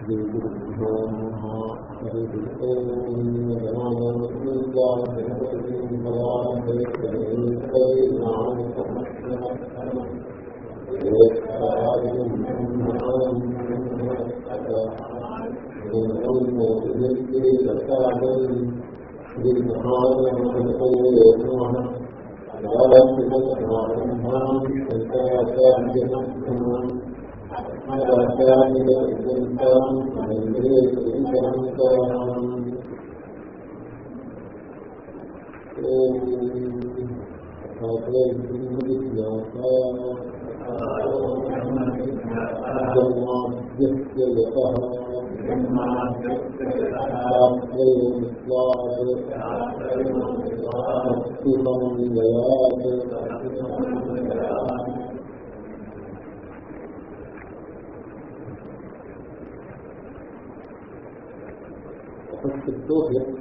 श्रीगुरुभ्यो नमः हरिः ओम् శంకరాచార్య యత్ ఉపస్థితో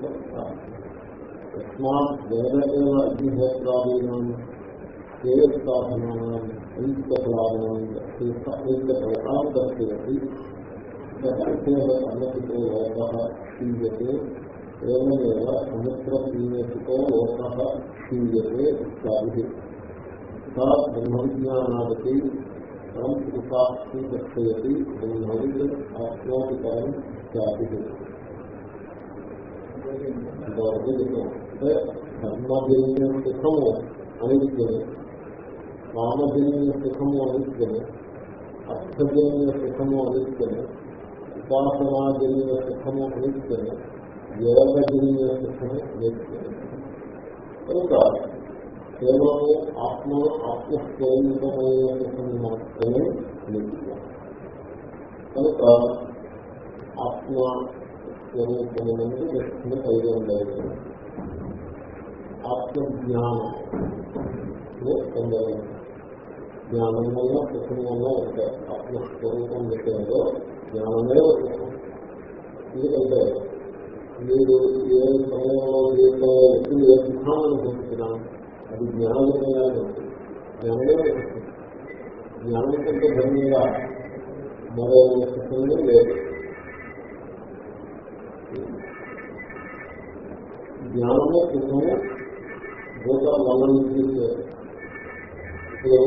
తస్మాత్ వేద ఏవ అగ్నిహోత్రాదీనాం శ్రేయస్సాధనానాం ఐక్యఫలానాం ఐక్యఫలతాం దర్శయతి అన్నతితో లోక క్షీయతే ఏమేవ సముద్రపీయసితో లోక క్షీయతే ఇత్యాది సా బ్రహ్మజ్ఞానాదపి పరం పురుషాస్తి దర్శయతి బ్రహ్మవిద్ ఆత్మోపి పరం ఇత్యాది ఇంతవరకు చెప్పాం అంటే ధర్మజన్య సుఖము అనిత్యము కామజన్య సుఖము అనిత్యము అర్థజన్య సుఖము అనిత్యము ఉపాసనాజన్య సుఖము అనిత్యము యోగజన్య సుఖము అనిత్యము కనుక కేవలము ఆత్మ ఆత్మస్వరూపమైన సుఖము మాత్రమే నిత్యం కనుక ఆత్మ స్వరూపమునందు దృష్టిని కలిగి ఉండదు ఆత్మజ్ఞానం పొందలేదు జ్ఞానం వల్ల సుఖం వల్ల ఒక ఆత్మస్వరూపం విషయంలో జ్ఞానమే సుఖం ఎందుకంటే మీరు ఏ సమయంలో జీవితంలో ఎప్పుడు ఏ సుఖాన్ని పొందుతున్నా అది జ్ఞానమే ఉంటుంది జ్ఞానమే సుఖం జ్ఞానం కంటే ధన్యంగా మరో సుఖమే లేదు జ్ఞానము సుఖము భూత మరణించి ఇప్పుడు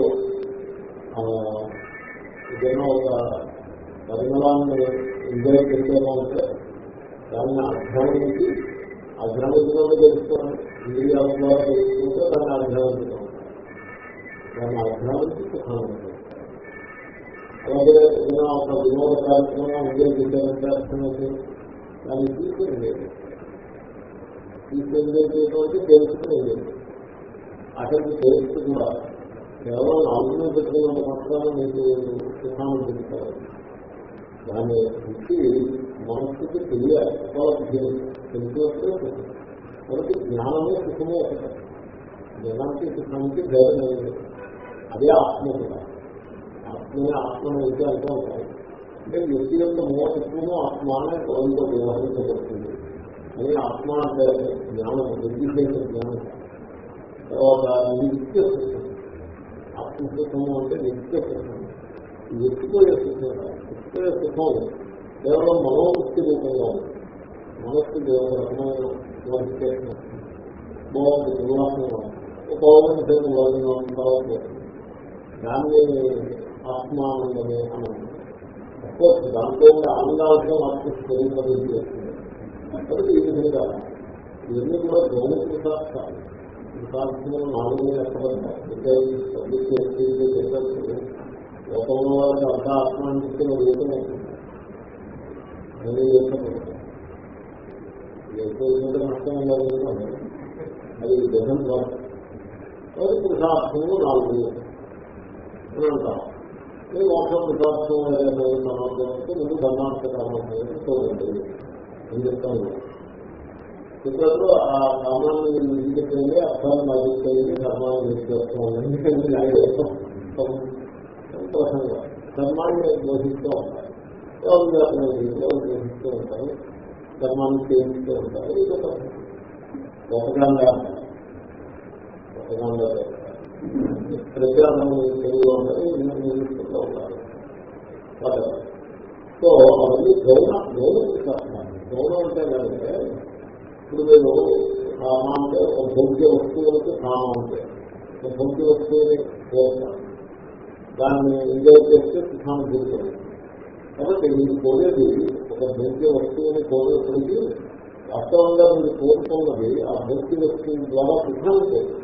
ఏదైనా ఒక పరిమళాన్ని ఎంజాయ్ చేసేవాలంటే దాన్ని అధ్యయనించి అధ్యయనించడంలో తెలుసుకోవాలి ఇంద్రియాల ద్వారా తెలుసుకుంటే దాన్ని అధ్యయనించడం దాన్ని అధ్యయనించి సుఖాన్ని అలాగే ఏదైనా ఒక వినోద కార్యక్రమం ఎంజాయ్ చేసేదంటే అర్థమైతే దాన్ని తీసుకుని తీసుకెళ్ళేటువంటి తెలుసుకునేది అక్కడికి తెలుసు కూడా కేవలం ఆలోచన పెట్టుకున్నంత మాత్రాన మీకు సుఖాన్ని పెడతారు దాన్ని ఇచ్చి మనస్సుకి తెలియాలి ఉపలబ్ధి తెలిసి వస్తే సుఖం కాబట్టి జ్ఞానమే సుఖమే ఒకటి జ్ఞానానికి సుఖానికి భేదం లేదు అదే ఆత్మ కూడా ఆత్మనే ఆత్మ అయితే అంటూ ఉంటాయి అంటే వ్యక్తి యొక్క మూలత్వము ఆత్మ అనే పదంతో వ్యవహరించబడుతుంది అని ఆత్మ అంటే జ్ఞానం నిర్దిశేష జ్ఞానం తర్వాత నిత్య సుఖం ఆత్మసుఖము అంటే నిత్య సుఖం ఎత్తిపోయే సుఖం ఎత్తిపోయే సుఖం కేవలం మనోవృత్తి రూపంగా ఉంది మనస్సు రకమైన నోటిఫికేషన్ బాగుంది ఉల్లాసంగా ఒక పౌర్ణమి సేపు బాగుంది తర్వాత దాన్ని ఆత్మానందమే అని అఫ్కోర్స్ దాంట్లో ఆనందాల్సిన ఆత్మస్వరూపం చేస్తుంది కాబట్టి ఈ విధంగా ఇవన్నీ కూడా గౌరవ పురుషార్థాలు పురుషార్థములు నాలుగు ఎక్కడంటారు పబ్లిక్ చెప్పారు లోకంలో వాళ్ళకి అర్థ ఆత్మ అంటే వేతనే వేతనే నష్టం ఉండదు అది జగన్ కాబట్టి పురుషార్థములు నాలుగు అని అంటారు ఈ మోక్షం పురుషార్థం ఏదైనా సమర్థం ముందు ధర్మార్థ కారణం చూడండి అని చెప్తాను ఇప్పుడు ఆ కామాన్ని విధించండి అర్థాన్ని నడుస్తుంది ధర్మాన్ని విధిచేస్తామని సంతోషంగా ధర్మాన్ని బోధిస్తూ ఉంటారు బోధిస్తూ ఉంటారు ధర్మాన్ని చేయిస్తూ ఉంటారు ఇది ఒకటంగా ఒకటంగా ప్రజాధనం తెలుగులో ఉంటారు ఇంగ్లీష్లో ఉంటారు సో అవన్నీ గౌణ గౌణ పురుషార్థాలు గౌణం అంటే ఏంటంటే ఇప్పుడు మీరు కామ అంటే ఒక భౌతిక వస్తువులకి కామ అంటే ఒక భౌతిక వస్తువుని కోరుతారు దాన్ని ఎంజాయ్ చేస్తే సుఖాన్ని కోరుతారు కాబట్టి మీరు కోరేది ఒక భౌతిక వస్తువుని కోరేప్పటికీ వాస్తవంగా మీరు కోరుతున్నది ఆ భౌతిక వస్తువు ద్వారా సుఖాన్ని కోరుతుంది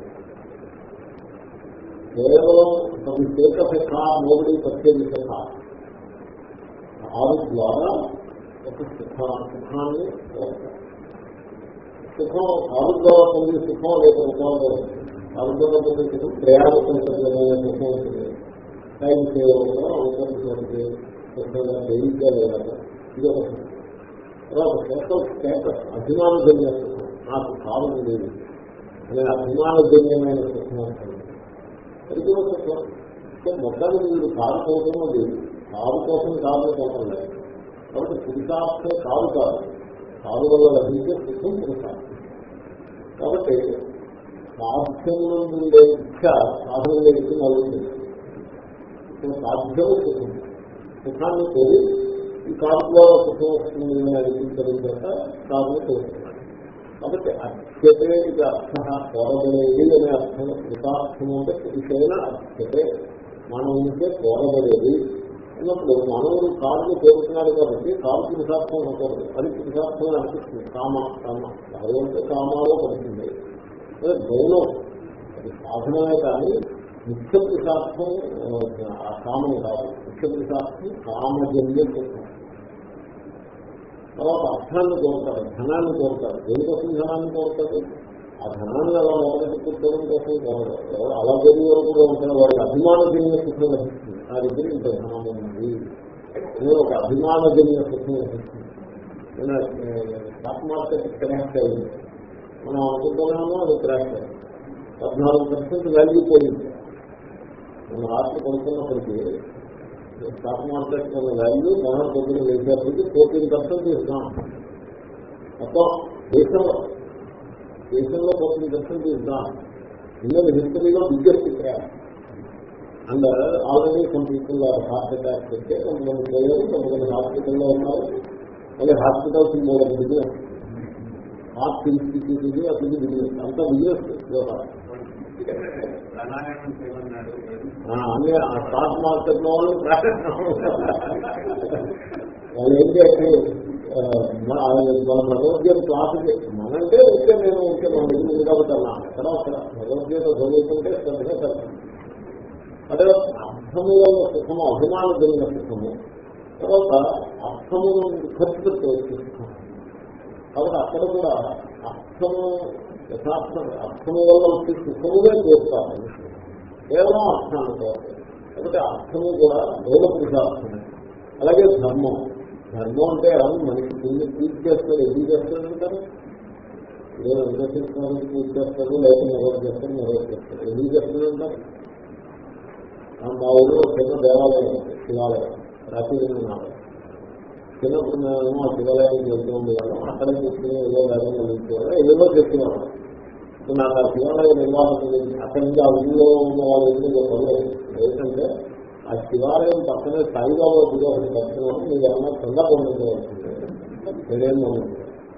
కేవలం కొన్ని సేక శిఖ మోడీ ప్రత్యేక శిఖ ఆరు ద్వారా ఒక సుఖ సుఖాన్ని కోరుతారు సుఖం ఆరు ద్వారా పొందే సుఖం లేక రూపాల్లో ఆరు ద్వారా పొందే సుఖం ప్రయాణించిన సుఖం ఉంటుంది టైం సేవ్ అనుకుంటుంది సుఖంగా తేలిగ్గా వేయాలి ఇది ఒక సుఖం తర్వాత సోషల్ స్టేటస్ అభిమానజన్య సుఖం నాకు కావాలి లేదు అనే అభిమానజన్యమైన సుఖం ఉంటుంది అది కూడా సుఖం సో మొత్తానికి మీరు కారు కోసం అది కారు కోసం కారు కోసం లేదు కాబట్టి పురుషార్థం కారు కాదు కారు వల్ల లభించే సుఖం పురుషార్థం కాబట్టి సాధ్యంలో ఉండే ఇచ్చ సాధనలో ఇచ్చి నలుగుతుంది సాధ్యము సుఖం సుఖాన్ని కోరి ఈ కారు ద్వారా సుఖం వస్తుంది అనిపించడం చేత కారుని కోరుతున్నాడు కాబట్టి అత్యతే ఇది అర్థ కోరబడేది అనే అర్థం కృతార్థం అంటే పురుషైన అత్యతే మానవునికే కోరబడేది అన్నప్పుడు మానవుడు కారుని కోరుతున్నాడు కాబట్టి కారు పురుషార్థం ఉండకూడదు అది పురుషార్థం అనిపిస్తుంది కామ కామ భగవంతు కామాలో పడుతుంది అదే గౌరవం అది సాధనమే కానీ ముఖ్య పురుషార్థం ఆ కామం కాదు ముఖ్య పురుషార్థం కామజన్య సుఖం తర్వాత అర్థాన్ని కోరుతారు ధనాన్ని కోరుతారు దేనికోసం ధనాన్ని కోరుతారు ఆ ధనాన్ని అలా మొదటి కూర్చోవడం కోసం కోరరు అలా జరిగే వరకు ఉంటారు వారికి అభిమానజన్య సుఖం లభిస్తుంది నా దగ్గర ఇంత ధనం ఉన్నది నేను ఒక అభిమానజన్య సుఖం లభిస్తుంది స్టాక్ మార్కెట్ క్రాష్ అయింది మనం అనుకుంటున్నామో అది క్రాష్ అయింది పద్నాలుగు పర్సెంట్ వాల్యూ పోయింది మనం రాత్రి కొనుక్కున్నప్పటికీ స్టాక్ మార్కెట్ ఉన్న వాల్యూ మనం పొద్దున వేసేప్పటికీ ఫోర్టీన్ పర్సెంట్ ఇస్తాం మొత్తం దేశంలో దేశంలో ఫోర్టీన్ పర్సెంట్ ఇస్తాం ఇండియన్ హిస్టరీలో బిగ్గెస్ట్ క్రాష్ అండ్ ఆల్రెడీ కొన్ని పీపుల్ హార్ట్ అటాక్ వస్తే కొంతమంది పోయారు కొంతమంది హాస్పిటల్లో ఉన్నారు మళ్ళీ హాస్పిటల్స్ మూడు బిజినెస్ హార్ట్ ఇన్స్టిట్యూట్ ఇది అప్పుడు బిజినెస్ అంతా బిజినెస్ వ్యవహారం అన్ని ఆ స్టాక్ మార్కెట్ లో వాళ్ళు వాళ్ళు ఏం చేసి మన భగవద్గీత క్లాసు మనంటే ఓకే నేను ఓకే మన దగ్గర కాబట్టి అన్నా అక్కడ అక్కడ భగవద్గీత చదువుతుంటే శ్రద్ధగా అదే అర్థము వల్ల సుఖము అభిమానం జరిగిన సుఖము తర్వాత అర్థము ఖర్చు సుఖం కాబట్టి అక్కడ కూడా అర్థము యథార్థం అర్థము వల్ల వచ్చే సుఖముగా చేస్తారు కేవలం అర్థాన్ని కోరతారు కాబట్టి అర్థము కూడా మూల పురుషార్థమే అలాగే ధర్మం ధర్మం అంటే మనిషి పుణ్య పూజ చేస్తారు ఎందుకు చేస్తారంటారు నేను వెంకటేశ్వరానికి పూజ చేస్తారు లేకపోతే ఎవరు చేస్తారు ఎవరు చేస్తారు ఎందుకు చేస్తారంటారు మా ఊళ్ళో చిన్న దేవాలయం శివాలయం ప్రాచీనమైన చిన్నప్పుడు మేము ఆ శివాలయానికి వెళ్తూ ఉండేవాళ్ళం అక్కడ కూర్చుని ఏదో వేదం చదువుకోవాలి ఏదో చెప్తున్నాను ఇప్పుడు నాకు ఆ శివాలయ నిర్వాహకం అక్కడి నుంచి ఆ ఊళ్ళో ఉన్న వాళ్ళు ఎందుకు చెప్పలేదు ఏంటంటే ఆ శివాలయం పక్కనే సాయిబాబా గుడి ఒకటి కడుతున్నాను మీరు ఏమన్నా చందా పొందించవలసిందే నేనేం పొందింది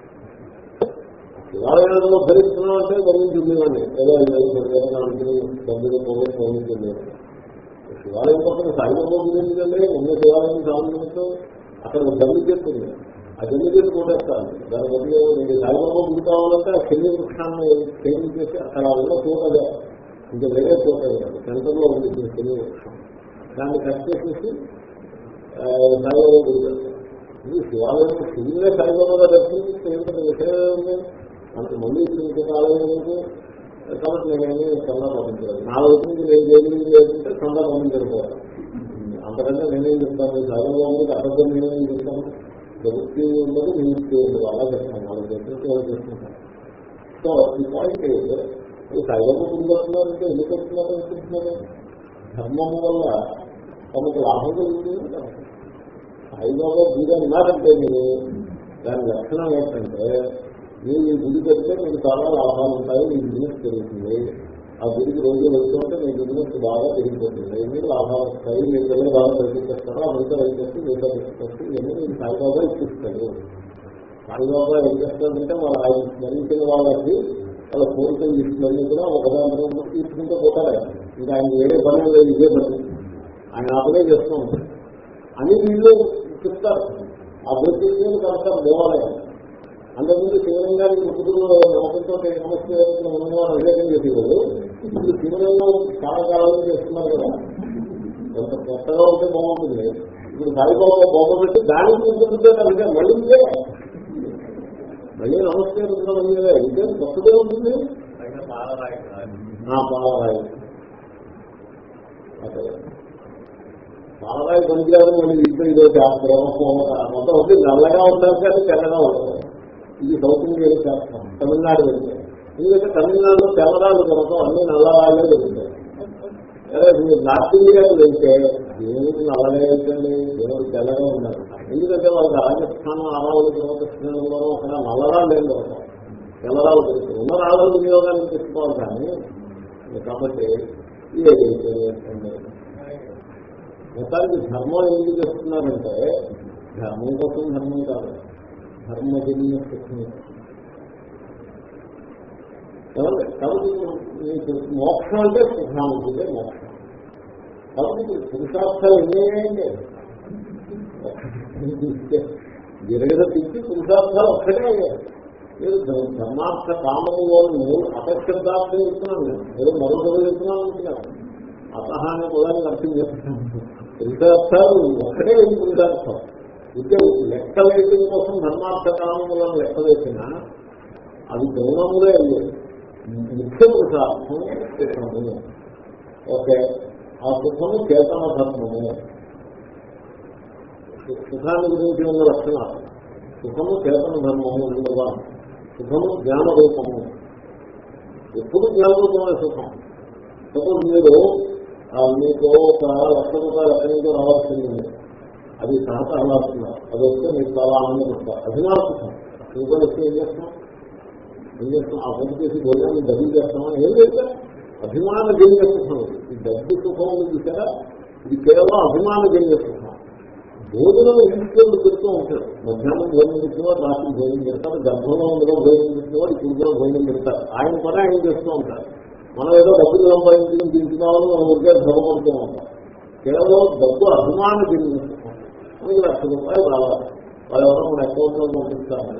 శివాలయంలో భరిస్తున్నాం అంటే గమనించుండేవాడిని ఏదో ఏదో అనుకుని డబ్బులు పోయి పొందించలేదు శివాలయం పక్కన సాయిబాబా గుడి ఎందుకంటే ఉన్న శివాలయం సాధించడం అక్కడ జల్లి చెప్తుంది ఆ జల్లి చెట్టు కొట్టేస్తాను దాని బదులు మీకు సాయిబాబా గుడి కావాలంటే ఆ చెల్లి వృక్షాన్ని చేంజ్ చేసి అక్కడ ఉన్న తోటగా ఇంకా వేరే తోట సెంటర్ లో ఉంది చెల్లి వృక్షం దాన్ని కట్ చేసేసి సాయిబాబా గుడి ఇది శివాలయం శివులే సాయిబాబా దర్శించి ఏంటంటే విషయం ఉంది అంత మళ్ళీ ఇంకొక ఆలయం ఎందుకు కాబట్టి నేనేమి చందా పంపించలేదు నా వైపు నుంచి నేను చేయగలిగింది ఏంటంటే చందా పంపించకపోవాలి అంతకంటే నేనేం చెప్తాను సాయిబాబాకి అబద్ధం నేనేం చెప్తాను ప్రవృత్తి ఉండదు నివృత్తి ఉండదు అలా చెప్తాను వాళ్ళకి చెప్పినట్టు అలా చేస్తుంటాను సో ఈ పాయింట్ సాయిబాబా గురి వస్తున్నారంటే ఎందుకు వస్తున్నారు అనుకుంటున్నారు ధర్మము వల్ల తమకు లాభం కలుగుతుంది సాయిబాబా గురి అన్నారంటే మీరు దాని లక్షణం ఏంటంటే మీరు ఈ గుడి పెడితే మీకు చాలా లాభాలు ఉంటాయి మీ బిజినెస్ పెరుగుతుంది ఆ గుడికి రోజు వెళ్తుంటే మీ బిజినెస్ బాగా పెరిగిపోతుంది ఎన్ని లాభాలు వస్తాయి మీ పిల్లలు బాగా ప్రయత్నిస్తారో అమెరికా వెళ్ళేసి మిగతా తీసుకొచ్చి ఇవన్నీ మీకు సాయిబాబా ఇప్పిస్తాడు సాయిబాబా ఏం చేస్తాడంటే వాళ్ళ ఆయన స్మరించిన వాళ్ళకి వాళ్ళ కోరికలు తీసుకుని కూడా ఒకదాని తీసుకుంటూ పోతాడు ఆయన. ఇంకా ఆయన వేరే పని లేదు ఇదే పని ఆయన అప్పుడే చేస్తూ ఉంటాడు అని వీళ్ళు చెప్తారు ఆ వృత్తిని కడతారు దేవాలయం అంతకుముందు శివలింగానికి ముక్కుతులు నమ్మకంతో నమస్తే ఉన్నవారు అభిషేకం చేసేవారు ఇప్పుడు శివలింగం చాలా కాలం చేస్తున్నారు కదా కొంత కొత్తగా ఉంటే బాగుంటుంది ఇప్పుడు సాయిబాబా బొమ్మ పెట్టి దానికి ముక్కుతుంటే అంటే మళ్ళీ ఇదే. మళ్ళీ నమస్తే మళ్ళీ ఇదే కొత్తగా ఉంటుంది ఆ పాలరాయి అదే పాలరాయి పనికిరాదు మళ్ళీ ఇంట్లో ఇదో శాస్త్రం మొత్తం వచ్చి నల్లగా ఉంటారు కానీ తెల్లగా ఉంటారు ఇది సౌత్ ఇండియన్ శాస్త్రం తమిళనాడు వెళ్తే ఎందుకంటే తమిళనాడులో తెల్లరాళ్ళు కొరకు అన్ని నల్లరాళ్ళే దొరుకుతాయి అదే మీరు నార్త్ ఇండియాకి వెళ్తే దేవుడికి నల్లగా వెళ్తండి దేవుడు తెల్లగా ఉన్నారు ఎందుకంటే వాళ్ళకి రాజస్థానం ఆరావులు కృష్ణంలో అక్కడ నల్లరాళ్ళు ఏం దొరకవు తెల్లరాళ్ళు దొరుకుతాయి ఉన్న రాళ్ళ వినియోగాన్ని తెచ్చుకోవాలి కానీ కాబట్టి ఏదైతే మొత్తానికి ధర్మం ఎందుకు చేస్తున్నారంటే ధర్మం కోసం ధర్మం కాదు ధర్మజన్య శక్తి కాబట్టి కాబట్టి మీకు మోక్షం అంటే సుఖానుభూతే మోక్షం కాబట్టి ఇప్పుడు పురుషార్థాలు ఎన్నేయండి గిరగిర తిప్పి పురుషార్థాలు ఒక్కటే అయ్యాయి మీరు ధర్మార్థ కామములోని అపశబ్దార్థం చెప్తున్నాను నేను ఏదో మరొకరు చెప్తున్నాను అనుకున్నాను అతహ అనే పదాన్ని అర్థం చేస్తున్నాను పురుషార్థాలు ఒక్కటే అయింది పురుషార్థం ఇదే లెక్క వేయడం కోసం ధర్మార్థ కామములను లెక్క వేసినా అది గౌరవములే అయ్యేది ముఖ్య పురుషార్థం సుఖము ఓకే ఆ సుఖము చేతన ధర్మము సుఖాన్ని గురించి ఉన్న లక్షణాలు సుఖము చేతన ధర్మము ఉండవా సుఖము జ్ఞాన రూపము ఎప్పుడు జ్ఞాన రూపమే సుఖం సపోజ్ మీరు ఆ, మీకు ఒక లక్ష రూపాయలు ఎక్కడి నుంచో రావాల్సింది ఉంది. అది సహకారం రాస్తున్నారు అది వస్తే మీకు చాలా ఆనందపడతారు అభిమాన సుఖం రూపాయలు వస్తే ఏం చేస్తాం ఏం చేస్తాం ఆ పని చేసి భోజనాన్ని డబ్బులు చేస్తామని ఏం చేస్తాం అభిమాన జన్య సుఖం ఇది. ఈ డబ్బు సుఖం ఉంది చూసారా ఇది కేవలం అభిమాన జన్య సుఖం భోజనం ఇంటికెళ్ళి పెడుతూ ఉంటాడు మధ్యాహ్నం భోజనం పెట్టినవాడు రాత్రి భోజనం పెడతారు గర్భంలో ఉండగా భోజనం పెట్టినవాడు ఇప్పుడు భోజనం పెడతారు ఆయన పని ఆయన చేస్తూ ఉంటారు మనం ఏదో డబ్బులు సంపాదించుకుని తింటున్నామని మనం ఊరికే భ్రమపడుతూ ఉంటాం కేవలం డబ్బు అభిమాన జన్య సుఖం మనకి లక్ష రూపాయలు రావాలి వాళ్ళు ఎవరో మన అకౌంట్ లో పంపిస్తారు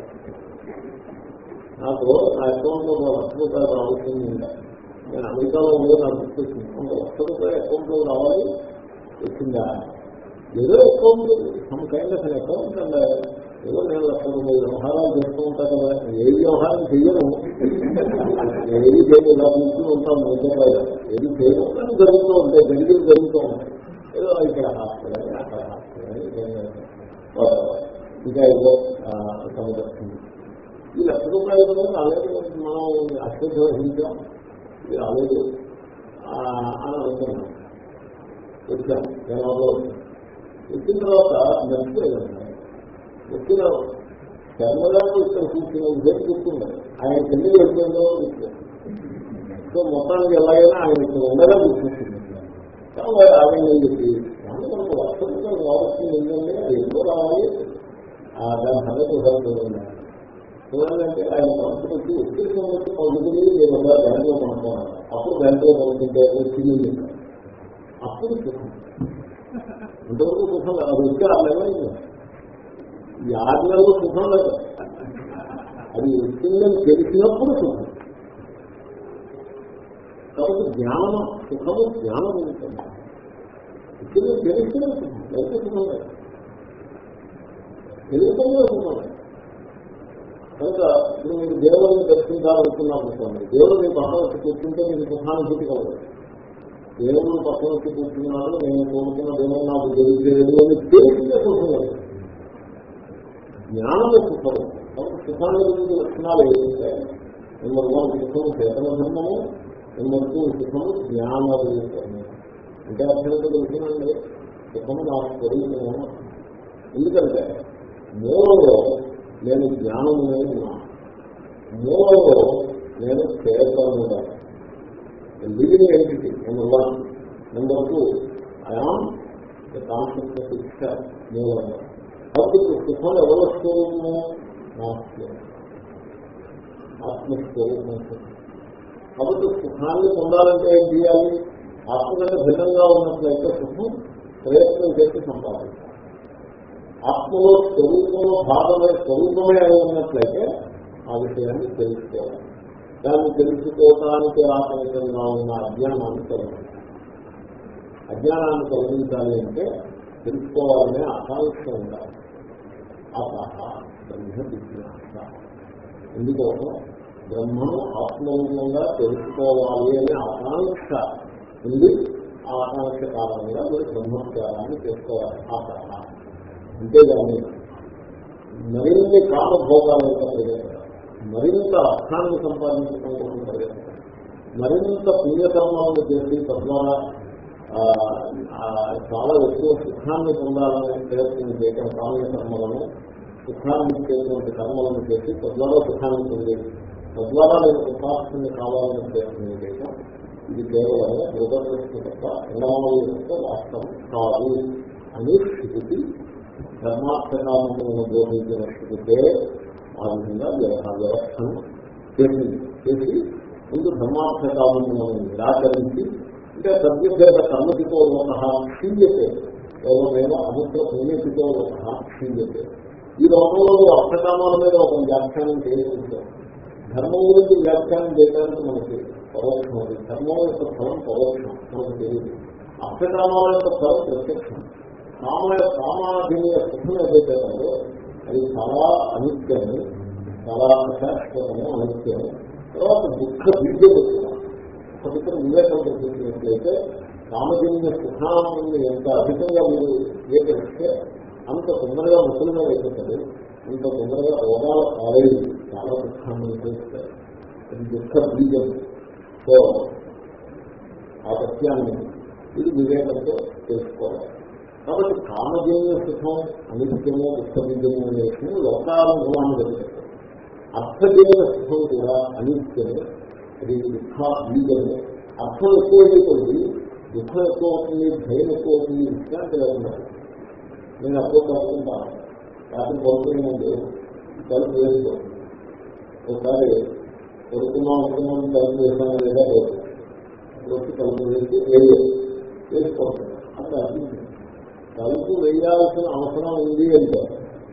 నాకు నా అకౌంట్ లో ఒక లక్ష రూపాయలు రావాల్సింది ఉందా నేను అమెరికాలో ఉందో నాకు గుర్తొచ్చింది ఒక లక్ష రూపాయలు అకౌంట్ లో రావాలి వచ్చిందా ఏదో account some kind of account and ఏదో నేను లక్ష రూపాయలు వ్యవహారాలు చేస్తూ ఉంటా కదా ఏ వ్యవహారం చెయ్యను ఏది చేయను ఇలా కూర్చుని ఉంటాను నిజంగా ఏది చేయను కానీ జరుగుతూ ఉంటాయి జరిగేది జరుగుతూ ఉంటాయి ఏదో ఇక్కడ హాస్పిటల్ అక్కడ హాస్పిటల్ ఇంకా ఏదో సమదర్శింది ఈ లక్ష రూపాయలు కూడా రాలేదు మనం అశ్వద్ధ వహించాం ఇది రాలేదు ఆ, అని అనుకున్నాం వచ్చాం జనాభా వచ్చాం వచ్చిన తర్వాత నచ్చిపోయింది వచ్చిన చర్మగారు ఇక్కడ కూర్చున్న ఉదయం కూర్చున్నారు ఆయన కింద వెళ్ళిందో సో మొత్తానికి ఎలాగైనా ఆయన ఇక్కడ ఉండగా కూర్చుంటుంది కాబట్టి ఆయన ఏం చెప్పి "ఏమండి, మనకు వర్షంతో రావాల్సింది ఏంటంటే అది ఎందుకు రావాలి ఆ, దాని సంగతి ఒకసారి చూడండి చూడాలంటే ఆయన మనసుకు వచ్చి ఉద్దేశం వచ్చి పలుకుని నేను ఒక బ్యాంకులో కొనుక్కున్నాను అప్పుడు బ్యాంకులో కొనుక్కుంటే వచ్చింది అప్పుడు సుఖం ఇంతవరకు సుఖం లేదు. అది వచ్చి ఆరు నెలలు అయింది. ఈ ఆరు నెలలు సుఖం లేదు అది వచ్చిందని తెలిసినప్పుడు సుఖం కాబట్టి జ్ఞానం సుఖము జ్ఞానం ఉంటుంది వచ్చిందని తెలిసిన సుఖం ఎంత సుఖం లేదు తెలియకుండా సుఖం లేదు కనుక ఇప్పుడు మీరు దేవుడిని దర్శించాలనుకున్నాం అనుకోండి దేవుడు మీ పక్కన వచ్చి కూర్చుంటే మీకు సుఖానుభూతి కలదు దేవుడు పక్కన వచ్చి కూర్చున్నాడు నేను కోరుకున్న దేవుడు నాకు తెలియలేదు అని తెలిసిన సుఖం లేదు జ్ఞానము సుఖం కాబట్టి సుఖాన్ని గురించి లక్షణాలు ఏంటంటే నెంబర్ వన్ సుఖము చేతన ధర్మము నెంబర్ టూ సుఖము జ్ఞాన రూపము అంటే అర్థం ఏంటో తెలుసునండి సుఖము నా స్వరూపము ఎందుకంటే మూలంలో నేను జ్ఞానమునే ఉన్నాను మూలంలో నేను చేతనుగా living entity number one number two I am consciousness ఇచ్చా మూలంగా అప్పుడు సుఖం ఎవరి స్వరూపము నా స్వరూపం ఆత్మస్వరూపం కాబట్టి సుఖాన్ని పొందాలంటే ఏం చేయాలి ఆత్మ కంటే భిన్నంగా ఉన్నట్లయితే సుఖం ప్రయత్నం చేసి సంపాదించాలి ఆత్మలో స్వరూపంలో భాగమే స్వరూపమే అయి ఉన్నట్లయితే ఆ విషయాన్ని తెలుసుకోవాలి దాన్ని తెలుసుకోవటానికి ఆటంకంగా ఉన్న అజ్ఞానాన్ని తొలగించాలి అజ్ఞానాన్ని తొలగించాలి అంటే తెలుసుకోవాలనే ఆకాంక్ష ఉండాలి అత బ్రహ్మ జిజ్ఞాస ఎందుకోసం బ్రహ్మను ఆత్మరూపంగా తెలుసుకోవాలి అనే ఆకాంక్ష ఉంది ఆ ఆకాంక్ష కారణంగా మీరు బ్రహ్మత్యాగాన్ని చేసుకోవాలి ఆట అంతేగాని మరిన్ని కామభోగాల యొక్క ప్రయోజనం మరింత అర్థాన్ని సంపాదించడం కోసం ప్రయత్నం మరింత పుణ్యకర్మాలను చేసి తద్వారా ఆ, ఆ, చాలా ఎక్కువ సుఖాన్ని పొందాలనే ప్రయత్నం చేయడం కామ్య కర్మలను సుఖాన్ని ఇచ్చేటువంటి కర్మలను చేసి తద్వారా సుఖాన్ని పొందేది తద్వారా నేను సుఖాన్ని కావాలని ప్రయత్నం చేయడం ఇది కేవలం యోగదృష్టి తప్ప ఎండమాలి యొక్క వాస్తవం కాదు అని స్థితి ధర్మార్థకాలను బోధించిన స్థితితే ఆ విధంగా వ్యవహార వ్యవస్థను చేసింది చేసి ముందు ధర్మార్థకాలను నిరాకరించి అంటే సద్యభేద కర్మతితో లోక క్షీయతే ఎవరైనా అముద్ర పుణ్యతితో లోక క్షీయతే ఈ లోకంలో అర్థకామాల మీద ఒక వ్యాఖ్యానం చేయకుంటాం ధర్మం గురించి వ్యాఖ్యానం చేయడానికి మనకి పరోక్షం అది ధర్మం యొక్క ఫలం పరోక్షం మనకు తెలియదు అర్థకామాల యొక్క ఫలం ప్రత్యక్షం కామ కామాధీన సుఖం ఏదైతే ఉందో అది చాలా అనిత్యము చాలా అశాశ్వతము అనిత్యము తర్వాత దుఃఖ బీజం ఒకటితో వివేకం చూసినట్లయితే కామజన్య సుఖాన్ని ఎంత అధికంగా మీరు స్వీకరిస్తే అంత తొందరగా ముసలిగా అయిపోతుంది అంత తొందరగా రోగాల పాలయ్యి చాలా దుఃఖాన్ని చేస్తారు అది దుఃఖ బీజం సో ఆ సత్యాన్ని ఇది వివేకంతో తెలుసుకోవాలి కాబట్టి కామజన్య సుఖం అనిత్యము దుఃఖబీజము అనే విషయం లోకానుభవాన్ని జరుగుతుంది అర్థజన్య సుఖం కూడా అనిత్యము అది దుఃఖ బీజము అర్థం ఎక్కువైపోతుంది దుఃఖం ఎక్కువ అవుతుంది భయం ఎక్కువ అవుతుంది విశ్రాంతి లేకుండా నేను అప్పుడు కలుపుకుంటాను రాత్రి పడుకునే ముందు తలుపు వేసుకోండి ఒకసారి కొడుకున్నాం అనుకున్నాం తలుపు వేసాను లేదా లేదు వచ్చి తలుపు వేసి వేయే వేసుకోండి అట్లా అర్థం తలుపు వేయాల్సిన అవసరం ఉంది అంటే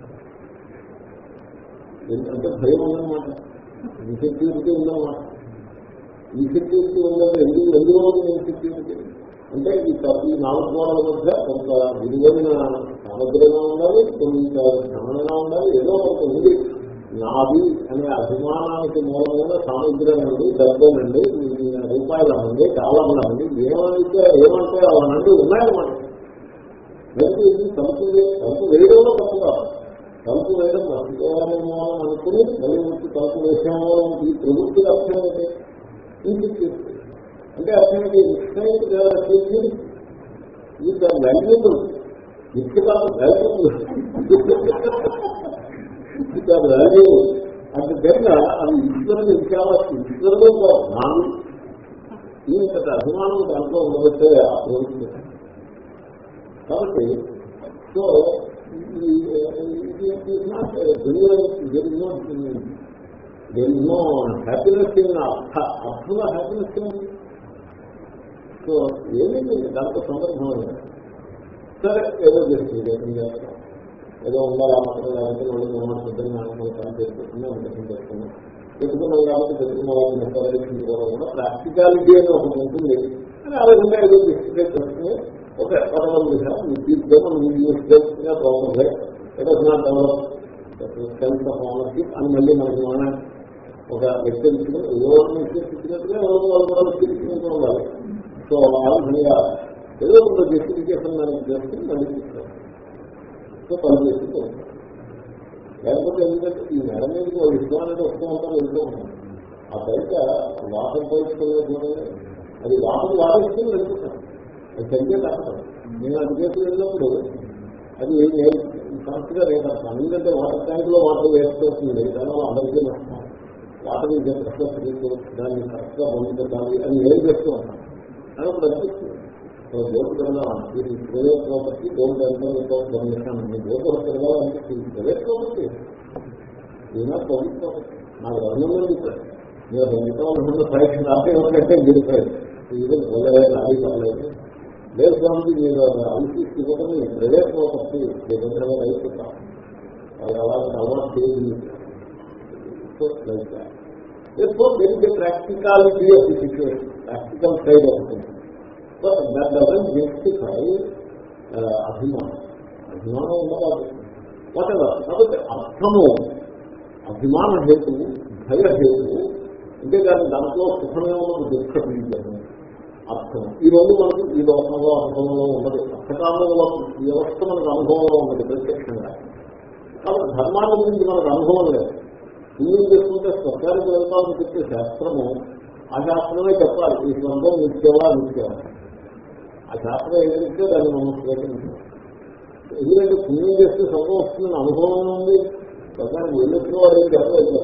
అంటే భయం ఉందన్నమాట ఇన్సెక్యూరిటీ ఉందన్నమాట ఇన్సెక్యూరిటీ ఉన్నది ఎందుకు ఎందులో ఉంది ఇన్సెక్యూరిటీ అంటే ఈ తప్పు ఈ నాలుగు గోడల మధ్య కొంత విలువైన సామగ్రిగా ఉండాలి కొంత శ్రమణగా ఉండాలి ఏదో కొంత ఉంది నాది అనే అభిమానానికి మూలమైన సామగ్రి అనండి డబ్బేనండి రూపాయలు అనండి డాలర్లు అనండి ఏమైతే ఏమంటే అవనండి ఉన్నాయన్నమాట లేదు ఇది తలుపు వే- తలుపు వేయడంలో తప్పు కాదు తలుపు వేయడం మర్చిపోవాలేమో అని అనుకుని మళ్ళీ వచ్చి తలుపు వేసామో అని ఈ ప్రవృత్తి అర్థం ఏంటి ఇన్సెక్యూరిటీ అంటే అర్థం ఏంటి నిశ్చయిత ఇది వాల్యూబుల్ ఇది కాదు వాల్యూబుల్ ఇది కాదు వాల్యూబుల్ అందుకన్నా అది ఈశ్వరుని చాలా ఈశ్వరుడు నాను ఇంతటి అభిమానం దాంట్లో ఉండబట్టే ఆ ప్రవృత్తి కాబట్టి సో ఎన్నో హ్యాపీనెస్ అర్థ అర్థంలో హ్యాపీనెస్ ఏంటి సో ఏమి దాంట్లో సందర్భం లేదు. సరే ఏదో చేస్తుంది ఏదో ఉండాలి ఆ మాత్రం లేకపోతే వాళ్ళు నిర్మాణం సిద్ధంగా మనం పని చేసుకుంటున్నాం ఉద్దేశం చేస్తున్నాం పెట్టుకున్నాం కాబట్టి పెట్టుకున్న వాళ్ళని నిర్ధారించుకోవడం కూడా ప్రాక్టికాలిటీ అని ఒకటి ఉంటుంది అని ఆ విధంగా ఏదో డిస్ట్రిక్ట్ చేస్తుంది ఓకే పదకొండు విషయాలు మీ తీసుకొని మనం యూజ్ చేసుకునే బాగుంది ఏదో డెవలప్ సెన్స్ ఆఫ్ ఓనర్షిప్ అని మళ్ళీ మనకి మన ఒక వ్యక్తి ఇచ్చిన ఎవరు ఇచ్చినట్టుగా ఎవరు వాళ్ళు కూడా వ్యక్తించుకుంటూ ఉండాలి సో ఆ విధంగా ఏదో ఒక జస్టిఫికేషన్ మనకి చేసుకుని మళ్ళీ తీసుకోవాలి సో పని చేస్తూ లేకపోతే ఎందుకంటే ఈ నెల మీదకి వాళ్ళు ఇష్టం అనేది వస్తూ ఉంటారు వెళ్తూ ఉంటారు ఆ బయట వాటర్ పోయించుకోలేదు అది వాటర్ వాడేసుకుని వెళ్తున్నాను అది చదివే కష్టం నేను అది చేసి వెళ్ళినప్పుడు అది కరెక్ట్గా రేపడతాను ఎందుకంటే వాటర్ ట్యాంక్ లో వాటర్ వేసుకోవచ్చు దానివల్ల అందరికీ నష్టం వాటర్ ఇచ్చే ప్రశ్న దాన్ని కరెక్ట్గా పంపించాలి అని ఏం చేస్తూ ఉంటాను అని ఇప్పుడు అనిపిస్తుంది బోర్డు పెడదాం ఇది ప్రైవేట్ ప్రాపర్టీ బోర్డు ఎంత పర్మిషన్ బోర్డు పెడదాం అనిపిస్తుంది ప్రైవేట్ ప్రాపర్టీ ఈయన పబ్లిక్ ప్రాపర్టీ నాకు రంగంలో చెప్పారు మీరు రెండు పరీక్ష రాసే ఉంటే మీరు ఇది అది కాలేదు లేదు స్వామి మీరు అలిసి ఇవ్వడం ప్రైవేట్ ప్రాపర్టీ నిబంధనగా రైతుతాం అది అలాంటి అలవాటు చేయదు practicality of the situation practical side of but that doesn't justify అభిమానం అభిమానం ఉన్నవాడు వాట్ ఎవర్ కాబట్టి అర్థము అభిమాన హేతు భయ హేతు అంటే దాని దాంట్లో సుఖమే ఉన్నది దుఃఖపీడము అర్థం ఈ రెండు మనకు ఈ లోకంలో అనుభవంలో ఉన్నది అర్థకాలంలో వ్యవస్థ మనకు అనుభవంలో ఉన్నది ప్రత్యక్షంగా కాబట్టి ధర్మాన్ని గురించి మనకు అనుభవం లేదు పుణ్యం చేసుకుంటే స్వర్గానికి వెళ్తామని చెప్పే శాస్త్రము ఆ శాస్త్రమే చెప్పాలి ఈ స్వర్గం నిత్యవా నిత్యవా ఆ శాస్త్రం ఏదైతే దాన్ని మనం స్వీకరించాలి ఎందుకంటే పుణ్యం చేస్తే స్వర్గం వస్తుందని అనుభవం ఉంది స్వర్గానికి వెళ్ళొచ్చిన వాడు ఏం చెప్పలేదు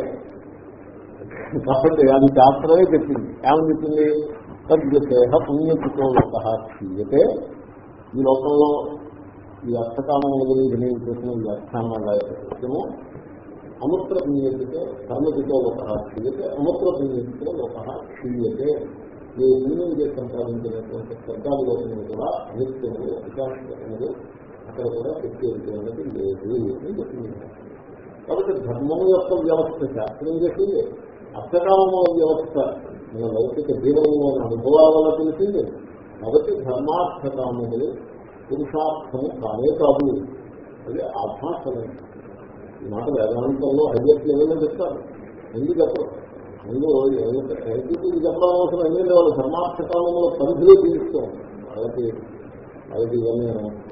కాబట్టి అది శాస్త్రమే చెప్పింది ఏమని చెప్పింది తద్దేహ పుణ్యపుతో క్షీయతే ఈ లోకంలో ఈ అర్థకామముల గురించి నేను చేసిన వ్యాఖ్యానం వల్ల సత్యము అముత్ర పుణ్యతితో కర్మతితో ఒక క్షీయతే అముత్ర పుణ్యతితో ఒక క్షీయతే ఈ పుణ్యం చేసి సంపాదించినటువంటి స్వర్గాధిలోకములు కూడా అనిత్యములు అశాశ్వతములు అక్కడ కూడా శక్తి అనేది లేదు అని చెప్పింది కాబట్టి ధర్మము యొక్క వ్యవస్థ శాస్త్రం చేసింది అర్థకామ వ్యవస్థ మన లౌకిక జీవనంలోని అనుభవాల వల్ల తెలిసింది కాబట్టి ధర్మార్థకామములు పురుషార్థము కానే కాదు అది ఆభాసమే ఈ మాట వేదాంతంలో హైలైట్ లెవెల్లో చెప్తారు ఎందుకు చెప్పరు ముందు ఎదుటి చెప్పడం అవసరం ఎందుకంటే వాళ్ళు ధర్మార్థకాలంలో పరిధిలో తీస్తూ వాళ్ళకి వాళ్ళకి ఇవన్నీ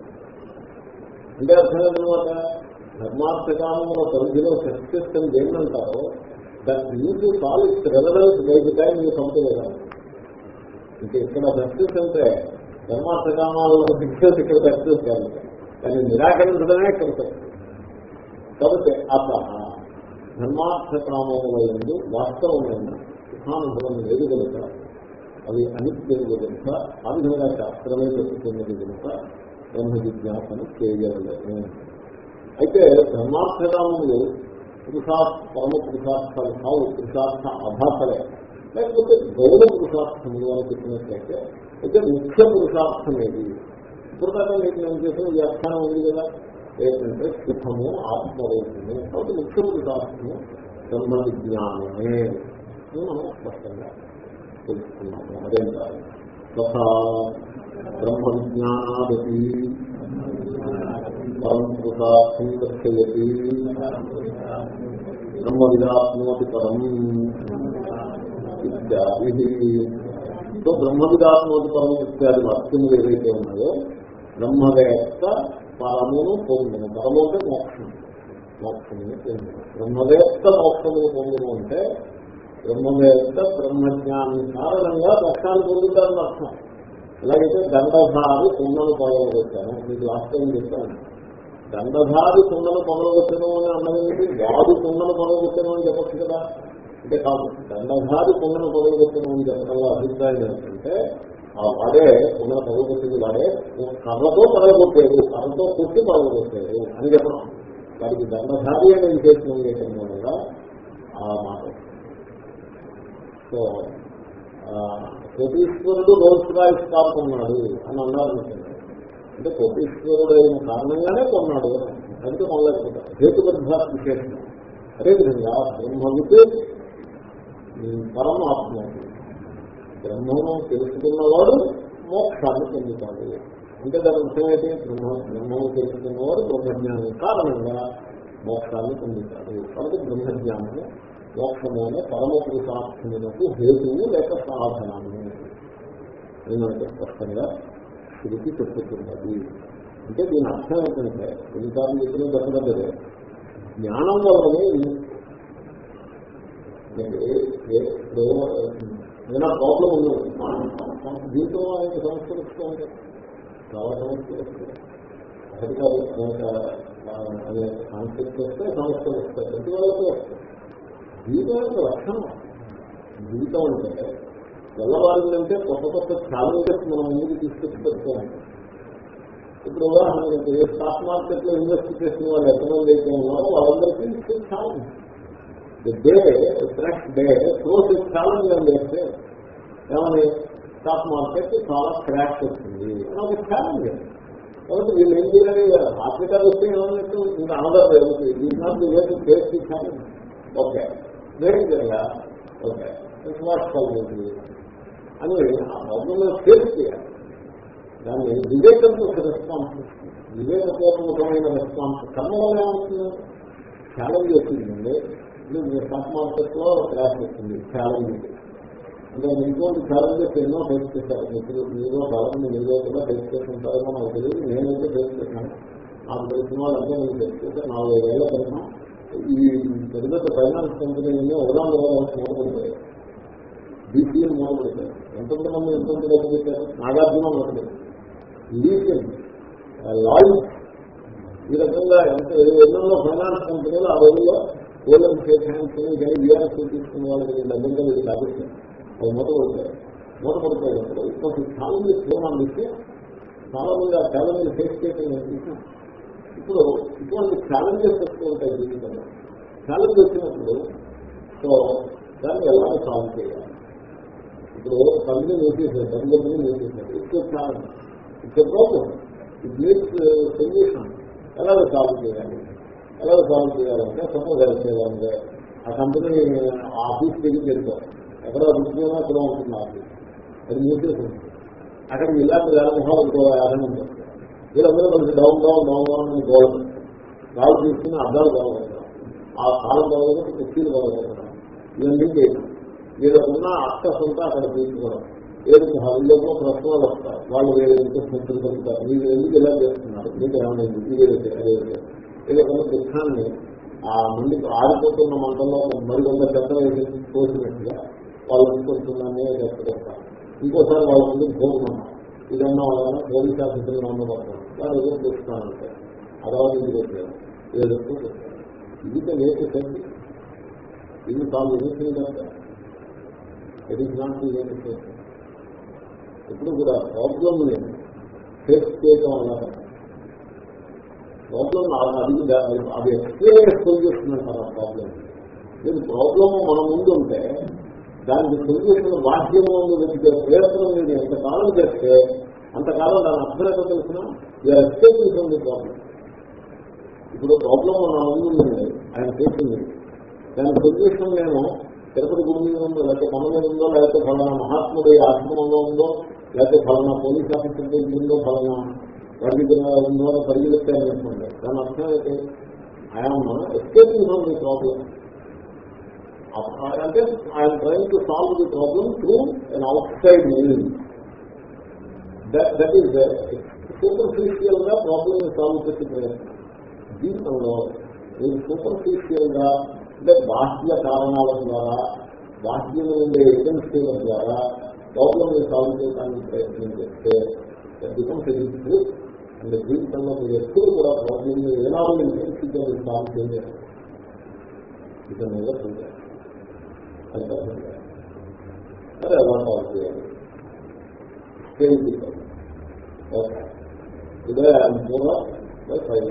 అంటే అర్థం ఏంటన్నమాట ధర్మార్థకాలంలో పరిధిలో సక్సెస్ అని ఏంటంటారో that use call its relevance by the time you company ఇంకా ఇక్కడ సక్సెస్ అంటే ధర్మార్థకామాలలో సక్సెస్ ఇక్కడ సక్సెస్ కాదు కానీ నిరాకరించడమే ఇక్కడ సక్సెస్ కాబట్టి అత ధర్మార్థకామముల ఎందు వాస్తవమైన సుఖానుభవం లేదు కనుక అవి అనిత్యం కనుక ఆ విధంగా శాస్త్రమే చెప్పుతున్నది కనుక బ్రహ్మ జిజ్ఞాసన చేయలేదు అయితే ధర్మార్థకామములు పురుషార్థ పరమ పురుషార్థాలు కావు పురుషార్థ అభాసలే లేకపోతే గౌరవ పురుషార్థములు అని చెప్పినట్లయితే అయితే ముఖ్య పురుషార్థం ఏది ఇప్పుడు దాకా మీకు నేను చేసిన వ్యాఖ్యానం ఉంది కదా ఏంటంటే సుఖము ఆత్మరూపము కాబట్టి ముఖ్య పురుషార్థము బ్రహ్మ విజ్ఞానమే మనం స్పష్టంగా తెలుసుకున్నాము అదేం కాదు బ్రహ్మ విజ్ఞానాదీ పరం పురుషార్థం దర్శయతి బ్రహ్మ విదాత్మోతి పరం ఇత్యాది సో బ్రహ్మ విదాత్మోతి పరం ఇత్యాది వాక్యములు ఏవైతే ఉన్నాయో బ్రహ్మవేత్త పరమును పొందును పరము అంటే మోక్షం మోక్షమును పొందును బ్రహ్మవేత్త మోక్షమును పొందును అంటే బ్రహ్మవేత్త బ్రహ్మజ్ఞానం కారణంగా మోక్షాన్ని పొందుతారని అర్థం ఎలాగైతే దండధారి కుండను పొగలగొచ్చాను మీకు వాస్తవం చెప్తాను దండధారి కుండను పొగలగొచ్చను అని అన్నది వాడు కుండను పొగలగొచ్చను అని చెప్పచ్చు కదా అంటే కాదు దండధారి కుండను పొగలగొచ్చను అని చెప్పడంలో అభిప్రాయం ఏంటంటే ఆ వాడే కుండను పొగలగొచ్చింది వాడే కర్రతో పొగలగొట్టాడు కర్రతో కుట్టి పొగలగొట్టాడు అని చెప్పడం వాడికి దండధారి అనే విశేషణం చేయటం వల్ల ఆ మాట సో కోటీశ్వరుడు రోల్స్ రాయిస్ కార్ కొన్నాడు అని అన్నారు అంటే కోటీశ్వరుడు అయిన కారణంగానే కొన్నాడు అంటే కొనలేకపోతారు హేతుబద్ధ విశేషం అదేవిధంగా బ్రహ్మవిత్ పరమాత్మ బ్రహ్మను తెలుసుకున్నవాడు మోక్షాన్ని పొందుతాడు అంటే దాని అర్థమైతే బ్రహ్మ బ్రహ్మను తెలుసుకున్నవాడు బ్రహ్మజ్ఞానం కారణంగా మోక్షాన్ని పొందుతాడు కాబట్టి బ్రహ్మజ్ఞానము మోక్షమైన పరమ పురుషార్థములకు హేతువు లేక సాధనాన్ని ఏమంటే స్పష్టంగా శృతి చెప్పుతున్నది అంటే దీని అర్థం ఏంటంటే ఎన్నిసార్లు చెప్పిన చెప్పలేదు జ్ఞానం వల్లనే ఏదైనా ప్రాబ్లం ఉంది దీంతో ఆయన సమస్యలు వస్తూ ఉంటాయి చాలా సమస్యలు వస్తాయి ఒకటి కాదు అనేక అనే కాన్సెప్ట్ వస్తే సమస్యలు వస్తాయి ప్రతి వాళ్ళకి వస్తాయి జీవితం యొక్క లక్షణం జీవితం అంటే తెల్లవారిందంటే కొత్త కొత్త ఛాలెంజెస్ మనం ముందుకు తీసుకొచ్చి పెట్టుకోవాలి ఇప్పుడు ఉదాహరణకి స్టాక్ మార్కెట్ లో ఇన్వెస్ట్ చేసిన వాళ్ళు ఎంతమంది అయితే ఉన్నారో వాళ్ళందరికీ challenge day fresh day close challenge అని చేస్తే ఏమని స్టాక్ మార్కెట్ చాలా క్రాష్ వస్తుంది అని ఒక ఛాలెంజ్ కాబట్టి వీళ్ళు ఏం చేయాలి హాస్పిటల్ వస్తే ఏమన్నట్టు ఇంకా another is not the way to face the challenge okay వేరే విధంగా ఓకే స్మార్ట్ కలిగింది అని ఆ ప్రాబ్లంలో ఫేస్ చేయాలి దాన్ని వివేకంతో రెస్పాన్స్ వివేకపూర్వకమైన రెస్పాన్స్ కర్మ వల్ల ఏమవుతుంది ఛాలెంజ్ వచ్చిందండి ఇప్పుడు స్టాక్ మార్కెట్ లో క్రాష్ వచ్చింది ఛాలెంజ్ అంటే ఇంకోటి ఛాలెంజెస్ ఎన్నో ఫేస్ చేశారు మీరు మీరు కావాలని మీలో కూడా ఫేస్ చేస్తుంటారో నాకు తెలియదు నేనైతే ఫేస్ చేశాను నాకు తెలిసిన వాళ్ళంటే నేను ఫేస్ చేశాను నాలుగు వేల క్రితం ఈ పెద్ద పెద్ద ఫైనాన్స్ కంపెనీలో ఉదాహరణ మూడపడిపోయాయి బీసీఎల్ మూడపడిపోయారు ఎంతమంది మంది ఎంతమంది డబ్బు పెట్టారు నాగార్జున మొదలు లీగల్ లాయర్ ఈ రకంగా ఎంత ఎన్నో ఫైనాన్స్ కంపెనీలు ఆ రోజుల్లో కోలం షేక్ హ్యాండ్స్ కానీ బీఆర్ఎస్ తీసుకున్న వాళ్ళకి డబ్బులుగా వీళ్ళు లాభిస్తారు అవి మూతపడిపోయారు మూతపడిపోయినప్పుడు కొంచెం ఛాలెంజ్ చూడాలి చాలా మంది ఆ ఛాలెంజ్ ఫేస్ చేయడం నేను చూసాను ఇప్పుడు ఇటువంటి ఛాలెంజెస్ వస్తూ ఉంటాయి జీవితంలో ఛాలెంజ్ వచ్చినప్పుడు సో దాన్ని ఎలా సాల్వ్ చేయాలి ఇప్పుడు కంపెనీ మూసేసారు కంపెనీ మూసేసారు it's challenge it's problem it needs solution ఎలా సాల్వ్ చేయాలి ఎలా సాల్వ్ చేయాలంటే సపోజ్ ఎలా చేయాలంటే ఆ కంపెనీ ఆఫీస్ దగ్గరికి వెళ్తారు ఎక్కడ ఉద్యోగం అక్కడ ఉంటుంది ఆఫీస్ అది మూసేసింది అక్కడ ఇలాంటి వేల ముఖాలు యాభై ఉంటారు వీళ్ళందరూ మనకి డౌన్ డౌన్ డౌన్ డౌన్ అని గోడం రాళ్ళు తీసుకుని అద్దాలు బాగుంటారు ఆ కాలం బాగుంటుంది కుర్చీలు బాగుంటారు ఇవన్నీ చేయడం వీళ్ళకున్న అక్కస్ అంతా అక్కడ తీసుకోవడం ఏడు హల్లోకి ప్రశ్నలు వస్తారు వాళ్ళు వేరే ఇంట్రెస్ట్ కలుగుతారు మీరు ఎందుకు ఇలా చేస్తున్నారు మీకు ఏమైనా ఇదే అదే వీళ్ళకున్న దుఃఖాన్ని ఆ ముందు ఆడిపోతున్న మంటల్లో మరి కొంత చెత్త వేసి తోసినట్టుగా వాళ్ళు అనుకుంటున్నానే చెప్తారు ఇంకోసారి వాళ్ళ ముందు భోజనం ఇదన్నా వాళ్ళ పోలీస్ ఆఫీసులు ఉండబడతారు వాళ్ళు ఏదో చూస్తున్నారంటే అదవాళ్ళు ఇది పెట్టారు ఏదో ఇది లేట్ శక్తి ఇది తాను ఏం కదా ఇట్ ఈస్ నాట్ లేట్ శక్తి ఎప్పుడు కూడా ప్రాబ్లం లేదు ఫేస్ చేయడం అన్నమాట ప్రాబ్లం అది అది ఎక్స్పీరియన్స్ సొల్యూషన్ అంటారు ఆ ప్రాబ్లం మీరు ప్రాబ్లం మన ముందు ఉంటే దానికి సొల్యూషన్ బాధ్యము వెతికే ప్రయత్నం మీరు ఎంతకాలం చేస్తే అంతకాలం దాని అర్థం ఏంటో తెలిసిన you're escaping from the problem ఇప్పుడు ప్రాబ్లం నా ముందు ఉందండి ఆయన చేసింది దాని సొల్యూషన్ నేను తిరుపతి గుడి మీద ఉందో లేకపోతే మన మీద ఉందో లేకపోతే ఫలానా మహాత్ముడి ఆశ్రమంలో ఉందో లేకపోతే ఫలానా పోలీస్ ఆఫీసర్ దగ్గర ఉందో ఫలానా వాటి దగ్గర ఉందో అని పరిగెత్తాను అనుకోండి దాని అర్థం అయితే ఆయన ఎస్కేపింగ్ ఫ్రమ్ ది ప్రాబ్లం అంటే I'm trying to solve the problem through an outside meaning that is superficial గా ప్రాబ్లం సాల్వ్ చేసే ప్రయత్నం జీవితంలో మీరు సూపర్ఫిషియల్ గా అంటే బాహ్య కారణాల ద్వారా బాహ్యం ఉండే ఏజెన్సీల ద్వారా ప్రాబ్లం సాల్వ్ చేయడానికి ప్రయత్నం చేస్తే బికమ్స్ అంటే జీవితంలో మీరు ఎప్పుడు కూడా ప్రాబ్లం ఏనాడు ఇంటెన్సిటీగా మీరు సాల్వ్ చేయలేదు ఇక మీద సరే ఎలా సాల్వ్ చేయాలి ఓకే ఇదే అనుకూల ఫైవ్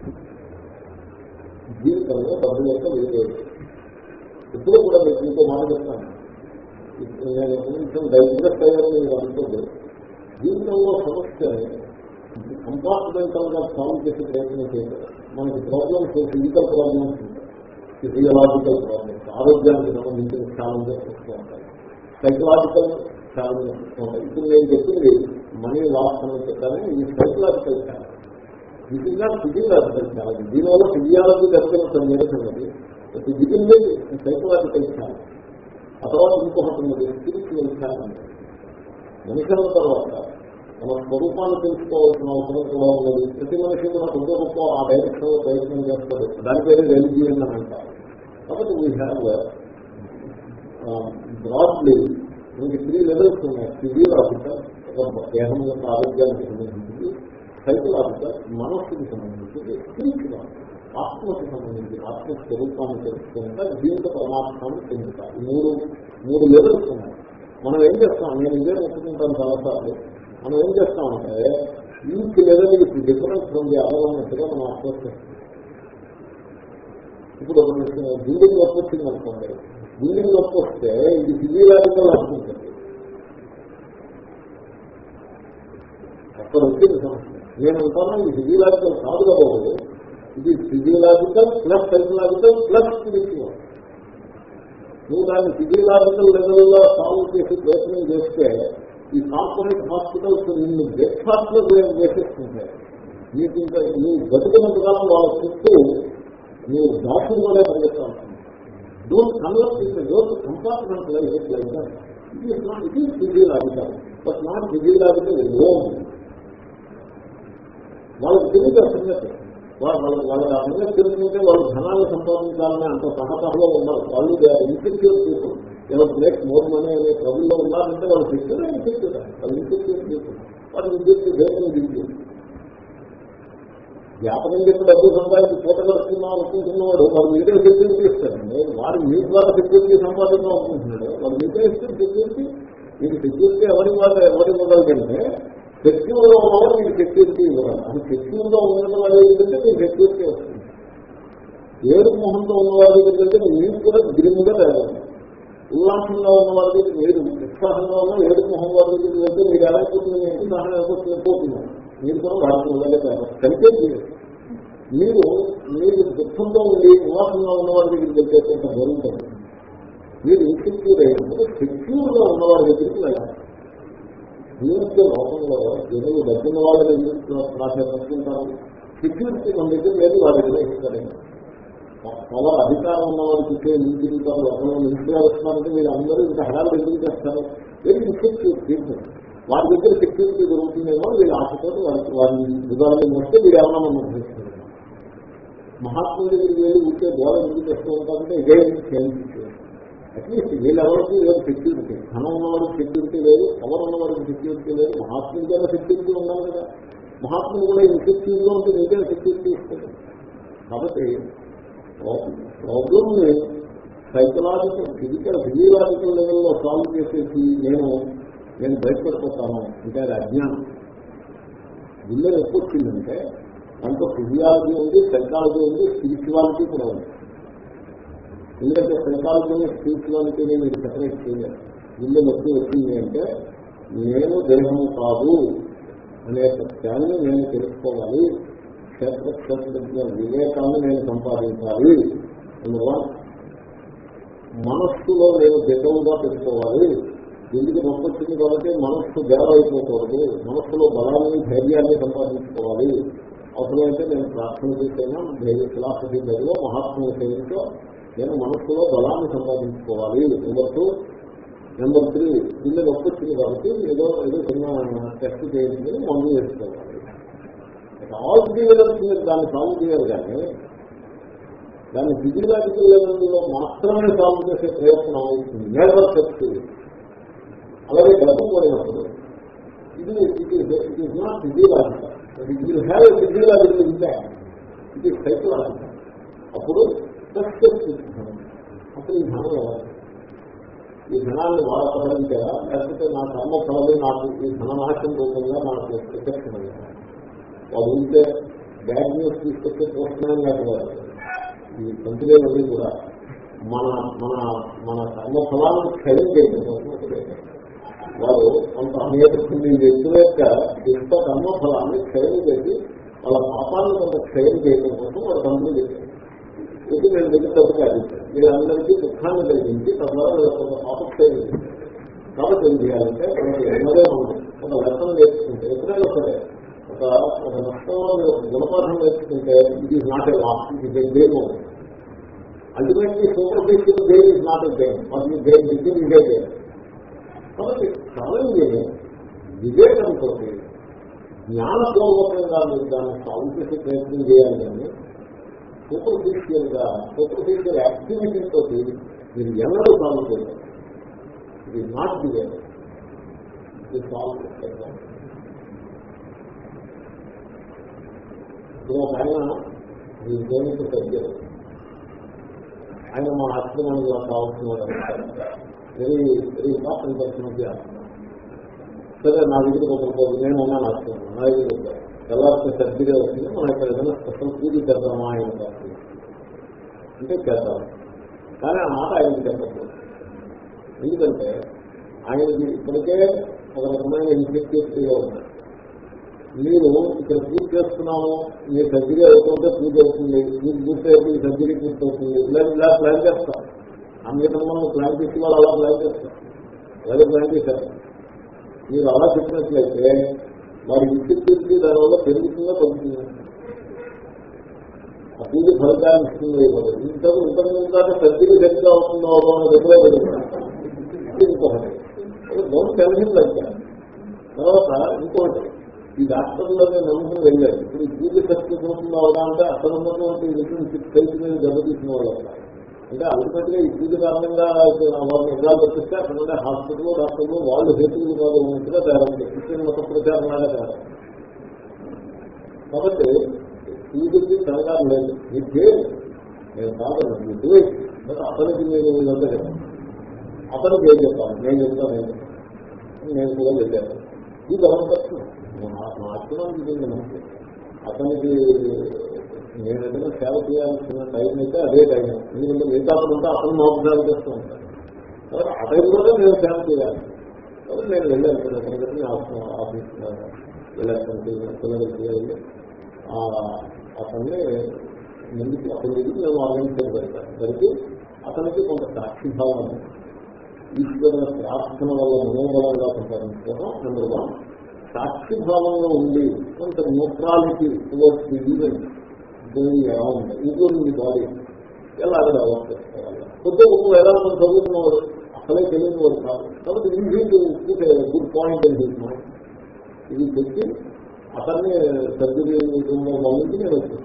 జీవితంలో డబ్బు యొక్క విలువ ఇప్పుడు కూడా మీకు ఇంకో మాట చెప్తాను నేను కొంచెం డైగ్రెస్ అయ్యాను మీరు అనుకోండి జీవితంలో సమస్యని కంపార్ట్మెంటల్ గా సాల్వ్ చేసే ప్రయత్నం చేశారు మనకి ప్రాబ్లమ్స్ ఫిజికల్ ప్రాబ్లమ్స్ ఉంటాయి ఫిజియలాజికల్ ప్రాబ్లమ్స్ ఆరోగ్యానికి సంబంధించిన ఛాలెంజెస్ వస్తూ ఉంటాయి సైకలాజికల్ ఛాలెంజెస్ వస్తూ ఉంటాయి ఇప్పుడు నేను చెప్పింది మనీ లాస్ అని చెప్పాను ఇది psychological challenge it is not physiological challenge దీనివల్ల ఫిజియాలజీ దర్శనం నేర్చున్నది ఫిజికల్ సైకలాజికల్ ఛాలెంజ్ ఆ తర్వాత ఇంకొకటి ఉన్నది స్పిరిచువల్ ఛాలెంజ్ మనుషుల తర్వాత మన స్వరూపాన్ని తెలుసుకోవాల్సిన అవసరం కూడా ఉన్నది ప్రతి మనిషి మన కొంత రూపం ఆ డైరెక్షన్ లో ప్రయత్నం చేస్తాడు దాని పేరు రెలిజియన్ అని అంటారు కాబట్టి వీ హ్యావ్ బ్రాడ్లీ మనకి త్రీ లెవెల్స్ ఉన్నాయి ఫిజియలాజికల్ ఒక దేహం యొక్క ఆరోగ్యానికి సంబంధించింది సైకలాజికల్ మనస్సుకి సంబంధించింది స్పిరిచువల్ ఆత్మకు సంబంధించి ఆత్మ స్వరూపాన్ని తెలుసుకుంటా జీవిత పరమాత్మాన్ని పొందుతారు ఈ మూడు మూడు లెవెల్స్ ఉన్నాయి మనం ఏం చేస్తాం నేను ఇదే ఒప్పుకుంటాను చాలాసార్లు మనం ఏం చేస్తామంటే ఈచ్ లెవెల్ ఇప్పుడు డిఫరెన్స్ ఫ్రమ్ ది అదర్ అన్నట్టుగా మనం అప్రోచ్ చేస్తాం ఇప్పుడు ఒక బిల్డింగ్ నొప్పి వచ్చింది అనుకోండి బిల్డింగ్ నొప్పి వస్తే ఇది ఫిజియలాజికల్ అనుకుంటుంది అక్కడ వచ్చింది సమస్య నేను అంటాను ఇది ఫిజియలాజికల్ కాదు కాబట్టి ఇది physiological plus psychological plus spiritual నువ్వు దాన్ని ఫిజియలాజికల్ లెవెల్లో సాల్వ్ చేసి ప్రయత్నం చేస్తే ఈ కార్పొరేట్ హాస్పిటల్స్ నిన్ను బ్రేక్ఫాస్ట్ లో వేసేస్తుంటాయి నీకు ఇంకా నువ్వు బతుకున్నంతకాలం వాళ్ళ చుట్టూ నువ్వు దాచుడుగానే పరిగెత్తాల్సింది don't convert is don't compartment life like that it is not it is physiological but not physiological alone వాళ్ళకి తెలియదు సంగతి వాళ్ళ వాళ్ళ సంగతి తెలుసుకుంటే వాళ్ళు ధనాన్ని సంపాదించాలని అంత సహతహలో ఉన్నారు వాళ్ళు ఇన్సెక్యూర్ పీపుల్ ఎవరు బ్రేక్ మోర్ మనీ అనే ట్రబుల్లో ఉన్నారంటే వాళ్ళు సెక్యూర్ ఇన్సెక్యూర్ వాళ్ళు ఇన్సెక్యూర్ పీపుల్ వాళ్ళు విద్యుత్ దేశం దిగుతుంది వ్యాపకం చెప్పి డబ్బు సంపాదించి పూటగలుస్తున్నాం అనుకుంటున్నవాడు వాడు మీకే సెక్యూరిటీ ఇస్తారండి వాడు మీ ద్వారా సెక్యూరిటీ సంపాదించాం అనుకుంటున్నాడు వాడు మీకే ఇస్తారు సెక్యూరిటీ మీకు సెక్యూరిటీ ఎవరి వాళ్ళ ఎవరి ఇవ్వగలిగంటే సెక్యూర్ గా ఉన్నవాడు మీకు సెక్యూరిటీ ఇవ్వాలి అది సెక్యూర్ గా ఉండడం వల్ల ఏంటంటే మీకు సెక్యూరిటీ వస్తుంది ఏడు మొహంతో ఉన్నవాడి దగ్గరికి మీరు కూడా దిగుముగా తేవాలి ఉల్లాసంగా ఉన్న వాళ్ళ దగ్గర మీరు ఉత్సాహంగా ఉన్న ఏడు మొహం వారి దగ్గరికి వెళ్తే మీరు ఎలా అయిపోతుంది అంటే దాని పోతున్నారు మీరు కూడా వాడికి ఉండలే కంటే మీరు మీరు దుఃఖంతో ఉండి ఉల్లాసంగా ఉన్న వారి దగ్గరికి వెళ్తే కొంత జరుగుతుంది మీరు ఇన్సెక్యూర్ అయినప్పుడు సెక్యూర్ గా ఉన్న వారి దగ్గరికి వెళ్ళాలి జీవిత లోకంలో జనులు డబ్బున్న వాళ్ళని ఎందుకు ప్రాధాన్యతుంటారు సెక్యూరిటీ మన దగ్గర లేదు వాళ్ళ దగ్గర ఇస్తారండి చాలా అధికారం ఉన్న వారికి ఇచ్చే ఇంటింటారు ఒకరు ఇంటిగా వస్తున్నారంటే మీరు అందరూ ఇంత హడాలు ఎందుకు చేస్తారు వెరీ ఇన్సెక్యూర్ పీపుల్ వారి దగ్గర సెక్యూరిటీ దొరుకుతుందేమో వీళ్ళు ఆశతో వారికి వారి విధానం వస్తే వీరు ఏమన్నా మనం గ్రహిస్తున్నారు మహాత్ముల దగ్గరికి వెళ్ళి ఉంటే గోడ ఎందుకు చేస్తూ ఉంటారంటే ఇదే అట్లీస్ట్ వీళ్ళెవరికి లేదు సెక్యూరిటీ ధనం ఉన్నవాడికి సెక్యూరిటీ లేదు పవర్ ఉన్నవాడికి సెక్యూరిటీ లేదు మహాత్ముడికైనా సెక్యూరిటీ ఉండాలి కదా మహాత్ములు కూడా ఇన్సెక్యూర్ గా ఉంటే నీకే సెక్యూరిటీ ఇస్తుంది కాబట్టి ప్రాబ్లమ్ ని సైకలాజికల్ ఫిజికల్ ఫిజియలాజికల్ లెవెల్లో సాల్వ్ చేసేసి నేను నేను బయటపడిపోతాను అంటే అది అజ్ఞానం గుండె ఎప్పుడు వచ్చిందంటే దాంట్లో ఫిజియాలజీ ఉంది సైకాలజీ ఉంది స్పిరిచువాలిటీ కూడా ఉంది ఎందుకంటే సైకాలజీ స్పిరిచువాలిటీ మీరు సెపరేట్ చేయలేదు గుండె నొప్పి వచ్చింది అంటే నేను దేహము కాదు అనే సత్యాన్ని నేను తెలుసుకోవాలి క్షేత్ర క్షేత్ర వివేకాన్ని నేను సంపాదించాలి అందువల్ల మనస్సులో నేను దిగవుగా పెట్టుకోవాలి ఎందుకు నొప్పి వచ్చింది కాబట్టి మనస్సు బేరైపోకూడదు మనస్సులో బలాన్ని ధైర్యాన్ని సంపాదించుకోవాలి అవసరమైతే నేను ప్రార్థన చేసేనా ధైర్య ఫిలాసఫీ దగ్గర మహాత్ముల సేవతో నేను మనస్సులో బలాన్ని సంపాదించుకోవాలి నెంబర్ టూ నెంబర్ త్రీ కింద నొప్పి వచ్చింది కాబట్టి ఏదో ఏదో చిన్న టెస్ట్ చేయించుకుని మందు వేసుకోవాలి ఆల్ లెవెల్స్ మీరు దాన్ని సాల్వ్ చేయాలి కానీ దాన్ని ఫిజియలాజికల్ లెవెల్లో మాత్రమే సాల్వ్ చేసే ప్రయత్నం అవుతుంది నేవర్ చెప్తూ అలాగే డబ్బు పోయినప్పుడు ఇది it it is not physiological it will have a physiological impact it is psychological అప్పుడు అప్పుడు ఈ ధనం ఎవరు ఈ ధనాన్ని వాడపడించారా లేకపోతే నా కర్మ ఫలమే నాకు ఈ ధననాశం రూపంగా నాకు ప్రత్యక్షమయ్యా వాడు ఉంటే బ్యాడ్ న్యూస్ తీసుకొచ్చే పోస్తున్నాయని కాదు ఈ కంపెనీలన్నీ కూడా మన మన మన కర్మ ఫలాన్ని క్షయం చేయడం వారు కొంత అనేక కొన్ని వ్యక్తుల యొక్క దుష్ట కర్మ ఫలాన్ని క్షయం చేసి వాళ్ళ పాపాన్ని కొంత క్షయం చేయడం కోసం వాడు కంపెనీ చేశారు ఇది నేను దగ్గర కాదు వీళ్ళందరికీ దుఃఖాన్ని కలిగించి తద్వారా కొంత పాపక్షయం కాబట్టి ఏం చేయాలంటే మనకి ఎన్నదే ఉంది ఒక లెక్కను నేర్చుకుంటే ఎప్పుడైనా సరే ఒక ఒక నష్టంలో మీరు ఒక గుణపాఠం నేర్చుకుంటే ఇది ఈజ్ నాట్ ఏ లాస్ ఇది game ultimately superficial game is not a game అది గేమ్ ఇది ఇదే గేమ్ కాబట్టి ఛాలెంజ్ వివేకంతో జ్ఞానపూర్వకంగా మీరు దాన్ని సాల్వ్ చేసే ప్రయత్నం చేయాలి కానీ సూపర్ఫిషియల్ గా సూపర్ఫిషియల్ యాక్టివిటీ తోటి మీరు ఎన్నడూ సాల్వ్ చేయాలి ఇది నాట్ వివేక్ ఇది సాల్వ్ ఇప్పుడు ఒక ఆయన దీనికి తగ్గారు ఆయన మా ఆశ్రమానికి కావాల్సిన వాడు వెరీ వెరీ ఇంపార్టెంట్ పర్సన్ సరే నా దగ్గరికి ఒకరిపోదు నేను ఉన్నాను ఆశ్రమం నా దగ్గర వచ్చాను తెల్లారితే సర్దిగా వచ్చింది మనం ఇక్కడ ఏదైనా స్పెషల్ పూజ చేద్దామా ఆయన కాదు అంటే చేద్దాం కానీ ఆ మాట ఆయనకి చెప్పకూడదు ఎందుకంటే ఆయనకి ఇప్పటికే ఒక రకమైన ఇన్ఫెక్టివ్గా ఉన్నాయి మీరు ఇక్కడ పూజ చేస్తున్నాము మీ సర్జరీ అవుతుంటే పూజ అవుతుంది మీకు పూర్తి అయితే సర్జరీ పూర్తి అవుతుంది ఇలా ఇలా ప్లాన్ చేస్తాం అందుకని ప్లాన్ చేసి వాళ్ళు అలా ప్లాన్ చేస్తాం అలాగే ప్లాన్ చేశారు మీరు అలా చెప్పినట్లయితే వారి విద్యుత్ దానివల్ల పెరుగుతుందా తగ్గుతుందా ఆ పూజ ఫలితాన్ని ఇస్తుంది ఇంతకు ఇంతకు దాకా సర్జరీ సరిగ్గా అవుతుందో అవడం దగ్గర ఇంకొకటి డోంట్ టెన్షన్ లైక్ తర్వాత ఇంకోటి ఈ డాక్టర్లోనే నమ్ముకుని వెళ్ళారు ఇప్పుడు ఈ పూజ సక్సెస్ అవుతుందో అవడా అంటే అసలు ఉన్నటువంటి రిలేషన్షిప్ కలిసి మీద దెబ్బతీసిన వాళ్ళు అంటే అల్టిమేట్ గా ఈ పూజ కారణంగా వాళ్ళని ఎలా పట్టిస్తే అక్కడ హాస్పిటల్ డాక్టర్లు వాళ్ళు హేతువులు కాదు ఉన్నట్టుగా తయారైంది క్రిస్టియన్ మత ప్రచారం లాగా తయారు కాబట్టి పూజకి సహకారం లేదు మీ పేరు నేను కాదు మీకు అతనికి నేను ఇదంతా చెప్పాను అతనికి ఏం చెప్పాను నేను చెప్తాను నేను నేను కూడా వెళ్ళాను ఇది అవసరం ఆశ్రమానికి చెందిన మనిషి అతనికి నేను ఏదైనా సేవ చేయాల్సిన టైం అయితే అదే టైం ఎందుకంటే మిగతా ఉంటే అతను మోపదాలు చేస్తూ ఉంటాను కాబట్టి ఆ టైం కూడా నేను సేవ చేయాలి కాబట్టి నేను వెళ్ళాను తరగతి ఆఫీస్ వెళ్ళాను పిల్లలకి వెళ్ళి అతన్ని ముందుకు అతని దగ్గరికి మేము ఆర్గనైజ్ చేయగలుగుతాను దానికి అతనికి కొంత సాక్షిభావం ఈశ్వరుల ప్రార్థన వల్ల మనోబలంగా సంపాదించుకోవడం నెంబర్ వన్ సాక్షిభావంలో ఉండి కొంత neutrality towards the event going around including the body ఎలాగ డెవలప్ చేసుకోవాలి కొద్ది గొప్ప వేదాంతం చదువుతున్నవాడు అసలే తెలియని వాడు కాదు కాబట్టి ఈజీ టు గుడ్ పాయింట్ అని హిస్ మైండ్ ఇది పెట్టి అతన్ని సర్జరీ రూమ్లో మళ్ళీ నేను వచ్చాను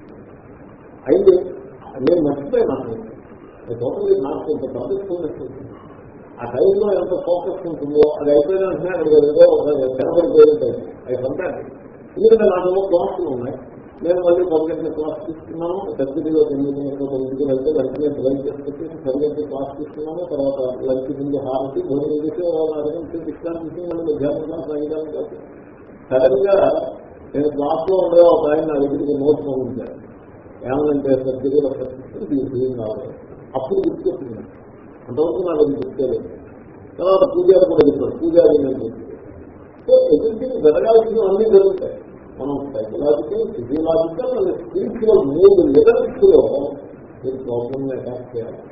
అయితే నేను మర్చిపోయాను టోటల్ నాకు కొంత పద్ధతి ఆ టైంలో ఎంత ఫోకస్ ఉంటుందో అది అయిపోయిన వెంటనే అక్కడ ఏదో కనబడిపోయింది అది పంపాలి ఎందుకంటే నాకేమో క్లాసులు ఉన్నాయి నేను మళ్ళీ పదిగంటల క్లాస్ తీసుకున్నాను సర్జరీలో తొమ్మిది గంటల తొమ్మిదికి వెళ్తే వెంటనే లంచ్ చేసుకొచ్చి సరిగంటల క్లాస్ తీసుకున్నాను తర్వాత లంచ్ ముందు హారతి భోజనం చేసి అరగంట ఇష్టాన్ని తీసుకుని మళ్ళీ మధ్యాహ్నం క్లాస్ అయ్యడానికి కాదు సడన్ గా నేను క్లాస్ లో ఉండగా ఒక ఆయన నా దగ్గరికి నోట్ పంపించారు ఏమనంటే సర్జరీలో ప్రశ్నిస్తూ దీనికి కావాలి అప్పుడు గుర్తుకొచ్చింది అంతవరకు నాకు అది గుర్తులేదు తర్వాత పూజారి కూడా చెప్పారు పూజారి నేను సో ఎదుటి జరగాల్సిన అన్ని జరుగుతాయి మనం సైకలాజికల్ ఫిజియలాజికల్ అండ్ స్పిరిచువల్ మూడు లెవెల్స్ లో మీరు ప్రాబ్లమ్ అటాక్ చేయాలి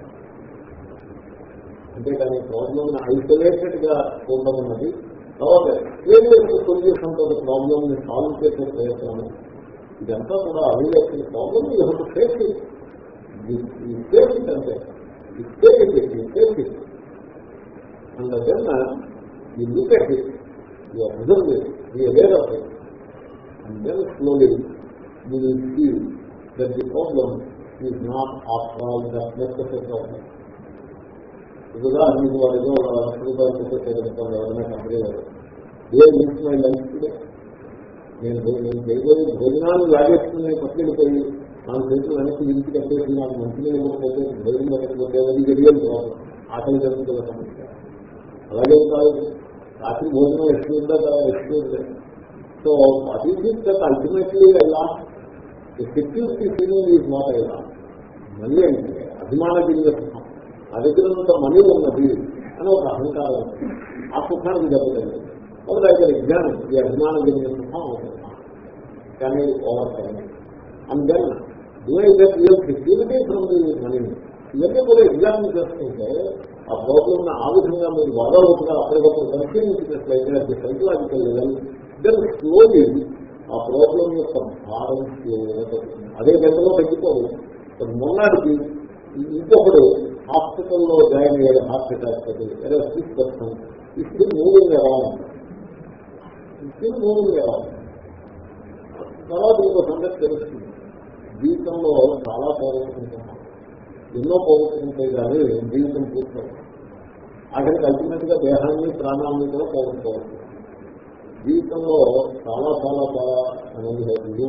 అంతేకాని ప్రాబ్లమ్ ఐసోలేటెడ్ గా ఉండమన్నది తర్వాత ఏదైతే సొల్యూషన్ తో ప్రాబ్లమ్ ని సాల్వ్ చేసే ప్రయత్నం ఇదంతా కూడా అవిలేసిన ప్రాబ్లమ్ ఇది ఫేస్ ఫేస్ అంటే take it, you take it. And then uh, you look at it, you observe it, be aware of it, and then slowly you will feel that the problem is not after all that necessary problem. ఉదాహరణకు వారిలో రూపాయలు చెప్పేసారు ఎవరైనా company వారు ఏ miss my lunch today నేను నేను చేయబోయే భోజనాలు లాగేసుకుని పట్టుకెళ్ళిపోయి నాకు చేతులు వెనక్కి ఇంటికి కట్టేసి నాకు మంచిగా ఇవ్వకపోతే భోజనం పెట్టకపోతే అది తెలియదు ప్రాబ్లం ఆకలి జరుగుతున్న సమస్య అలాగే కాదు రాత్రి భోజనం ఎక్కువ ఉందా కదా ఎక్కువ ఉంది so what is it that ultimately I lost security feeling is not I lost money అంటే అభిమాన గిరిగా సుఖం నా దగ్గర ఉన్నంత మనీ ఉన్నది అని ఒక అహంకారం ఆ సుఖానికి దెబ్బతింది ఒక దగ్గర ఎగ్జామ్ ఈ అభిమాన గిరిగా సుఖం అవుతుంది కానీ over time and then security from the money ఇవన్నీ కూడా ఎగ్జామిన్ చేసుకుంటే ఆ ప్రాబ్లమ్ ఆ విధంగా మీరు వదలవుతుగా అప్పటికప్పుడు పరిశీలించినట్లయితే అది సైకలాజికల్ లెవెల్ దెన్ స్లోలీ ఆ ప్రాబ్లం యొక్క భారం అదే గంటలో తగ్గిపోదు మొన్నటికి ఇంకొకడు హాస్పిటల్లో జాయిన్ అయ్యాడు హార్ట్ అటాక్ ఏదో సిక్స్ పర్సెంట్ ఇప్పుడు మూవింగ్ ఎలా ఇప్పుడు మూవింగ్ ఎలా తర్వాత ఇంకో సంగతి తెలుస్తుంది జీవితంలో చాలా పోగొట్టుకుంటున్నాం ఎన్నో పోగొట్టుకుంటాయి కానీ జీవితం పూర్తి అక్కడికి అల్టిమేట్ గా దేహాన్ని ప్రాణాన్ని కూడా పోగొట్టుకోవచ్చు జీవితంలో చాలా చాలా చాలా అనేది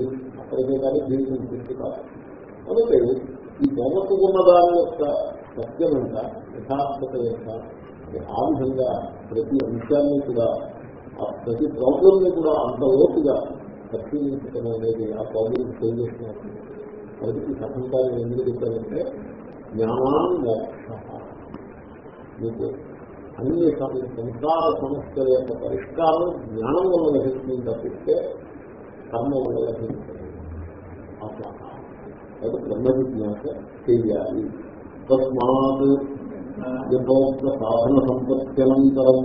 అక్కడికే కానీ దీనికి దృష్టి కాదు కాబట్టి ఈ పోగొట్టుకున్న దాని యొక్క సత్యం ఎంత యథార్థత ఎంత ఆ విధంగా ప్రతి అంశాన్ని కూడా ఆ ప్రతి ప్రాబ్లంని కూడా అంత లోతుగా పరిశీలించడం అనేది ఆ ప్రాబ్లం సేవ్ చేసినట్టు కాబట్టి ఈ సఫలితాన్ని ఎందుకు చెప్పారంటే జ్ఞానాన్ని మోక్ష మీకు అన్ని సంసార సమస్యల యొక్క పరిష్కారం జ్ఞానం వల్ల లభిస్తుంది తప్పిస్తే కర్మ వల్ల లభిస్తుంది అట్లా అయితే బ్రహ్మ జిజ్ఞాస చేయాలి తస్మాత్ యథోక్త సాధన సంపత్త్యనంతరం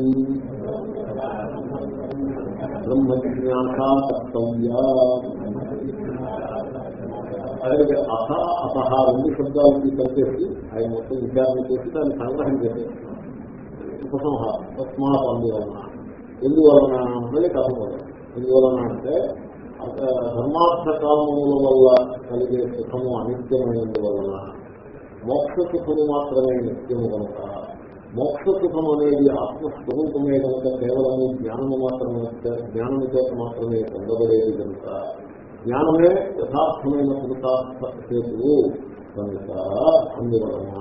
బ్రహ్మ జిజ్ఞాస కర్తవ్య అలాగే అథ అసహ రెండు శబ్దాలకి కలిపేసి ఆయన మొత్తం విచారణ చేసి దాన్ని సంగ్రహం చేసేసి ఉపసంహారం తస్మాత్ అందువలన ఎందువలన మళ్ళీ కథ మొదలు ఎందువలన అంటే ధర్మార్థ కామముల వల్ల కలిగే సుఖము అనిత్యమైనందువలన మోక్ష సుఖము మాత్రమే నిత్యము కనుక మోక్ష సుఖం అనేది ఆత్మస్వరూపమే కనుక కేవలము జ్ఞానము మాత్రమే జ్ఞానము చేత మాత్రమే పొందబడేది కనుక జ్ఞానమే యథార్థమైన పురుషార్థ హేతువు కనుక అందువలన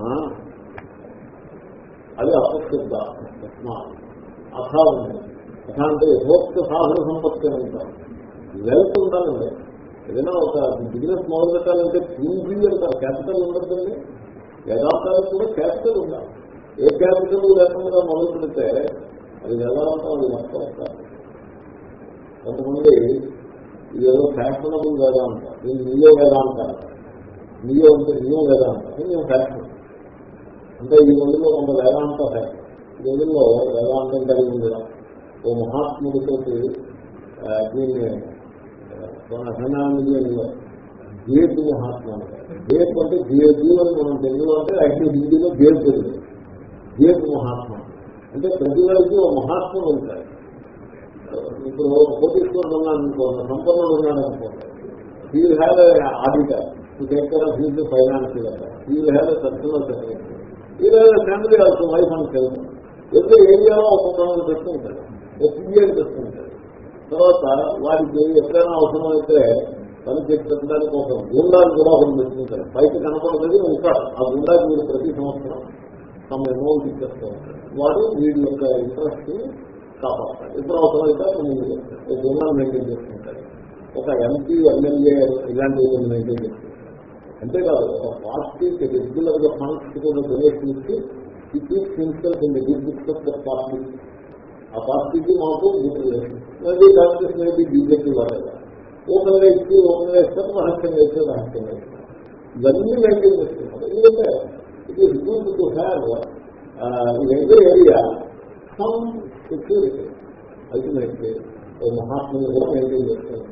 అది అపశబ్ద అథ ఉంది అథ అంటే యథోక్త సాధన సంపత్తి అని అంటారు వెల్త్ ఉండాలండి ఏదైనా ఒక బిజినెస్ మొదలు పెట్టాలంటే పూంజీ అంటారు క్యాపిటల్ ఉండదండి వేదాంతానికి కూడా క్యాపిటల్ ఉండాలి ఏ క్యాపిటల్ లేకుండా మొదలు పెడితే అది వేదాంతం అది మొత్తం వస్తారు కొంతమంది ఇది ఏదో ఫ్యాషనబుల్ వేదాంత దీన్ని నియో వేదాంత నియో అంటే నియో వేదాంత నేను ఫ్యాషన్ అంటే ఈ రోజుల్లో కొంత వేదాంత ఫ్యాషన్ ఈ రోజుల్లో వేదాంతం కలిగి ఉండడం ఓ మహాత్ముడితో దీన్ని హనాన్ని గేట్ మహాత్మ గేట్ అంటే జీవ అని మనం తెలుగులో అంటే అయితే హిందీలో గేట్ తెలుగు గేట్ మహాత్మ అంటే ప్రతి వారికి ఒక మహాత్ముడు ఉంటాయి ఇప్పుడు కోటీశ్వరుడు ఉన్నాడు అనుకోండి సంపన్నుడు ఉన్నాడు అనుకోండి he'll have auditor to take care of he'll financial he'll have personal secretary he'll have family also wife అని తెలుసు ఎప్పుడు ఏరియాలో ఒక్కొక్క పెట్టుకుంటాడు ఒక పీరియడ్ పెట్టుకుంటాడు తర్వాత వారికి ఎప్పుడైనా అవసరమైతే పని చేసి పెట్టడానికి ఒక గుండాన్ని కూడా ఒకరు పెట్టుకుంటారు పైకి కనపడలేదు ఉంటారు ఆ గుండాకి మీరు ప్రతి సంవత్సరం తమ అమౌంట్ ఇచ్చేస్తూ ఉంటారు వాడు వీడి యొక్క ఇంట్రెస్ట్ కాపాడతారు ఎప్పుడు అవసరమైతే అతను ముందు చేస్తారు ఒక గుండాన్ని మెయింటైన్ చేసుకుంటారు ఒక ఎంపీ ఎమ్మెల్యే ఇలాంటివి మెయింటైన్ చేస్తారు అంతేకాదు ఒక పార్టీకి రెగ్యులర్ గా ఫండ్స్ కూడా డొనేషన్ ఇచ్చి it is himself in the good books of the party ఆ పార్టీకి మాకు good relation maybe Congress maybe BJP వాళ్ళ ఓపెన్ గా ఇచ్చి ఓపెన్ గా ఇస్తారు రహస్యంగా ఇస్తే రహస్యంగా ఇస్తారు ఇవన్నీ మెయింటైన్ చేస్తున్నారు ఎందుకంటే it is good to have ఇదే ఏరియా సమ్ సెక్యూరిటీ అల్టిమేట్లీ ఓ మహాత్ముని కూడా మెయింటైన్ చేస్తున్నారు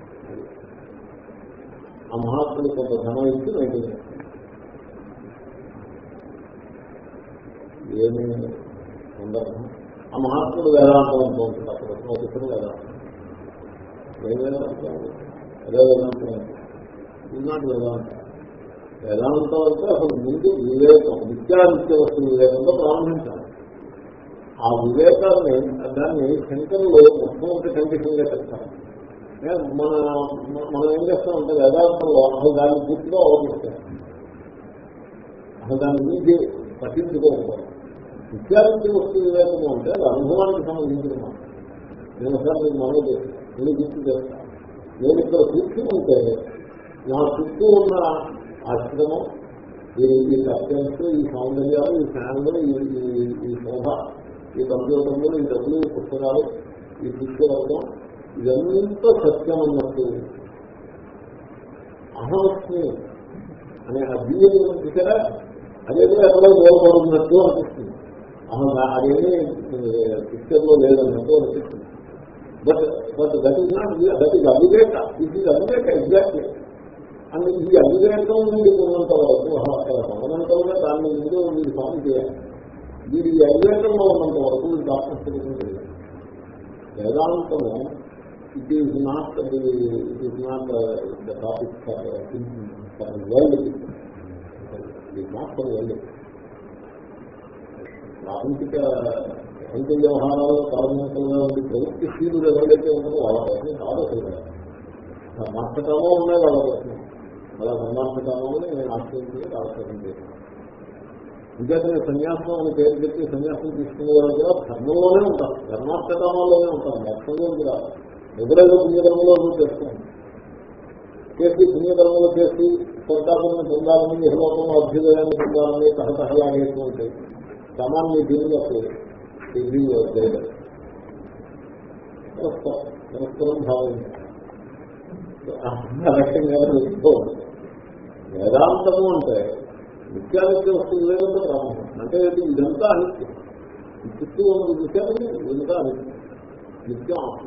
ఆ మహాత్ముడు కొంత ధనం ఇచ్చి మెయింటైన్ చేస్తారు ఏమి సందర్భం ఆ మహాత్ముడు వేదాంతం అంటూ ఉంటుంది అప్పుడు ఒక ఇతరు వేదాంతం ఏ వేదాంతం అదే వేదాంతం ఈనాటి వేదాంతం వేదాంతం అంటే అసలు ముందు వివేకం నిత్యానిత్య వస్తువు వివేకంతో ప్రారంభించాలి ఆ వివేకాన్ని దాన్ని శంకరులు మొట్టమొదటి కండిషన్ గా చెప్తారు మన మనం ఏం చేస్తామంటే వేదాంతంలో అసలు దాన్ని పూర్తిగా అవగమిస్తాం అసలు దాని గురించి పట్టించుకోకపోవడం విద్యార్థి వస్తు వివేకము అంటే అది అనుభవానికి సంబంధించిన మాట నేను ఒకసారి మీకు మనవి చేస్తాను నేను గుర్తు చేస్తాను నేను ఇక్కడ కూర్చుని ఉంటే నా చుట్టూ ఉన్న ఆశ్రమం ఈ ఈ సత్యంస్ ఈ సౌందర్యాలు ఈ ఫ్యాన్లు ఈ శోభ ఈ కంప్యూటర్లు ఈ డబ్బులు ఈ పుస్తకాలు ఈ పుష్పవర్గం ఇదంతా సత్యం అన్నట్టు అహమస్మి అనే ఆ బియ్యం చూసారా అదేదో ఎక్కడో గోల్పడుతున్నట్టు అనిపిస్తుంది అసలు అదేమీ పిక్చర్ లో లేదన్నట్టు అనిపిస్తుంది but but that is not that is అవివేక ఇట్ ఈస్ అవివేక ఎగ్జాక్ట్లీ అండ్ ఈ అవివేకం నుండి ఉన్నంత వరకు అక్కడ సమనంతలుగా దాన్ని ముందు మీరు ఫామ్ చేయాలి వీరి అవివేకంలో ఉన్నంత వరకు వీరు డాక్టర్ వేదాంతము it is not it is not the topic for for world ఇది నాట్ ఫర్ వరల్డ్ ప్రాథమిక ప్రపంచ వ్యవహారాలు ప్రాథమికంగా ఉండి ప్రవృత్తిశీలుడు ఎవరైతే ఉంటారో వాళ్ళ కోసం కాదు అసలు ధర్మార్థకామం ఉన్నాయి వాళ్ళ ప్రశ్న వాళ్ళ ధర్మార్థకామని నేను ఆశ్రయించి ఆశ్రయం చేశాను ఇంకేతనే సన్యాసం అని పేరు పెట్టి సన్యాసం తీసుకునే వాళ్ళు కూడా ధర్మంలోనే ఉంటారు ధర్మార్థకామంలోనే ఉంటారు లక్ష్యంలో కూడా ఎదురేదో పుణ్యకర్మలో చేస్తాం చేసి పుణ్యకర్మలు చేసి స్వర్గాలను పొందాలని యహలోకంలో అభ్యుదయాన్ని పొందాలని తహతహలాగేస్తూ ఉంటాయి సామాన్య దీనికి డిగ్రీ చేయడం పరస్పరం భావించాలి వేదాంతము అంటే నిత్యానిత్య వస్తువు లేదంటే బ్రహ్మం అంటే ఇదంతా అనిత్యం ఈ చుట్టూ ఉన్న విషయాన్ని ఇదంతా అనిత్యం నిత్యం ఆత్మ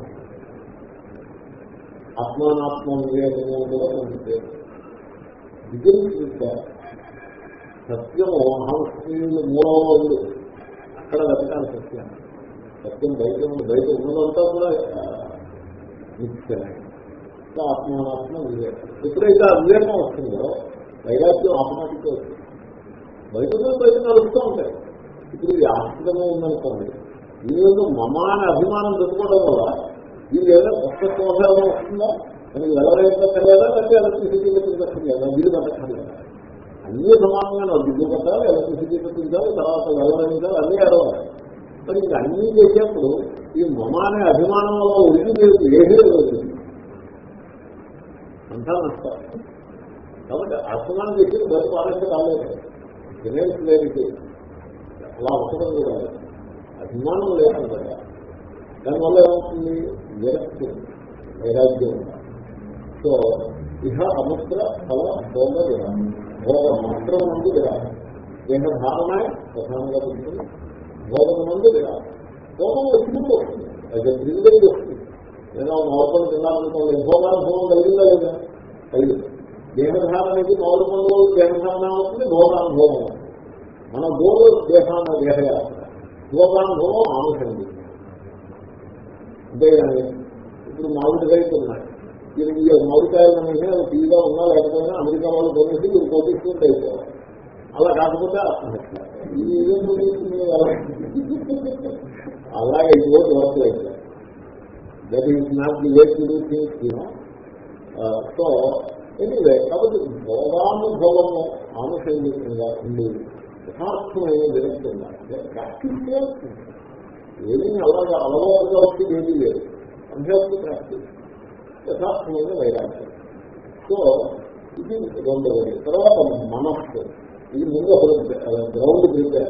ఆత్మానాత్మ వివేకము కూడా మనకి విజయించే సత్యము అహంస్త్రీలు మూలంలో ఉంది అక్కడ వెతకాలి సత్యం సత్యం బయట ఉంది బయట ఉన్నదంతా కూడా నిత్యమే ఆత్మానాత్మ వివేకం ఎప్పుడైతే ఆ వివేకం వస్తుందో వైరాగ్యం ఆటోమేటిక్గా వస్తుంది బయట ఉన్నది బయట నడుస్తూ ఉంటాయి ఇప్పుడు ఇది ఆశ్రమం ఉందనుకోండి దీనిలో మమ అనే అభిమానం పెట్టుకోవడం వల్ల దీనికి ఏదైనా కొత్త కోసారం వస్తుందా మనకి ఎవరైతే తెలియదా లేకపోతే ఎలక్ట్రిసిటీ పెట్టిందా వీలు పెట్టక్కర్లేదా అన్ని సమానంగా బిల్లు పెట్టాలి ఎలక్ట్రిసిటీ పెట్టించాలి తర్వాత వెళ్ళరించాలి అన్నీ అడవాలి మరి ఇది అన్నీ చేసేప్పుడు ఈ మమ అనే అభిమానం వల్ల ఒరిగి లేదు ఏమీ లేదు అంతా నష్టాలు కాబట్టి అసమానం చేసి బయట పాలసీ రాలేదు ఫినాన్స్ లేదు అలా అవసరం కూడా అభిమానం లేదు కదా దానివల్ల ఏమవుతుంది విరక్తి వైరాగ్యం సో ఇహ అముద్ర ఫల భోగ విరామం భోగ మాత్రం నుండి విరామం దేహధారణ ప్రధానంగా ఉంటుంది భోగం నుండి విరామం భోగం వచ్చినప్పుడు వస్తుంది అది బ్రిందరి వస్తుంది నేను నవపం తిన్నాలనుకోండి భోగానుభవం కలిగిందా లేదా కలిగింది దేహధారణకి మొదలు పండుగ దేహధారణ అవుతుంది భోగానుభవం అవుతుంది మన గోలు దేహాన దేహయాత్ర భోగానుభవం ఆనుషండి అంతేగాని ఇప్పుడు మామిడికాయలు ఉన్నాయి ఈ మామిడికాయలు అనేవి తీగా ఉన్నా లేకపోయినా అమెరికా వాళ్ళు కొనేసి మీరు కోటిస్తుంటే అయిపోవాలి అలా కాకపోతే ఆత్మహత్య అలాగే ఇదిగో వర్క్ అయితే that is not the way to do things so anyway కాబట్టి భోగానుభవము ఆనుషంగికంగా ఉండి యథార్థమైన విరక్తి ఉండాలి ప్రాక్టీస్ చేయాల్సింది ఏమీ అలాగా అలవాటుగా వచ్చి ఏమీ లేదు అభ్యాసం ప్రాక్టీస్ యథార్థమైన వైరాగ్యం సో ఇది రెండవది తర్వాత మనస్సు ఇది ముందు అసలు గ్రౌండ్ ప్రిపేర్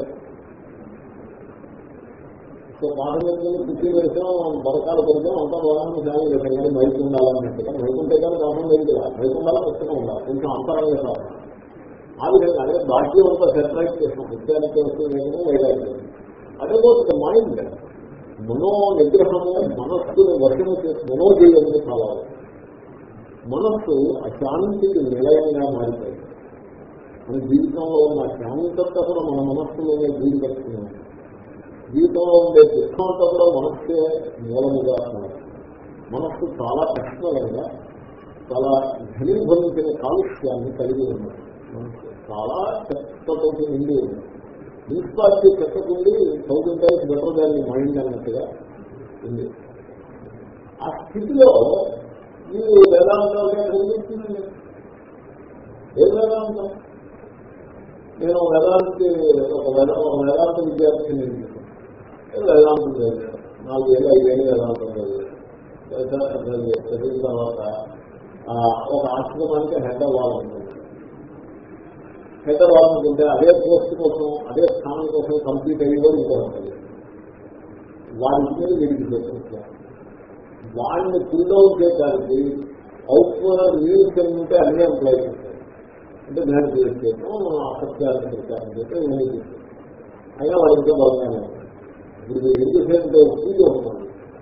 సో పాఠంలో పుట్టి వేసాం బరకాలు పెడతాం అంతా బాగా జాయిన్ చేశాం కానీ మైకు ఉండాలన్నట్టుగా మైకు ఉంటే కానీ పాఠం లేదు కదా మైకు ఉండాలి పుస్తకం ఉండాలి కొంచెం అంతరంగా కావాలి ఆ విధంగా అదే బాధ్యం అంతా సెటరైజ్ చేసాం నిత్యానికి వస్తుంది వైరాగ్యం అదే పోతుంది మైండ్ మనో నిగ్రహము మనస్సును వర్షము చేసి మనోజీవనం చాలా మనస్సు అశాంతికి నిలయంగా మారిపోయింది మన జీవితంలో ఉన్న శాంతత కూడా మన మనస్సులోనే జీవిస్తున్నాం జీవితంలో ఉండే దుఃఖంతో కూడా మనస్సే మూలముగా మనస్సు చాలా కష్టంగా చాలా ఘనీభవించిన కాలుష్యాన్ని కలిగి ఉన్నది మనస్సు చాలా చెత్తతో నిండి ఉంది మున్సిపాలిటీ చెత్తకుండి థౌజండ్ టైమ్స్ బెటర్ దాన్ని మైండ్ అన్నట్టుగా ఉంది ఆ స్థితిలో మీరు వేదాంతం కనిపిస్తుంది ఏ వేదాంతం నేను వేదాంతి ఒక వేద ఒక వేదాంత విద్యార్థిని వేదాంతం చదివాను నాలుగు ఏళ్ళు ఐదేళ్ళు వేదాంతం చదివాను చదివిన తర్వాత ఒక ఆశ్రమానికి హెడ్ అవ్వాలనుకుంటున్నాను హెడ్ అవ్వాలనుకుంటే అదే పోస్ట్ కోసం అదే స్థానం కోసం కంప్లీట్ అయ్యేదో ఇంకో ఉంటుంది వారి మీద వీడికి చేసుకుంటారు వాడిని పుల్డౌన్ చేయడానికి అవుట్ఫోర్ న్యూస్ ఉంటే అన్ని ఎంప్లాయ్ చేస్తారు అంటే నేను చేస్తాను మనం అసత్యాన్ని ప్రచారం చేస్తే ఏమీ చేస్తాం అయినా వాడు ఇంకా బలంగానే ఇప్పుడు ఎంతసేపు పూజ ఉంటుంది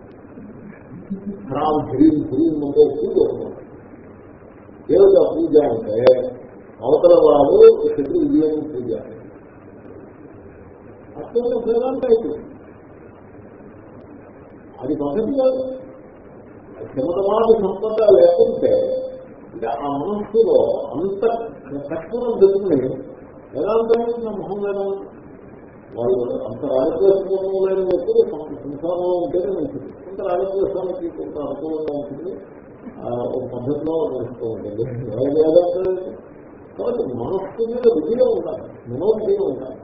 రామ్ హ్రీం హ్రీం అంటే పూజ ఉంటుంది ఏమిటా పూజ అంటే అవతల వాడు శత్రు విజయం పూజ అత్యంత వేదాంత అయిపోయింది అది పద్ధతి కాదు క్షమతవాది సంపద లేకుంటే అంటే ఆ మనస్సులో అంత కష్టం తెలుసుకుని వేదాంతమైన మొహం వేదాంతం వాళ్ళు అంత రాజద్వేషము లేని వ్యక్తులు సంసారంలో ఉంటేనే మంచిది కొంత రాజద్వేషానికి కొంత అనుకూలంగా ఉంటుంది ఒక పద్ధతిలో నడుస్తూ ఉంటుంది వేదాంతం కాబట్టి మనస్సు మీద విధిగా ఉండాలి మనోవిధిగా ఉండాలి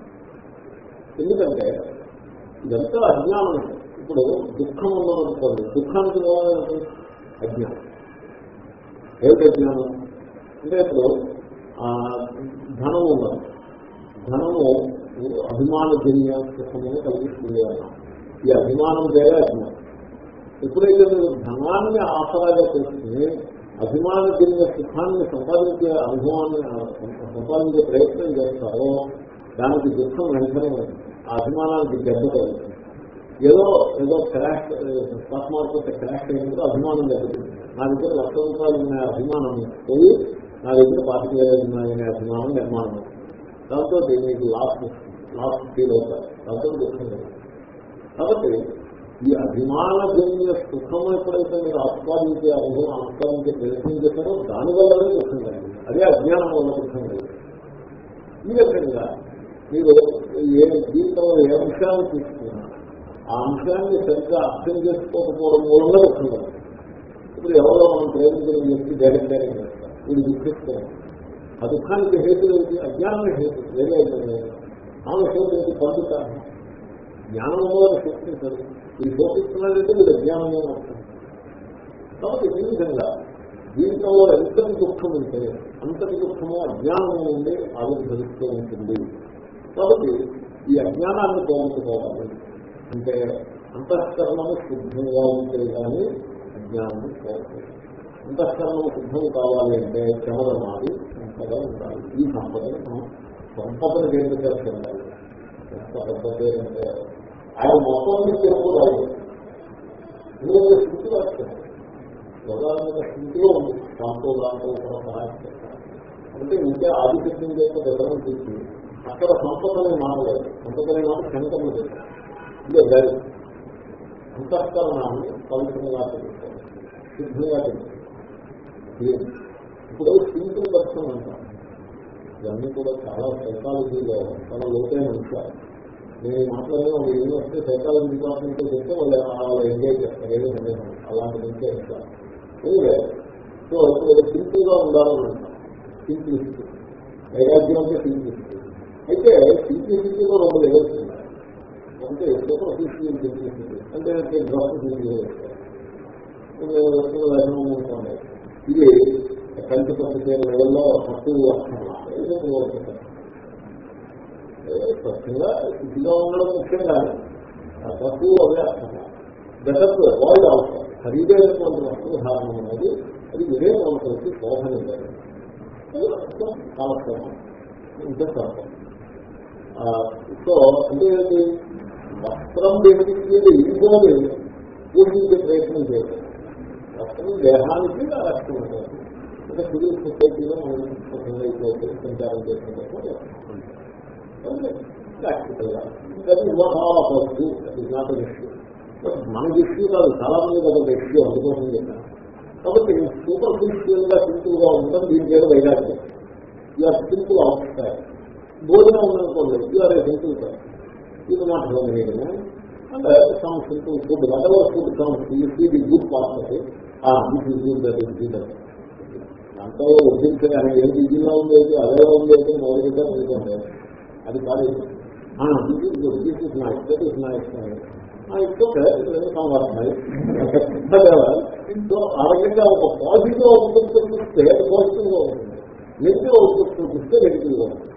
ఎందుకంటే ఇదంతా అజ్ఞానం ఇప్పుడు దుఃఖం ఉన్నదనుకోండి దుఃఖానికి ఏమైనా అజ్ఞానం ఏమిటి అజ్ఞానం అంటే ఇప్పుడు ధనం ఉన్నది ధనము అభిమానజన్య సుఖము కలిగిస్తుంది అన్నాం ఈ అభిమానం వేరే అజ్ఞానం ఎప్పుడైతే మీరు ధనాన్ని ఆసరాగా చేసుకుని అభిమానజన్య సుఖాన్ని సంపాదించే అనుభవాన్ని సంపాదించే ప్రయత్నం చేస్తారో దానికి దుఃఖం వెంటనే ఆ అభిమానానికి దెబ్బ కలుగుతుంది ఏదో ఏదో క్రాష్ స్టాక్ మార్కెట్ క్రాష్ అయినప్పుడు అభిమానం జరుగుతుంది నా దగ్గర లక్ష రూపాయలు ఉన్న అభిమానం పోయి నా దగ్గర పాతిక వేలు ఉన్నాయనే అభిమానం నిర్మాణం దాంతో మీకు లాస్ట్ లాస్ట్ ఫీల్ అవుతారు దాంతో దుఃఖం కాబట్టి ఈ అభిమానజన్య సుఖం ఎప్పుడైతే మీరు ఆస్వాదించే అనుభవం ఆస్వాదించే ప్రయత్నం చేస్తారో దానివల్లనే దుఃఖం కలిగింది అదే అజ్ఞానం వల్ల దుఃఖం కలిగింది ఈ రకంగా మీరు ఏ జీవితంలో ఏ అంశాన్ని తీసుకున్నా ఆ అంశాన్ని సరిగ్గా అర్థం చేసుకోకపోవడం మూలంగా దుఃఖం కలిగింది ఇప్పుడు ఎవరో మనం ప్రేమించిన వ్యక్తి డైరెక్ట్ డైరెక్ట్ చేస్తారు వీడు దుఃఖిస్తారు ఆ దుఃఖానికి హేతు ఏంటి అజ్ఞానం హేతు వేరే అయితే ఆమె హేతు పొందుతారు జ్ఞానంలో శోషించదు ఇది శోషిస్తున్నాడంటే మీరు అజ్ఞానంగా ఉంటుంది కాబట్టి ఈ విధంగా జీవితంలో ఎంతటి దుఃఖం ఉంటే అంతటి దుఃఖము అజ్ఞానము ఉండి ఆవిర్భవిస్తూ ఉంటుంది కాబట్టి ఈ అజ్ఞానాన్ని పోగొట్టుకోవాలి అంటే అంతఃకరణము శుద్ధంగా ఉంటే కానీ అజ్ఞానం పోగొట్టు అంతఃకరణము శుద్ధం కావాలి అంటే చమదమాది సంపద ఉండాలి ఈ సంపదను మనం సంపదను కేంద్రీకరించాలి ఎంత పద్ధతి అంటే ఆయన మొత్తం నుంచి చెప్పుకోవాలి ఎందుకంటే స్థితి వస్తుంది ప్రధానమైన స్థితిలో ఉంది దాంతో దాంతో కూడా సహాయం చేస్తారు అంటే ఇంకా ఆధిపత్యం చేస్తే దగ్గర తీసి అక్కడ సంపదనే మానలేదు సంపదనే మాట శంకరణ చేశారు ఇదే దారి అంతఃకరణాన్ని పవిత్రంగా తెలుస్తారు సిద్ధంగా తెలుస్తారు ఇప్పుడు సింపుల్ దర్శనం అంటారు ఇవన్నీ కూడా చాలా సైకాలజీలో చాలా లోతైన అంశాలు నేను మాట్లాడే వాళ్ళు ఏం వస్తే సైకాలజీ డిపార్ట్మెంట్ చెప్తే వాళ్ళు వాళ్ళు ఎంజాయ్ చేస్తారు ఏదో సందేహం అలాంటి నుంచే ఇస్తారు సో ఇప్పుడు సింపుల్ గా ఉండాలని అంటాం సింప్లిసిటీ వైరాగ్యం అంటే సింప్లిసిటీ అయితే సింప్లిసిటీలో రెండు లెవెల్స్ ఉన్నాయి అంటే సూపర్ఫిషియల్ సింప్లిసిటీ అంటే డ్రాప్ అనుకోండి ఇది కంటి పద్ధతి లెవెల్లో తక్కువ స్వచ్ఛంగా శుద్ధిగా ఉండడం ముఖ్యం కానీ తక్కువ అదే అర్థం బెటర్ అవాయిడ్ అవసరం ఖరీదైనటువంటి వస్తువు ధారణం అనేది అది ఇదే మనకి శోభనివ్వదు కాలక్రమం ఇంకా సర్వం సో అంటే వస్త్రం వ్యక్తికి ఈగోని పూజించే ప్రయత్నం చేయాలి వస్త్రం దేహానికి ఆ రక్షణ ఉంటుంది అంటే సివిల్ సొసైటీలో మనం సంచారం చేసినప్పుడు ప్రాక్టికల్గా నాట్ ఇష్యూ బట్ మన ఇష్యూ కాదు చాలా మంది కదా ఇష్యూ అందుకోసం చెప్పాను కాబట్టి సూపర్ ఫిజికల్ గా సింపుల్ గా ఉండడం దీని పేరు వైరాగ్యం ఇవాళ సింపుల్ అవుతాయి భోజనం ఉందనుకోండి ఇవాళ సింపుల్ కాదు ఇది మాట్లాడడం లేదు and some simple food whatever food comes you see the good part of it ఆ this is good that is good అంతా ఉద్దేశం ఆయన ఏం బిజీగా ఉంది అయితే అదే ఉంది అయితే మొదలుగా అనుకోండి అది కాదు this is good this is nice that is nice so ఆ రకంగా ఒక పాజిటివ్ అవుట్పుట్ చూపిస్తే పాజిటివ్ గా ఉంటుంది నెగిటివ్ అవుట్పుట్ చూపిస్తే నెగిటివ్ గా ఉంటుంది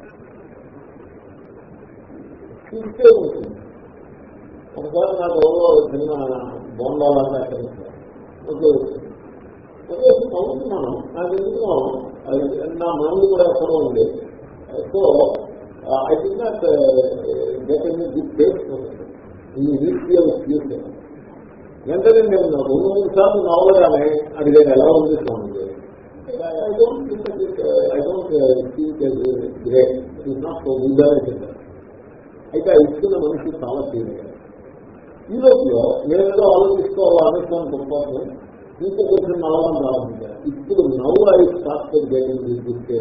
చూస్తే ఉంటుంది ఒకసారి నాకు ఎవరో చిన్న బోండాలంటే అక్కడ చదువుతున్నాను నాకు ఎందుకు నా మనల్ని కూడా ఎక్కడో ఉంది so I think that get an good taste ఈ రీతియల్ ఫ్యూచర్ వెంటనే నేను రెండు మూడు సార్లు నవ్వగానే అది నేను ఎలా ఉంది Swami I don't I don't think great it not so అయితే ఆ ఇచ్చిన మనిషి చాలా తీవ్రంగా ఈ లోపల నేనేదో ఆలోచిస్తూ ఆలోచన పొరపాటు ఇంకా కొంచెం నవ్వడం ప్రారంభించారు ఇప్పుడు నవ్వు అది స్టార్ట్ గుర్తే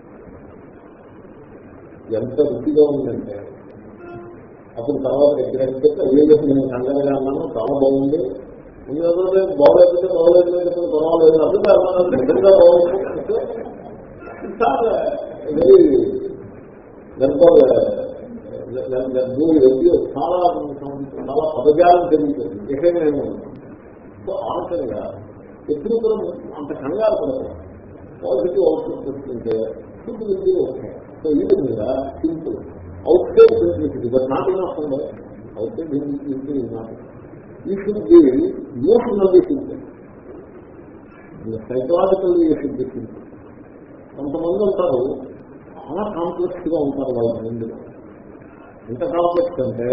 ఎంత రుచిగా ఉందంటే అప్పుడు తర్వాత ఎక్కడంటే నేను కండగా అన్నాను చాలా బాగుంది ఎందుకంటే బాగోలేకపోతే బాగోలేదు పర్వాలేదు అందుకే నిజంగా బాగోలేదు వెరీ గర్భ చాలా చాలా పదజాలం పెరుగుతుంది విషయమేమో సో ఆ రకంగా ఎప్పుడు కూడా అంత కంగారు పడతాం పాజిటివ్ అవుట్పుట్ పెట్టుకుంటే సింప్లిసిటీ వస్తాయి సో ఈ విధంగా simple outside simplicity but not enough ఉండే అవుట్ సైడ్ సింప్లిసిటీ నాట్ ఈ should be emotionally simple psychologically should be simple కొంతమంది ఉంటారు చాలా కాంప్లెక్స్ గా ఉంటారు వాళ్ళ మైండ్లో ఎంత కాంప్లెక్స్ అంటే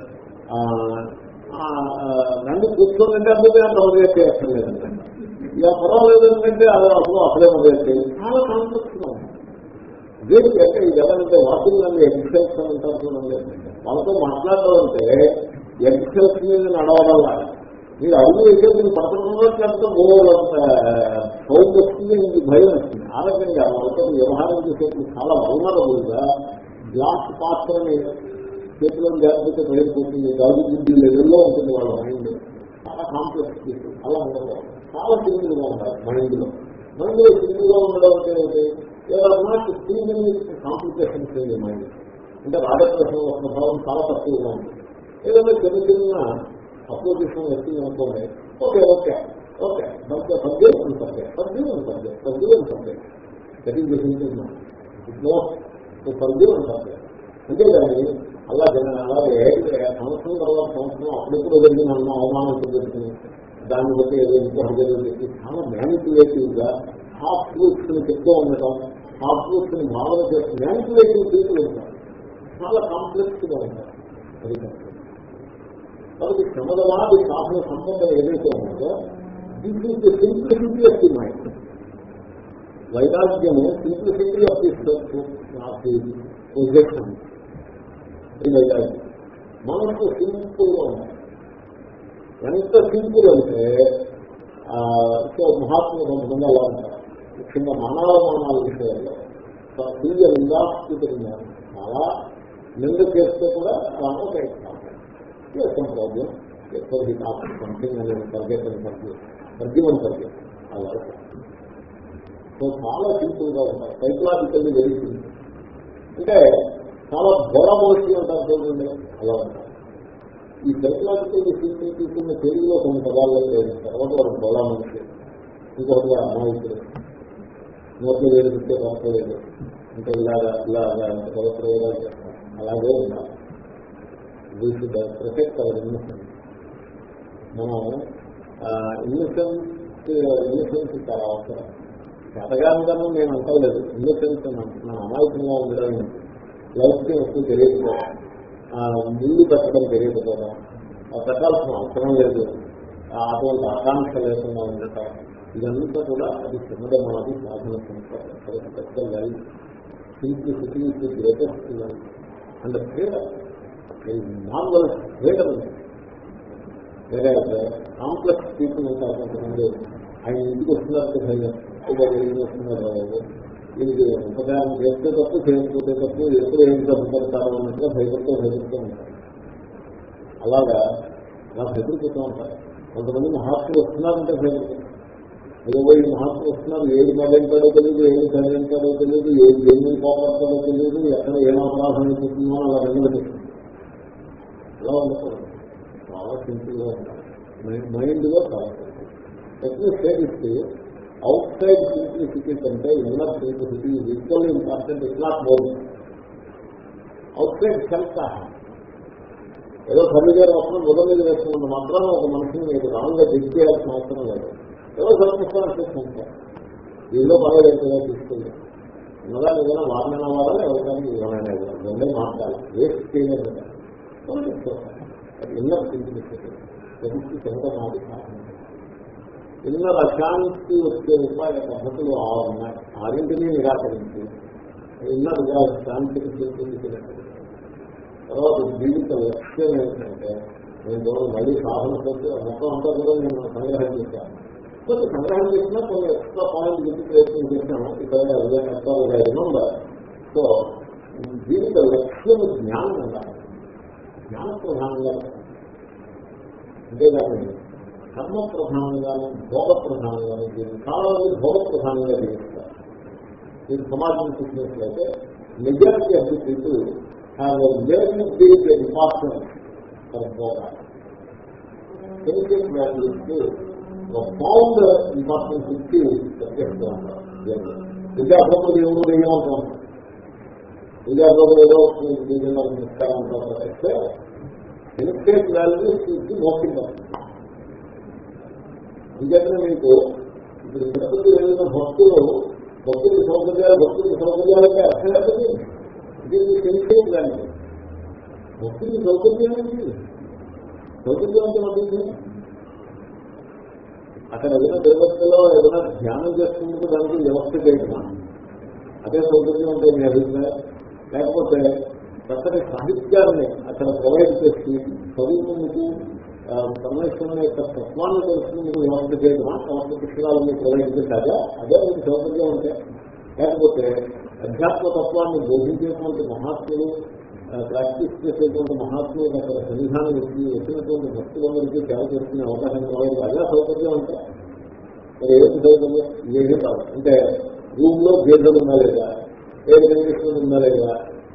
నన్ను కూర్చోనంటే అందుకే అంత మొదలు చేయక్కర్లేదంటే ఇక పర్వాలేదు ఎందుకంటే అది అసలు అసలే మొదలు చాలా కాంప్లెక్స్ గా ఉంటుంది దేనికి అంటే ఇది ఎవరంటే వాటిల్ నన్ను ఎగ్జెల్స్ అని అంటారు చూడండి వాళ్ళతో మాట్లాడడం అంటే ఎగ్జెల్స్ మీద నడవడం మీరు అడుగు వేసే మీరు పడుతున్నట్లంతా గోలంత సౌండ్ వస్తుంది మీకు భయం వస్తుంది ఆ రకంగా వాళ్ళతో వ్యవహారం చేసేప్పుడు చాలా వల్నరబుల్గా గ్లాస్ పాత్రని చేతిలో జాగ్రత్త భయపోతుంది గాజు బుద్ధి లెవెల్లో ఉంటుంది వాళ్ళ మైండ్ చాలా కాంప్లెక్స్ అలా ఉండదు చాలా సింపుల్ గా ఉంటారు మైండ్ లో మైండ్ లో సింపుల్ గా ఉండడం అంటే ఏదన్నా సింగిల్ కాంప్లికేషన్స్ లేదు మైండ్ అంటే రాగద్వేషం స్వభావం చాలా తక్కువగా ఉంది ఏదైనా చిన్న చిన్న అపోజిషన్ వచ్చింది అనుకోండి ఓకే ఓకే ఓకే మనకి subject subject subject subject subject subject that is simple it no subject subject అంతేగాని అలా జన అలాగే సంవత్సరం తర్వాత సంవత్సరం అప్పుడెప్పుడు జరిగిన అన్న అవమానం జరుగుతుంది దాన్ని బట్టి ఏదో ఇంకొకటి జరుగుతుంది చాలా మ్యానిపులేటివ్ గా హాఫ్ ఫ్రూట్స్ ని చెప్తూ ఉండటం హాఫ్ ఫ్రూట్స్ ని భావన చేస్తూ మ్యానిపులేటివ్ పీపుల్ ఉంటారు చాలా కాంప్లెక్స్ గా ఉంటారు అది కాబట్టి శ్రమదవాది సాధన సంబంధం ఏదైతే ఉన్నదో this is the simplicity of the mind వైరాగ్యము simplicity of the of the position ఇది వైరాగ్యం మనకు సింపుల్ గా ఉంది ఎంత సింపుల్ అంటే సో మహాత్ములు కొంతమంది అలా ఉంటారు ముఖ్యంగా మానవమానాల విషయాల్లో సీయ నిందాస్కృతంగా చాలా నింద చేస్తే కూడా రామ ప్రయత్నం some problem. Therefore, he asked something and then forget and forgive. Forgive and forget. అలా సో చాలా సింపుల్ గా ఉంటారు సైకలాజికల్లీ వెరీ సింపుల్ అంటే చాలా బొరబోసి ఉంటారు చూడండి అలా ఉంటారు ఈ సైకలాజికల్ సింపుల్ తీసుకున్న తెలుగులో కొన్ని పదాల్లో లేదు తర్వాత ఒక బొలా మనిషి ఇంకొకటి అమాయకుడు నోట్లు వేలు పెట్టే పడలేదు అంటే ఇలాగా ఇలాగా పదప్రయోగాలు చేస్తారు అలాగే ఉండాలి వీటి ప్రొటెక్ట్ అవర్ ఇన్నసెన్స్ మనం ఇన్నసెన్స్ ఇన్నసెన్స్ చాలా అవసరం చేతగానిగాను నేను అంటలేదు ఇన్నసెన్స్ అని అంటున్నాను అమాయకంగా ఉండడం లైఫ్కి ఎక్కువ తెలియకపోవడం ముందు పెట్టడం తెలియకపోవడం పెట్టాల్సిన అవసరం లేదు అటువంటి ఆకాంక్ష లేకుండా ఉండటం ఇదంతా కూడా అది చిన్నదమాది సాధన సంస్థ life simplicity is the greatest life and freedom marvellous freedom వేరే కాంప్లెక్స్ పీపుల్ ఉంటారు కొంతమంది ఆయన ఇంటికి వస్తున్నారు భయం ఇంటికి వస్తున్నారు వీరికి ఉపకారం చేస్తే తప్పు చేయకపోతే తప్పు ఎప్పుడు ఏం తప్పుతారో అన్నట్టుగా భయపడుతూ భయపడుతూ ఉంటారు అలాగా నాకు ఎదురుపోతూ ఉంటారు కొంతమంది మహాత్ములు వస్తున్నారంటే భయపడుతుంది ఏదో ఈ మహాత్ములు వస్తున్నారు ఏది మళ్ళింటాడో తెలియదు ఏది చదివింటాడో తెలియదు ఏది దేన్ని పోగొడతాడో తెలియదు ఎక్కడ ఏం అపరాధం అయిపోతుందో అలా రెండు ఇలా ఉండకూడదు చాలా సింపుల్ గా ఉండాలి మైండ్ లో చాలా సింపుల్ సేవిస్తే అవుట్ సైడ్ సింప్లిసిటీ కంటే inner simplicity equally important it not more outside self ఏదో ఫర్నిచర్ అవసరం మొదలు మీద వేసుకున్న మాత్రం ఒక మనిషిని మీరు రాంగ్ గా దిగ్ చేయాల్సిన అవసరం లేదు ఏదో సర్కస్టాన్సెస్ ఉంటాయి దీనిలో పర్వాలేదు తీసుకుంది ఉన్నదా ఏదైనా వారమైన వాడాలి ఎవరికైనా ఇవ్వనైనా ఇవ్వాలి రెండే మాట్లాడాలి వేస్ట్ చేయలేదు ఇన్నర్ సింప్లిసిటీ మాది ఇన్నర్ అశాంతి వచ్చే ఉపాయ పద్ధతులు ఆరు ఉన్నాయి ఆరింటిని నిరాకరించి ఇన్నర్ శాంతికి సింప్లిసిటీ తర్వాత జీవిత లక్ష్యం ఏంటంటే నేను దూరం మళ్ళీ సాధన చేస్తే మొత్తం అంతా కూడా నేను సంగ్రహం చేశాను కొంచెం సంగ్రహం చేసినా కొన్ని ఎక్స్ట్రా పాయింట్ గురించి ప్రయత్నం చేశాను ఇక్కడ ఎక్స్ట్రా ఉండాలి సో జీవిత లక్ష్యం జ్ఞానం ఉండాలి జ్ఞాన ప్రధానంగా అంతేగాని కర్మ ప్రధానంగాను భోగ ప్రధానంగాను దీన్ని చాలా మంది భోగ ప్రధానంగా జీవిస్తారు మీరు సమాజం చూసినట్లయితే majority of the people have లేని బీట్ ఇంపార్టెన్స్ ఫర్ భోగ కెమికల్ వాల్యూస్కి ఒక ఫౌండ్ ఇంపార్టెన్స్ ఇచ్చి చేస్తూ ఉంటారు విద్యార్థులు ఎవరు ఏమంటాం విద్యార్థులు ఏదో నిష్కారం అయితే కెమికల్ వాల్యూస్ ఇచ్చి మోసం ఇంకేతనే మీకు ఇప్పుడు తిరుపతి వెళ్ళిన భక్తులు భక్తులు సౌకర్యాలు భక్తులు సౌకర్యాలంటే అర్థం లేదు ఇది కెమికల్ వాల్యూ భక్తులు సౌకర్యం ఏంటి సౌకర్యం అంటే పడుతుంది అక్కడ ఏదైనా తిరుపతిలో ఏదైనా ధ్యానం చేస్తున్నందుకు దానికి వ్యవస్థ చేయటమా అదే సౌకర్యం అంటే మీ అభిప్రాయం లేకపోతే చక్కటి సాహిత్యాన్ని అక్కడ ప్రొవైడ్ చేసి చదువుకుందుకు పరమేశ్వరం యొక్క తత్వాన్ని తెలుసుకుందుకు వ్యవస్థ చేయటమా సమస్త పుస్తకాలను ప్రొవైడ్ చేశాక అదే మీకు సౌకర్యం ఉంటే లేకపోతే అధ్యాత్మ తత్వాన్ని బోధించేటువంటి మహాత్ములు ప్రాక్టీస్ చేసేటువంటి మహాత్ములు అక్కడ సన్నిధానం వచ్చి వచ్చినటువంటి భక్తులందరికీ సేవ చేసుకునే అవకాశం ప్రొవైడ్ అదే సౌకర్యం అంటే మరి ఏమి సౌకర్యం ఇవేమీ కాదు అంటే రూమ్ లో గేదెలు ఉన్నా లేదా ఎయిర్ కండిషన్ ఉందా లేదా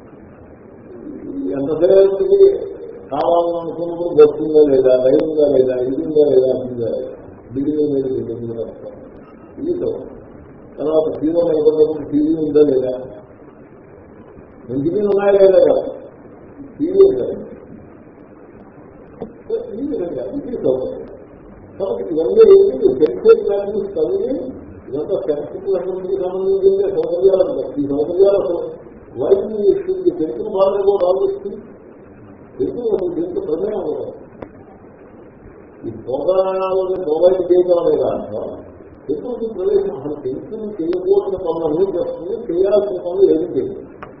ఎంతసేపు కావాలని అనుకున్నప్పుడు బస్సుందా లేదా రైలు ఉందా లేదా ఇది ఉందా లేదా ఉందా లేదా బిల్డింగ్ మీద బిల్డింగ్ ఇది తర్వాత హీరో నిలబడినప్పుడు టీవీ ఉందా లేదా ఇంటికి ఉన్నాయా లేదా కదా టీవీ ఉందా ఈ విధంగా ఇది సౌకర్యం కాబట్టి ఇవన్నీ ఏంటి సెన్సేట్ వాల్యూస్ చదివి ఇదంతా సెన్సిటివ్ సంబంధించిన సౌకర్యాలు ఈ సౌకర్యాలు వైద్యులు ఇస్తుంది తెలుగు బాధలు కూడా ఆలోచిస్తుంది తెలుగు అసలు దీంట్లో ప్రమేయం ఉండదు ఈ భోగాలను ప్రొవైడ్ చేయడం అనే దాంట్లో తెలుగుకి ప్రవేశం అసలు తెలుగుని చేయకూడని పనులు అన్నీ చేస్తుంది చేయాల్సిన పనులు ఏమి చేయదు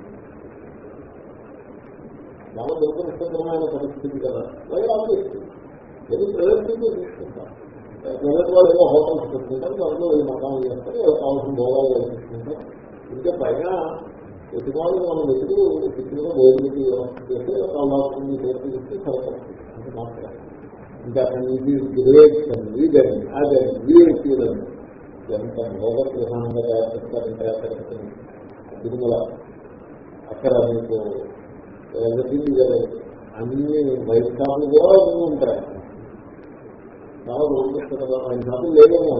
చాలా దురదృష్టకరమైన పరిస్థితి కదా వైర్ ఆలోచిస్తుంది తెలుగు ప్రవేశంలో తీసుకుంటారు ప్రజల వాళ్ళు ఏదో హోటల్స్ పెట్టుకుంటారు దాంట్లో ఈ మకాలు చేస్తారు ఏదో కావాల్సిన భోగాలు వేసుకుంటారు ఇంకా పైన ఎటువాళ్ళు మనం ఎదురు శక్తిగా భోజనకి వ్యవస్థ చేస్తే కావాల్సింది చేసి సరిపడుతుంది అంటే మాత్రం ఇంకా అక్కడి నుంచి గ్రేట్స్ వీడని అదని వీఎస్సీలని ఎంత భోగ ప్రధానంగా తయారు చేస్తారంటే అక్కడ తిరుమల అక్కడ మీకు ఎవ్రీథింగ్ అన్ని వైట్ షాపులు కూడా అన్నీ ఉంటాయి చాలా రోజు కదా వైట్ షాపులు లేవేమో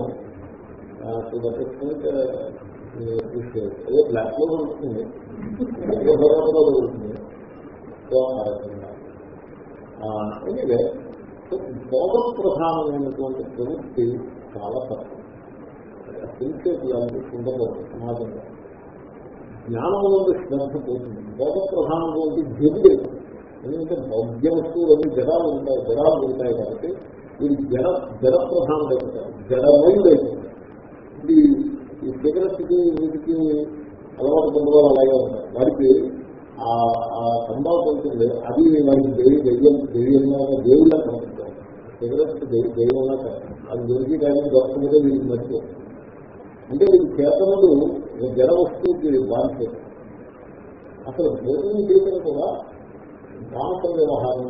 ఏదో బ్లాక్ లో దొరుకుతుంది దొరుకుతుంది సో ఆ రకంగా ఎనివే భోగ ప్రధానమైనటువంటి ప్రవృత్తి చాలా తక్కువ సిన్సియర్ లాంటి ఉండకూడదు సమాజంలో జ్ఞానం నుండి శ్రద్ధ పోతుంది భోగ ప్రధానమైనటువంటి ధ్వని ఎందుకంటే భౌద్య వస్తువులు అన్ని జడాలు ఉంటాయి జడాలు ఉంటాయి కాబట్టి వీడి జడ జడ ప్రధానం అయిపోతారు జడమైంది అయిపోతాయి ఇది ఈ సిగరెట్కి వీటికి అలవాటు పొందడం అలాగే ఉంటాయి వారికి ఆ సంభావం ఉంటుంది అది వారికి దేవి దెయ్యం దెయ్యంగా దేవుళ్ళ కనిపిస్తారు సిగరెట్ దెయ్యంగా అది దొరికి కానీ దొరకలేదో వీరికి మధ్య అంటే వీరి చేతనుడు జడ వస్తువుకి బాధ్యత అసలు భోజనం చేయడం కూడా మానస వ్యవహారం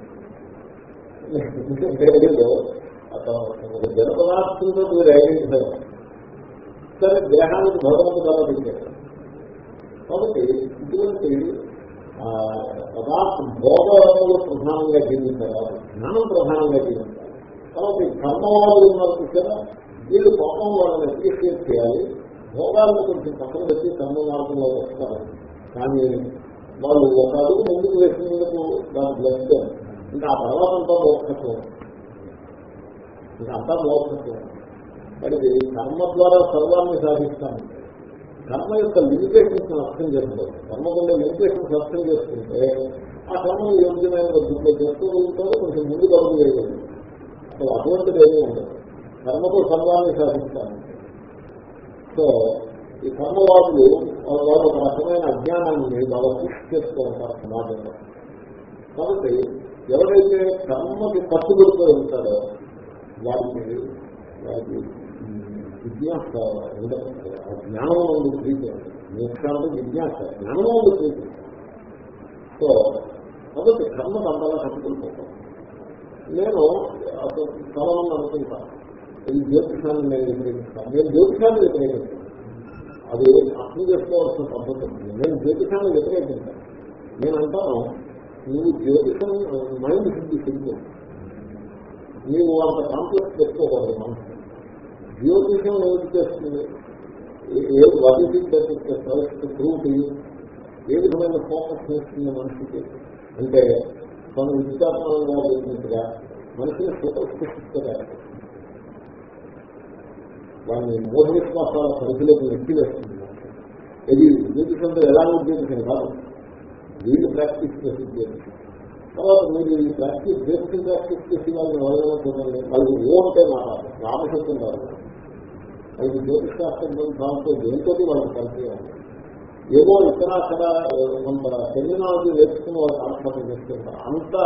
ఒక జడ పదార్థంతో మీరు ఐడెంటిఫై సరే దేహానికి భగవంతుడు అలా పెట్టారు కాబట్టి ఇటువంటి పదార్థ భోగములు ప్రధానంగా జీవించారు జ్ఞానం ప్రధానంగా జీవించారు కాబట్టి కర్మవాదులు ఉన్నారు చూసారా వీళ్ళు పాపం వాళ్ళని అప్రిషియేట్ చేయాలి భోగాలను కొంచెం పక్కన పెట్టి కర్మ మార్గంలో వస్తారు కానీ వాళ్ళు ఒక అడుగు ముందుకు వేసినందుకు దాని బ్లడ్ ఇంకా ఆ తర్వాత అంతా మోక్షత్వం ఇంకా అంతా మోక్షత్వం మరి కర్మ ద్వారా సర్వాన్ని సాధిస్తాను కర్మ యొక్క లిమిటేషన్స్ అర్థం చేసుకోవాలి కర్మకుండా లిమిటేషన్స్ అర్థం చేసుకుంటే ఆ కర్మ యోగ్యమైన పద్ధతిలో చేసుకోగలుగుతారు కొంచెం ముందు అడుగు వేయగలరు అసలు అటువంటిది ఏమీ ఉండదు కర్మతో సర్వాన్ని సాధిస్తాను సో ఈ కర్మవాదులు వాళ్ళు ఒక రకమైన అజ్ఞానాన్ని బాగా కృషి చేస్తూ ఉంటారు సమాజంలో కాబట్టి ఎవరైతే కర్మకి కట్టుబడుతూ ఉంటారో వారికి వారికి జిజ్ఞాస ఉండదు జ్ఞానం ఉంది ప్రీతి మోక్షానికి జిజ్ఞాస జ్ఞానం ఉంది ప్రీతి సో కాబట్టి కర్మ అంతలా కట్టుకుంటుపోతాం నేను అసలు చాలా మంది అనుకుంటాను ఇది జ్యోతిషాన్ని నేను వ్యతిరేకిస్తాను నేను జ్యోతిషాన్ని వ్యతిరేకిస్తాను అది అర్థం చేసుకోవాల్సిన పద్ధతి ఉంది. నేను జ్యోతిషాన్ని వ్యతిరేకిస్తాను నేను అంటాను నువ్వు జ్యోతిషం మైండ్ శుద్ధి సింపు నీవు అంత కాంప్లెక్స్ పెట్టుకోకూడదు మనసు జ్యోతిషం ఏది చేస్తుంది ఏ వదిలి ప్రూవ్ ఏ విధమైన ఫోకస్ చేస్తుంది మనిషికి అంటే తను విద్యాత్మకంగా చేసినట్టుగా మనిషిని సూపర్స్టిషిస్గా వాడిని మూఢ విశ్వాసాల పరిధిలోకి నెట్టి వేస్తుంది ఇది జ్యోతిషంతో ఎలా ఉద్యోగం కాదు వీళ్ళు ప్రాక్టీస్ చేసి ఉద్యోగం తర్వాత మీరు ఈ ప్రాక్టీస్ జ్యోతిషం ప్రాక్టీస్ చేసి వాళ్ళని ఎవరైనా చూడండి వాళ్ళకి ఓ అంటే మాట్లాడాలి రామశక్తం కాదు వాళ్ళకి జ్యోతిష్ శాస్త్రం దాంతో దేంతో వాళ్ళకి పరిచయం ఏదో ఇక్కడ అక్కడ కొంత టెర్మినాలజీ నేర్చుకుని వాళ్ళు కాలక్షేపం చేస్తుంటారు అంతా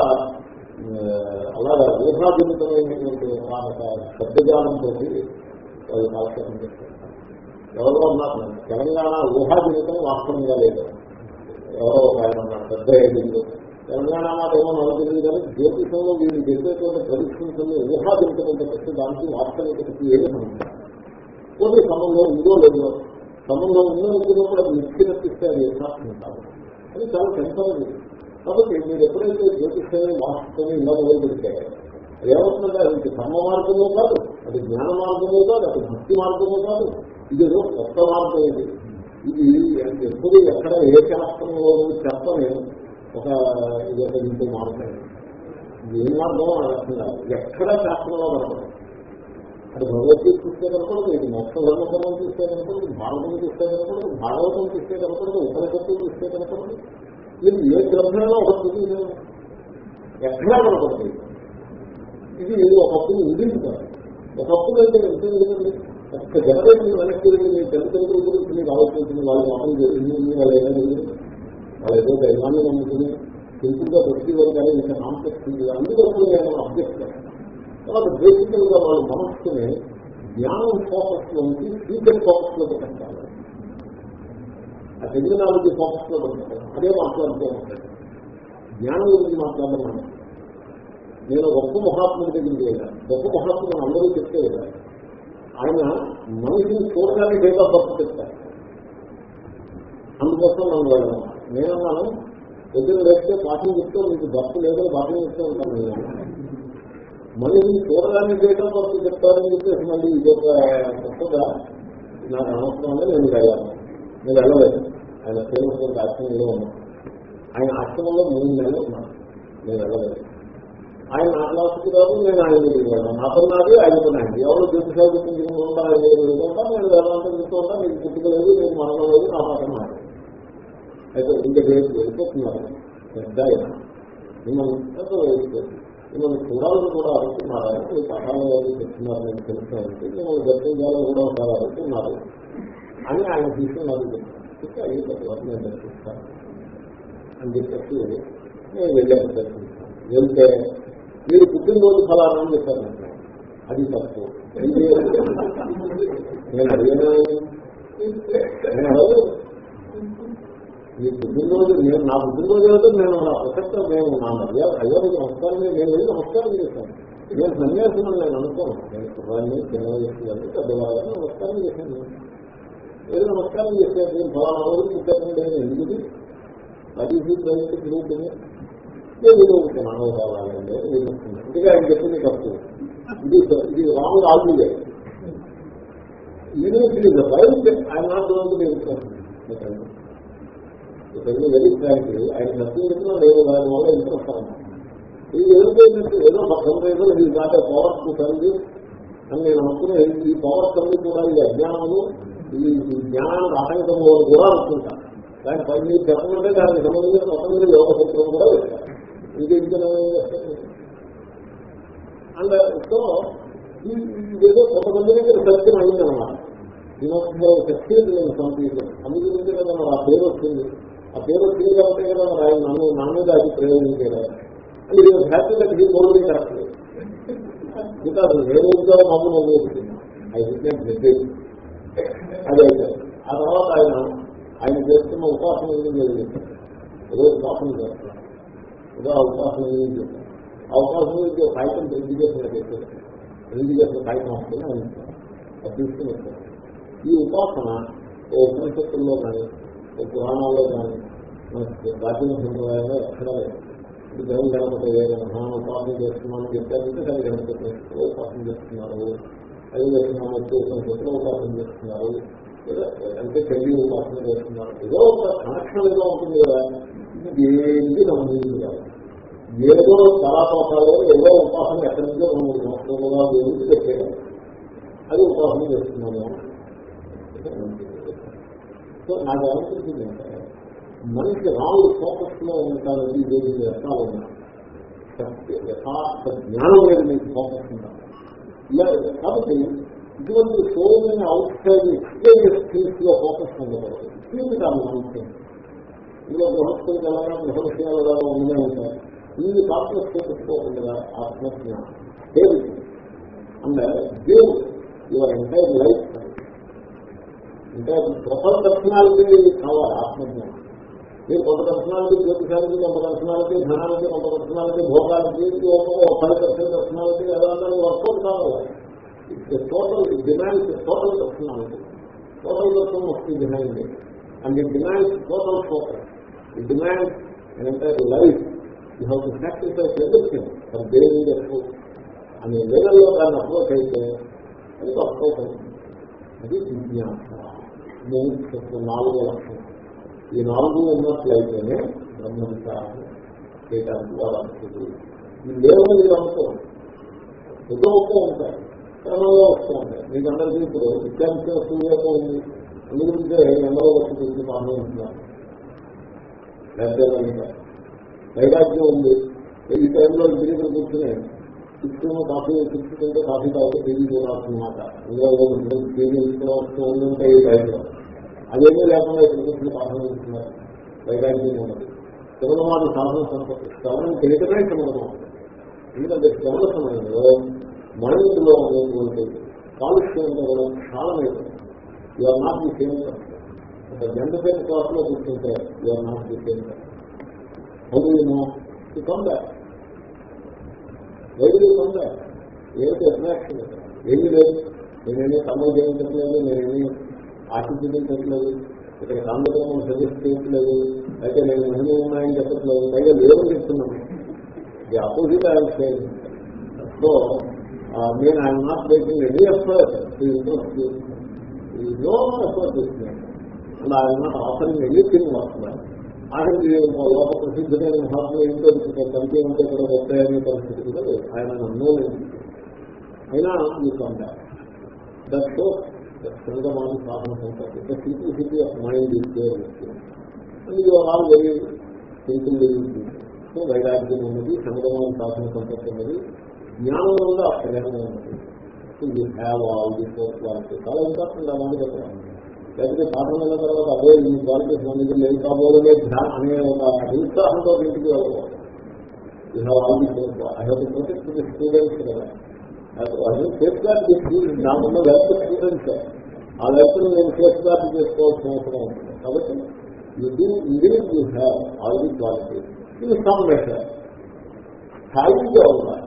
అలాగా ఊహాజనితమైనటువంటి శబ్దజాలంతో వాళ్ళు కాలక్షేపం చేస్తుంటారు ఎవరో ఉన్నారు తెలంగాణ ఊహాజనితం వాస్తవంగా లేదు ఎవరో ఒక ఆయన ఉన్నారు పెద్ద ఏజెంట్ తెలంగాణ మాట ఏమో నాకు తెలియదు కానీ జ్యోతిషంలో వీళ్ళు చేసేటువంటి పరీక్షించని ఊహాజనితమైన పెట్టి దానికి వాస్తవికతకి ఏమి సంబంధం కొన్ని సంబంధం ఉందో లేదో సంబంధం ఉందనుకున్నప్పుడు అది నిశ్చితపిస్తే అది యథార్థం కాదు అది చాలా సెన్సర్ కాబట్టి మీరు ఎప్పుడైతే జ్యోతిషాన్ని వాస్తవాన్ని ఇలా మొదలు పెడితే అది ఏమవుతుందంటే అది కర్మ మార్గము కాదు అది జ్ఞాన మార్గము కాదు అది భక్తి మార్గము కాదు ఇది ఏదో కొత్త మార్గం ఇది ఇది ఎప్పుడు ఎక్కడ ఏ శాస్త్రంలో చెప్పని ఒక ఇది ఒక ఇంటి మార్గం ఇది ఏ మార్గమో అని అర్థం కాదు ఎక్కడ శాస్త్రంలో కనపడదు అది భగవద్గీత చూస్తే కనపడదు ఇది మోక్ష ధర్మకర్మం చూస్తే కనపడదు భారతం చూస్తే కనపడదు భాగవతం చూస్తే కనపడదు ఉపనిషత్తులు చూస్తే కనపడదు మీరు ఏ గ్రంథంలో ఒక స్థితి ఎక్కడా కనపడదు ఇది ఒకప్పుడు ఉండింది కాదు ఒకప్పుడు అయితే ఎంత ఎందుకండి ఒక్క జనరేషన్ వెనక్కి వెళ్ళి మీ తల్లిదండ్రుల గురించి మీకు ఆలోచించింది వాళ్ళు మాత్రం జరిగింది వాళ్ళు ఏదైనా జరిగింది వాళ్ళు ఏదో దైవాన్ని నమ్ముకుని సింపుల్గా బతికి కానీ ఇంత కాంప్లెక్స్ ఉంది అందువరకు నేను అబ్జెక్ట్ తర్వాత బేసికల్ గా వాళ్ళ మనస్సుని జ్ఞానం ఫోకస్ లోంచి ఫ్యూచర్ ఫోకస్ లో పెట్టాలి ఆ టెక్నాలజీ ఫోకస్ లో పెట్టాలి అదే మాట్లాడుతూ ఉంటాడు జ్ఞానం గురించి మాట్లాడడం నేను గొప్ప మహాత్ముడి దగ్గరికి వెళ్ళాను గొప్ప మహాత్ముడు అందరూ చెప్తే వెళ్ళాను ఆయన మనిషిని చూడగానే డేట్ ఆఫ్ బర్త్ చెప్తారు అందుకోసం నన్ను వెళ్ళాను నేనన్నాను ఎదురు వేస్తే పాఠం చెప్తే మీకు బర్త్ లేదో పాఠం చెప్తూ ఉంటాను నేను మనిషిని చూడగానే డేట్ ఆఫ్ బర్త్ చెప్తారని చెప్పేసి మళ్ళీ ఇదొక కొత్తగా నాకు అనవసరం నేను వెళ్ళాను నేను వెళ్ళలేదు ఆయన ఫేమస్ ఆశ్రమంలో ఉన్నాను ఆయన ఆశ్రమంలో మూడు నెలలు ఉన్నాను నేను వెళ్ళలేదు ఆయన నా క్లాసుకి రాదు నేను ఆయన వెళ్ళాను నాతో నాది ఆయనతో నాది ఎవరు జ్యోతిషాలు చెప్పించుకుంటా ఆయన ఉంటా నేను వేదాంతం చెప్తూ ఉంటా మీకు పుట్టుకలేదు నేను మరణం లేదు నా మాట మాట అయితే ఇంక రేపు వెళ్ళిపోతున్నారు పెద్ద ఆయన మిమ్మల్ని మిమ్మల్ని చూడాలని కూడా అనుకున్నారు మీ పాఠాలు చెప్తున్నారు నేను తెలుసుకోవాలంటే మిమ్మల్ని దర్శించాలని కూడా ఒకసారి అనుకున్నారు అని ఆయన తీసుకున్నారు చెప్తే అయ్యి వరకు నేను దర్శిస్తాను అని చెప్పేసి నేను వెళ్ళాను దర్శిస్తాను వెళ్తే మీరు పుట్టినరోజు ఫలాలని చెప్పారు అది తప్పు నేను అడిగిన నేను అడగదు మీ పుట్టినరోజు నేను నా పుట్టినరోజు ఏదో నేను నా ప్రసక్త మేము నా మర్యాద అయ్యో నమస్కారం నేను వెళ్ళి నమస్కారం చేశాను నేను సన్యాసం నేను అనుకోను నేను కుర్రాన్ని చిన్న వయసులని పెద్దవాళ్ళని నమస్కారం చేశాను ఏదో నమస్కారం చేశాను నేను ఫలానా రోజు పుట్టాను ఎందుకు అది గ్రూప్ ఏదో మానవ కావాలంటే అందుకే ఆయన చెప్పింది తప్పు ఇది ఇది రాంగ్ ఆల్మీదే ఈవెన్ ఇట్ ఈస్ రైట్ ఆయన నాట్ డూయింగ్ ఇవన్నీ వెరీ ఫ్రాంక్ ఆయన సత్యం చెప్పినా లేదు దాని వల్ల ఇంట్రెస్ట్ ఇది ఏదైతే ఏదో పక్కన ఏదో ఇది నాట్ పవర్ టు సర్వీస్ అని నేను అనుకునే ఈ పవర్ సర్వీస్ కూడా ఇది అజ్ఞానము ఇది జ్ఞానానికి ఆటంకము కూడా అనుకుంటా దాని పని మీరు చెప్పమంటే దానికి సంబంధించిన మొత్తం యోగ సూత్రం కూడా వేస్తారు ఇంకేం అండ్ సో ఇదేదో కొంతమంది దగ్గర సత్యం అయిందనమాట దీని సక్సెస్ నేను సంపీతం అందుకే కదా మరి ఆ పేరు వచ్చింది ఆ పేరు వచ్చింది కాబట్టి కదా మరి ఆయన నన్ను నా మీద అది ప్రయోగించారు అంటే ఇది happy that he Modi correct because నేను ఉద్యోగం మామూలు అనిపిస్తుంది ఐ డిక్లైన్ అది అయితే ఆ తర్వాత ఆయన ఆయన చేస్తున్న ఉపాసన గురించి ఏదో ఉపాసన చేస్తున్నారు ఏదో ఉపాసన గురించి అవకాశం ఉంది కాగితం ప్రింట్ చేసిన ప్రింట్ చేసిన కాగితం వస్తుంది అది అది తీసుకుని వస్తుంది ఈ ఉపాసన ఓ ఉపనిషత్తుల్లో కానీ ఓ పురాణాల్లో కానీ మనకి ప్రాచీన సంప్రదాయంలో ఎక్కడ లేదు ఇప్పుడు జనం గణపతి మహా ఉపాసన చేస్తున్నామని చెప్పారంటే సరే గణపతి ఉపాసన చేస్తున్నారు అది చేస్తున్నాము ఉపనిషత్తులు ఉపాసన చేస్తున్నారు అంటే చండీ ఉపాసన చేస్తున్నారు ఏదో ఒక కనెక్షన్ ఏదో ఉంటుంది కదా ఇది దేనికి నమ్మకం కాదు ఏదో కళాపోతాలో ఏదో ఉపాసన ఎక్కడి నుంచో మనం సంవత్సరంగా వేసి పెట్టేది అది ఉపాసన చేస్తున్నాము సో నాకు ఏమనిపించింది అంటే మనిషి రాముడు ఫోకస్ లో ఉంటానని ఇది రకాలు ఉన్నాయి యథార్థ జ్ఞానం మీద మీకు ఫోకస్ ఉండాలి ఇలా కాబట్టి ఇటువంటి so many outside experience skills లో ఫోకస్ ఉండకూడదు జీవితాన్ని అంశం ఇందులో గృహస్థులకు వెళ్ళగా గృహ విషయాలు ఎలాగో ఉండే ఉంటాయి ఈ కాంప్లెక్స్ పెట్టుకోకుండా ఆత్మజ్ఞానం దేవుడు అండ్ దేవుడు యువర్ ఎంటైర్ లైఫ్ అంటే ప్రపంచ దర్శనాలకి కావాలి ఆత్మజ్ఞానం మీరు కొంత దర్శనాలకి జ్యోతిషాలకి కొంత దర్శనాలకి ధనాలకి కొంత దర్శనాలకి భోగాలకి పది పర్సెంట్ దర్శనాలకి ఎలా వర్కౌట్ కావాలి టోటల్ డిమాండ్స్ టోటల్ దర్శనాలకి టోటల్ దర్శనం వస్తుంది demand and it demands total focus it demands an entire life. You have to sacrifice everything for being the truth. అనే వేళల్లో దాన్ని అప్రోచ్ అయితే అది అప్రోచ్ అవుతుంది అది జిజ్ఞాస మూడు నాలుగో లక్షణం ఈ నాలుగు ఉన్నట్లయితేనే బ్రహ్మ విచారం చేయడానికి వారు అనుకుంటుంది ఈ లేవని మీరు అనుకోండి ఏదో ఒక్క ఉంటాయి క్రమంలో వస్తూ ఉంటాయి మీకు అందరికీ ఇప్పుడు విద్యార్థి వస్తువులతో ఉంది ఎందుకంటే ఎందరో వచ్చి గురించి పాల్గొంటున్నారు వైరాగ్యం ఉంది ఈ టైంలో ఇంటికి కూర్చుని తీసుకున్న కాఫీ తీసుకుంటే కాఫీ తాగితే టీవీ చూడాల్సినమాట ఇందులో టీవీ వస్తూ ఉండుంటాయి ఈ టైంలో అదేమీ లేకుండా ఇక్కడ కూర్చుని పాఠం చేస్తున్నారు వైరాగ్యం ఉన్నది శివనమాది సాధన సంపత్తి శ్రవణం చేయటమే శివనమా ఎందుకంటే శ్రవణ సమయంలో మైండ్లో ఉన్నటువంటి కాలుష్యం అంతా కూడా చాలా లేదు ఇవాళ నాట్ ది సేమ్ ఒక జంట పేరు క్లాస్ లో కూర్చుంటే ఇవాళ నాట్ ది సేమ్ హౌను కమ్ బ్యాక్ వైద్యులు కమ్ బ్యాక్ ఏమిటి అట్రాక్షన్ ఏమీ లేదు నేనేమి తమ్ముడు చేయించట్లేదు నేనేమి ఆశించట్లేదు ఇక్కడ కాంగ్రెస్ సజెస్ట్ చేయట్లేదు అయితే నేను మహిళ ఉన్నాయని చెప్పట్లేదు పైగా లేవని చెప్తున్నాను the opposite I'm same so నేను I'm not making any effort no effort ఇస్తున్నాను and I'm not offering anything వస్తున్నాను ఆఖరికి లోక ప్రసిద్ధమైన మహాత్ములు ఏంటో కంటే ఉంటే కూడా వస్తాయనే పరిస్థితి కూడా లేదు ఆయన నన్ను అయినా ఈ కాంటాక్ట్ దట్ సో సంగమాన్ని సాధన సంపత్తి the simplicity of mind is there and you are all very simple so వైరాగ్యం ఉన్నది సంగమాన్ని సాధన సంపత్తి ఉన్నది జ్ఞానం వల్ల ప్రేమ ఉన్నది you have all the four quality చాలా ఇంపార్టెంట్ అలాంటి కదా లేకపోతే పాఠం అయిన తర్వాత అదే ఈ క్వాలిటీస్ మన దగ్గర లేదు కాబోలే అనే ఒక ఉత్సాహంతో ఇంటికి వెళ్ళకూడదు you have all the four I have to protect the students కదా అది సేఫ్ గార్డ్ చేసి దానిలో వెల్త్ స్టూడెంట్స్ ఆ వెల్త్ నేను సేఫ్ గార్డ్ చేసుకోవాల్సిన అవసరం ఉంటుంది కాబట్టి you do English you have all the quality ఇది సమ్ మెషర్ స్థాయిగా ఉండాలి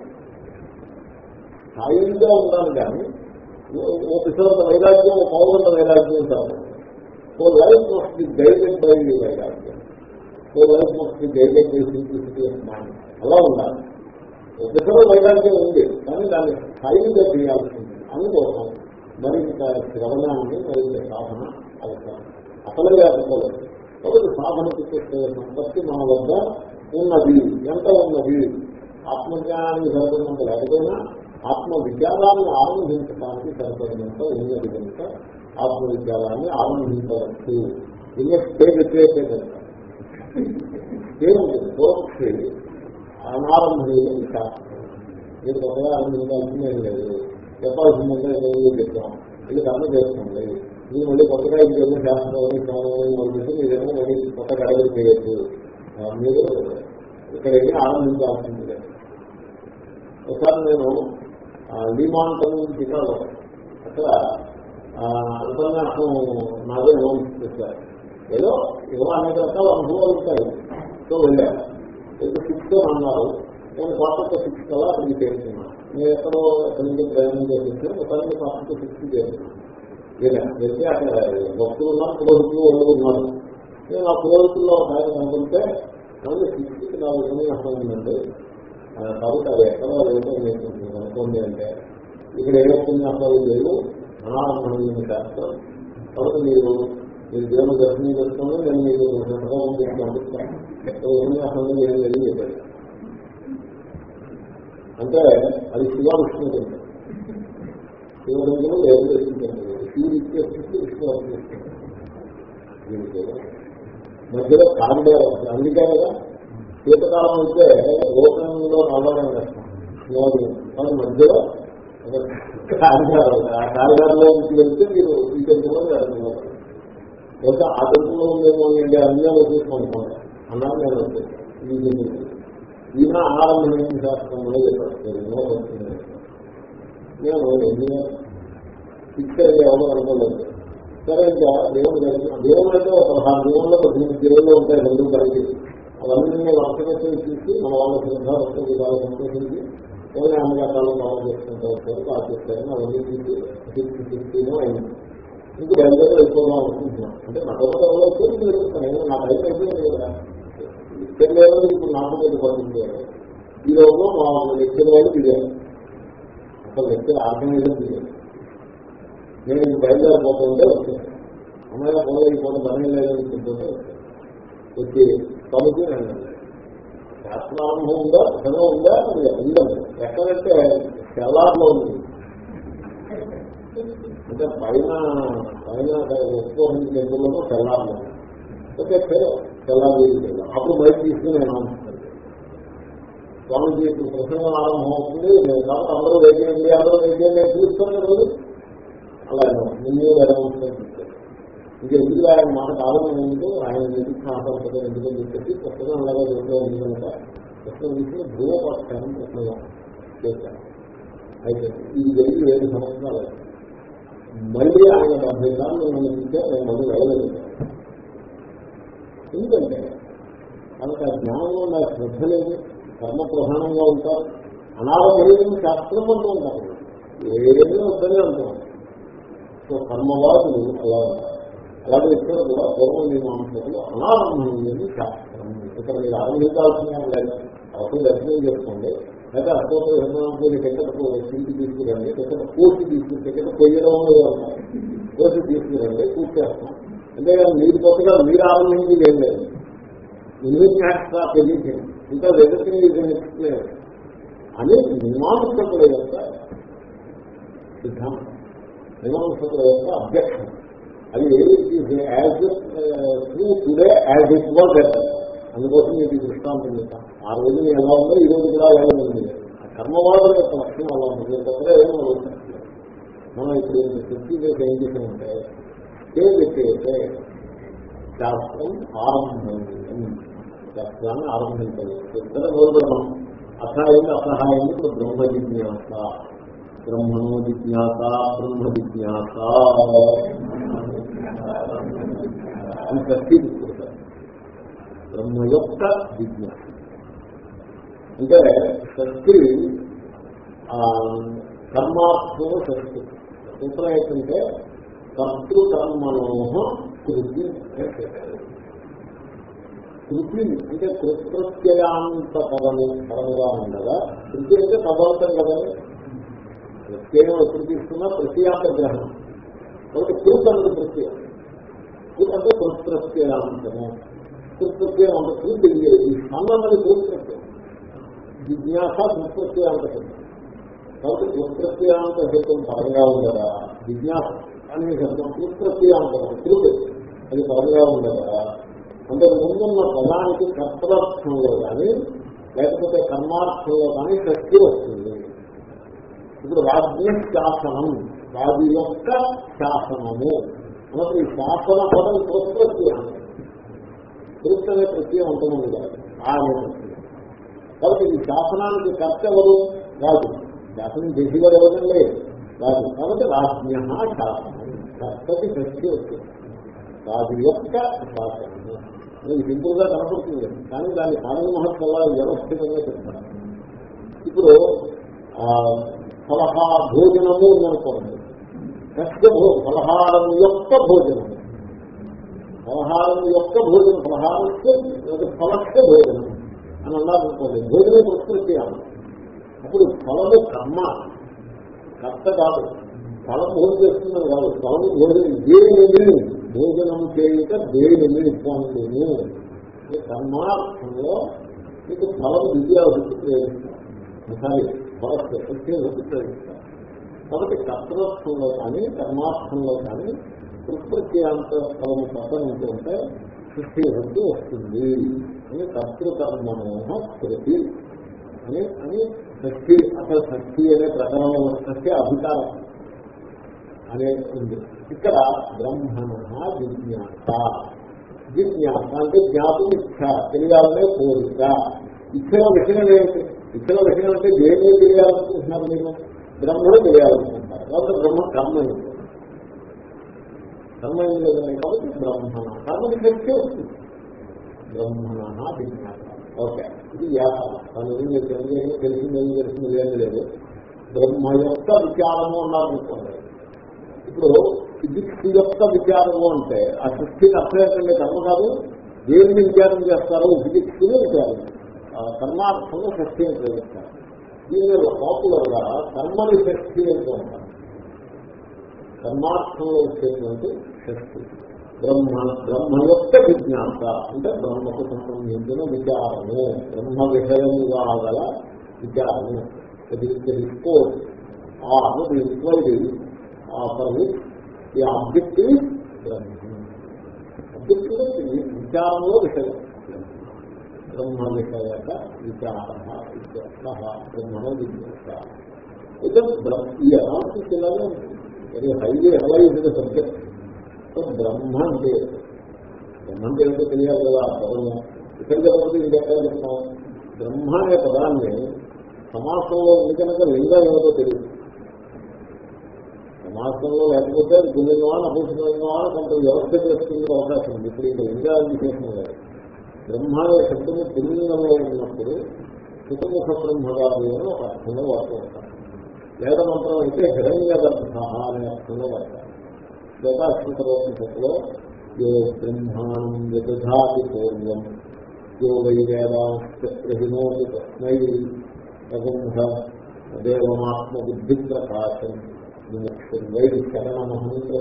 స్థాయిగా ఉండాలి కానీ ఓ పిసరంత వైరాగ్యం ఓ పౌరంత వైరాగ్యం ఉంటారు so life must be guided by the వైరాగ్యం so life must be guided by simplicity of mind అలా ఉండాలి ఒకసారి వైరాగ్యం ఉంది కానీ దాన్ని స్థాయిగా చేయాల్సి ఉంది అందుకోసం మరింత శ్రవణాన్ని మరింత సాధన అవసరం అసలు లేకపోలేదు కాబట్టి సాధనకు చేసే సంపత్తి మన వద్ద ఉన్నది ఎంత ఉన్నది ఆత్మజ్ఞానాన్ని సరిపడినంత లేకపోయినా ఆత్మ విజ్ఞానాన్ని ఆరంభించడానికి సరిపడినంత ఉన్నది కనుక ఆత్మ విజ్ఞానాన్ని ఆరంభించవచ్చు ఇంకా స్టేజ్ చేసే కనుక ఏముంటుంది పూర్వక్షి అనారంభనీయం శాస్త్రం మీరు కొత్తగా ఆరంభించాల్సిందే లేదు చెప్పాల్సిందంటే ఏదో చెప్తాం ఇది కర్మ చేస్తుంది మీరు మళ్ళీ కొత్తగా ఇది ఏదో శాస్త్రం శ్రవణం మొదలుపెట్టి మీరేమో మళ్ళీ కొత్త గడవలు చేయొచ్చు మీరు ఇక్కడ ఏమి ఆరంభించాల్సిందే ఒకసారి నేను లీమాంతం చికాగో అక్కడ ఉపన్యాసం నాదే నోట్స్ చేశారు ఏదో ఏదో అనేక రకాల అనుభవాలు ఉంటాయి సో వెళ్ళారు అయితే సిక్స్త్ అన్నారు నేను క్వార్టర్ సిక్స్ కల్లా అక్కడికి చేరుకున్నాను నేను ఎక్కడో ఎక్కడి నుంచి ప్రయాణం చేసి మొత్తానికి క్వార్టర్ సిక్స్ చేరుకున్నాను వెళ్తే అక్కడ భక్తులు ఉన్నారు పురోహితులు వాళ్ళు ఉన్నారు నేను ఆ పురోహితుల్లో ఒక ఆయన కనుకుంటే కానీ సిక్స్కి నా ఉపన్యాసం ఉందండి కాబట్టి అది ఎక్కడో లేదో నేను అనుకోండి అంటే ఇక్కడ ఏ ఉపన్యాసాలు లేవు అనారంభమైన శాస్త్రం కాబట్టి మీరు మీరు దేవుని దర్శనం చేసుకుని నేను మీకు సంతకం చేసి పంపిస్తాను ఎక్కడ ఉపన్యాసంలో ఏం లేదు చెప్పాడు అంటే అది శివ విష్ణు కింద శివలింగం లేదు దర్శించండి శివుడు ఇచ్చేస్తుంది విష్ణు అర్పిస్తుంది మధ్యలో కాండే అందుకే కదా శీతకాలం అయితే రూపంలో నల్లడం వేస్తాం కానీ మధ్యలో కారిడారు ఆ కారిడార్లో నుంచి వెళ్తే మీరు ఈ టెంపుల్లో వెళ్తున్నారు లేదా ఆ టెంపుల్లో ఉందేమో అండి అన్నీ చూసుకుంటున్నాను అన్నాను నేను వచ్చేసాను ఈయన ఆరంభమైన శాస్త్రంలో చెప్పారు ఎన్నో వస్తుంది నేను ఎన్ని ఫిక్స్ అయ్యే ఎవరు అనుకోలేదు సరే ఇంకా దేవుడు దేవుడు అంటే ఒక పదహారు దేవుళ్ళు పద్దెనిమిది దేవుళ్ళు ఉంటాయి రెండు కలిగి అవన్నీ వర్షపెట్టి చూసి మన వాళ్ళ శ్రద్ధ వస్తుంది వాళ్ళ సంతోషించి ఏమైనా అన్నగాటాలు బాగా చేసుకుంటూ వచ్చారు పాటిస్తారని అవన్నీ చూసి ఫిఫ్టీ ఫిఫ్టీనో అయింది ఇంక బయలుదేరి వెళ్ళిపోదాం అనుకుంటున్నాను అంటే నా కొత్త ఎవరో వచ్చి జరుగుతున్నాను నాకు అయితే అయిపోయింది కదా ఇక్కడ ఇప్పుడు నాకు మీద పడుతుంది ఈ రోజు మా లెక్చర్ వాళ్ళు దిగారు అసలు లెక్చర్ ఆర్గనైజర్ దిగారు నేను ఇంక బయలుదేరిపోతుంటే వచ్చాను అమ్మాయి పోలే ఈ పూట పని లేదనుకుంటుంటే వచ్చి పనికి నేను శాస్త్రానుభవం ఉందా ధనం ఉందా ఉందండి ఎక్కడంటే సెల్లార్లో ఉంది అంటే పైన పైన ఎక్కువ టెంపుల్లో సెల్లార్లో ఓకే సరే తెల్లారి వెళ్ళాం అప్పుడు బయట తీసుకుని నేను స్వామిజీ ఇప్పుడు ప్రసంగం ఆరంభం అవుతుంది నేను కాబట్టి అందరూ వేగండి అందరూ వేగండి పిలుస్తాను కదా అలాగే నిన్నే వెళ్ళవలసిన ఇంకా ఎందుకు ఆయన మాట కారణం ఎందుకు ఆయన ఎందుకు ఆసంపద ఎందుకని చెప్పేసి పుస్తకం అలాగే జరుగుతూ ఉంది కనుక పుస్తకం తీసుకుని ధృవపక్షాన్ని పుస్తకం చేశాను అయితే ఇది జరిగి ఏడు సంవత్సరాలు మళ్ళీ ఆయన డెబ్బై సార్లు నన్ను చూస్తే నేను మళ్ళీ వెళ్ళలేదు ఎందుకంటే మనకు ఆ జ్ఞానంలో నా శ్రద్ధ లేదు కర్మ ప్రధానంగా ఉంటారు అనారోగ్యం శాస్త్రం అంటూ ఉంటారు ఏదైనా వద్దనే అంటున్నారు సో కర్మవాదులు అలా అలాగే ఇక్కడ కూడా పూర్వం మీమాంసకులు అనారంభమైనది శాస్త్రం ఇక్కడ మీరు ఆరంభించాల్సిన లేదు అప్పుడు దర్శనం చేసుకోండి అయితే అశోక విధానానికి టికెట్ సీటు తీసుకురండి టికెట్ పూర్తి తీసుకుని టికెట్ పొయ్యడం పూర్తి తీసుకురండి పూర్తి చేస్తాం అంటే మీరు కొత్తగా మీరు ఆరంభించి ఏం లేదు మీరు జ్ఞాస్తా తెలియదు ఇంకా ఎదుర్కొని ఎక్స్ప్లెయిన్ అని మీమాంసకుల యొక్క సిద్ధాంతం మీమాంసకుల యొక్క అభ్యక్షం అది as true today as it was అందుకోసం మీకు దృష్టాంతం చెప్తాం ఆ రోజు ఎలా ఉందో ఈ రోజు కూడా ఎలా ఉంది ఆ కర్మవాదం యొక్క లక్ష్యం అలా ఉంది కొత్తగా ఏమో మనం ఇప్పుడు శక్తి చేసి ఏం చేసామంటే ఏదైతే శాస్త్రం ఆరంభమైంది శాస్త్రాన్ని ఆరంభించాలి ఇద్దరు రోజులు అసహాయం అసహాయం ఇప్పుడు బ్రహ్మ జిజ్ఞాస బ్రహ్మణో జిజ్ఞాస బ్రహ్మ జిజ్ఞాస అని శక్తి తీసుకుంటారు బ్రహ్మ యొక్క జిజ్ఞాస అంటే శక్తి కర్మార్థము శక్తి సూత్రం ఏంటంటే కర్తృకర్మణోహ కృతి కృతి అంటే కృత్యయాంత పదము పరముగా ఉండగా కృతి అంటే పదవంతం కదండి ప్రత్యేకం ఎప్పుడు తీసుకున్నా ప్రత్యాంత గ్రహణం కాబట్టి కృత్ అన్నది ప్రత్యయం కృత్ అంటే కృత్యయాంతము కృత్యయం అంటే కృతి ఈ స్పందనది కృత్యత్యం జిజ్ఞాస కృత్యయాంత కాబట్టి కృత్యయాంత హేతం పరంగా ఉండగా జిజ్ఞాస అని శబ్దం కృత్యయాంతం కృతి అది పరంగా ఉండగా అంటే ముందున్న పదానికి కర్తరార్థంలో కానీ లేకపోతే కర్మార్థంలో కానీ శక్తి వస్తుంది ఇప్పుడు రాజ్య శాసనం రాజు యొక్క శాసనము మనకు ఈ శాసన పదం కృత్యత్యం కృత్ అనే ప్రత్యయం ఉంటుంది కదా ఆ అనే ప్రత్యయం కాబట్టి ఈ శాసనానికి కర్త ఎవరు రాజు శాసనం చేసేవారు ఎవరండి రాజు కాబట్టి రాజ్య శాసనం కర్తకి శక్తి వచ్చింది రాజు యొక్క శాసనము ఇది సింపుల్ గా కనపడుతుంది కానీ దాని కారణ మహత్వంగా వ్యవస్థితంగా చెప్తారు ఇప్పుడు ఆ, ఫలహా భోజనము ఉందనుకోండి సత్య భో ఫలహారం యొక్క భోజనం ఫలహారం యొక్క భోజనం ఫలహారస్య ఫలస్య భోజనం అని అన్నారనుకోండి భోజనం ప్రకృతి అన్న అప్పుడు ఫలము కర్మ కర్త కాదు ఫలం భోజనం చేస్తుందని కాదు ఫలము భోజనం దేనిని భోజనం చేయుట దేనిని పొందును ఈ కర్మార్థంలో మీకు ఫలం విద్యావృత్తి ప్రయోగిస్తారు సారీ ఫలస్య ప్రత్యేకృతి ప్రయోగిస్తారు కాబట్టి కర్తృత్వంలో కానీ కర్మార్థంలో కానీ ప్రకృత్యాంత ఫలము పతనుంటుంటే సృష్టి వృద్ధి వస్తుంది అని కర్తృకర్మోహ కృతి అని అని షష్ఠి అసలు షష్ఠి అనే ప్రకరణంలో షష్ఠి అధికారం అనే ఉంది ఇక్కడ బ్రహ్మణ జిజ్ఞాస జిజ్ఞాస అంటే జ్ఞాపం ఇచ్చ తెలియాలనే కోరిక ఇచ్చిన విషయం ఏంటి ఇచ్చిన విషయం అంటే దేని తెలియాలనుకుంటున్నారు మీరు బ్రహ్మను తెలియాలనుకుంటున్నారు కాబట్టి బ్రహ్మ కర్మ ఏంటి కర్మ ఏం లేదని కాబట్టి బ్రహ్మణ కర్మకి శక్తి వస్తుంది బ్రహ్మణ జిజ్ఞాస ఓకే ఇది వ్యాపారం దాని గురించి తెలియదు తెలిసింది ఏం తెలిసింది ఏమీ లేదు బ్రహ్మ యొక్క విచారము అన్నారు అనుకోండి ఇప్పుడు ఫిజిక్స్ యొక్క విచారము అంటే ఆ సృష్టికి అర్థమైతే కర్మ కాదు దేనిని విచారం చేస్తారో ఫిజిక్స్ ని విచారం ఆ కర్మార్థంలో షష్ఠిని ప్రవేశిస్తారు దీని పాపులర్ గా కర్మని షష్ఠి అంటూ ఉంటారు కర్మార్థంలో వచ్చేటువంటి షష్ఠి బ్రహ్మ బ్రహ్మ యొక్క జిజ్ఞాస అంటే బ్రహ్మకు సంబంధించిన విచారము బ్రహ్మ విషయముగా గల విచారము report or the inquiry for which ఈ ఆబ్జెక్ట్ బ్రహ్మ ఆబ్జెక్ట్ విచారంలో విషయం బ్రహ్మ విషయక విచార బ్రహ్మణ జిజ్ఞాస అయితే ఈ అనాలిసిస్ ఇలాగే ఉంటుంది very highly analysed subject so Brahma అంటే బ్రహ్మ అంటే ఏంటో తెలియాలి కదా పదము ఇక్కడ చెప్పకపోతే ఇంకెక్కడ చెప్తాం బ్రహ్మ అనే పదాన్ని సమాసంలో ఉంది కనుక లింగం ఏమిటో తెలియదు సమాసంలో లేకపోతే పుల్లింగమా నపుంసలింగమా కొంత వ్యవస్థ చేసుకునే అవకాశం ఉంది ఇప్పుడు ఇంకా లింగాలు విశేషం లేదు బ్రహ్మ అనే శబ్దము పుల్లింగంలో ఉన్నప్పుడు సుఖముఖ బ్రహ్మగారు అని ఒక అర్థంలో వాడుతూ ఉంటారు వేద మంత్రం అయితే హిరణ్య గర్భ అనే అర్థంలో వాడతారు శ్వేతాశ్వతలో యో బ్రహ్మాణం విదధాతి పూర్వం యో వై వేదాహినోతి తస్మై తగుంహ దేవమాత్మ బుద్ధి ప్రకాశం వై శరణమహంత్ర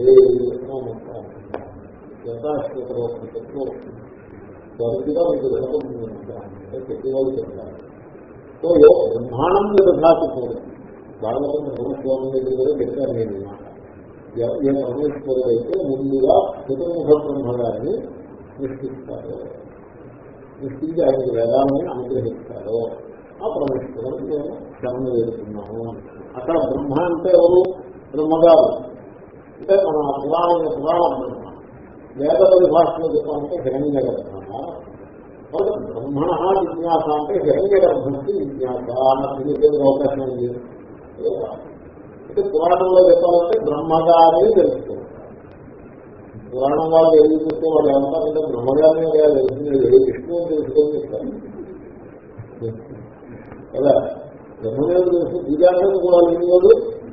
శ్వేతాశ్వతలో తరచుగా మీకు వినపడుతుంది చెప్పేవాళ్ళు చెప్తారు సో యో బ్రహ్మాండం విదధాతి పూర్వం భాగవతం బ్రహ్మస్వామి దగ్గర కూడా చెప్పారు నేను మాట ఏ పరమేశ్వరుడు అయితే ముందుగా చతుర్ముఖ బ్రహ్మగారిని సృష్టిస్తారు సృష్టించి ఆయనకి వేదాలని అనుగ్రహిస్తారు ఆ పరమేశ్వరుడు నేను శరణు వేడుతున్నాను అక్కడ బ్రహ్మ అంటే ఎవరు బ్రహ్మగారు అంటే మన పురాణ పురాణ బ్రహ్మ వేద పరిభాషలో చెప్పాలంటే హిరణ్య గర్భ కాబట్టి బ్రహ్మణ జిజ్ఞాస అంటే హిరణ్య గర్భంకి జిజ్ఞాస అన్న తెలియజేసే అవకాశం ఉంది అంటే పురాణంలో చెప్పాలంటే బ్రహ్మగారిని తెలుసుకోవాలి పురాణం వాళ్ళు ఏది చూస్తే వాళ్ళు ఏమంటారంటే బ్రహ్మగారిని తెలిసింది విష్ణువు తెలుసుకొని చెప్తారు కదా బ్రహ్మదేవుడు తెలుసు పూజాన్ని కూడా లేని వాడు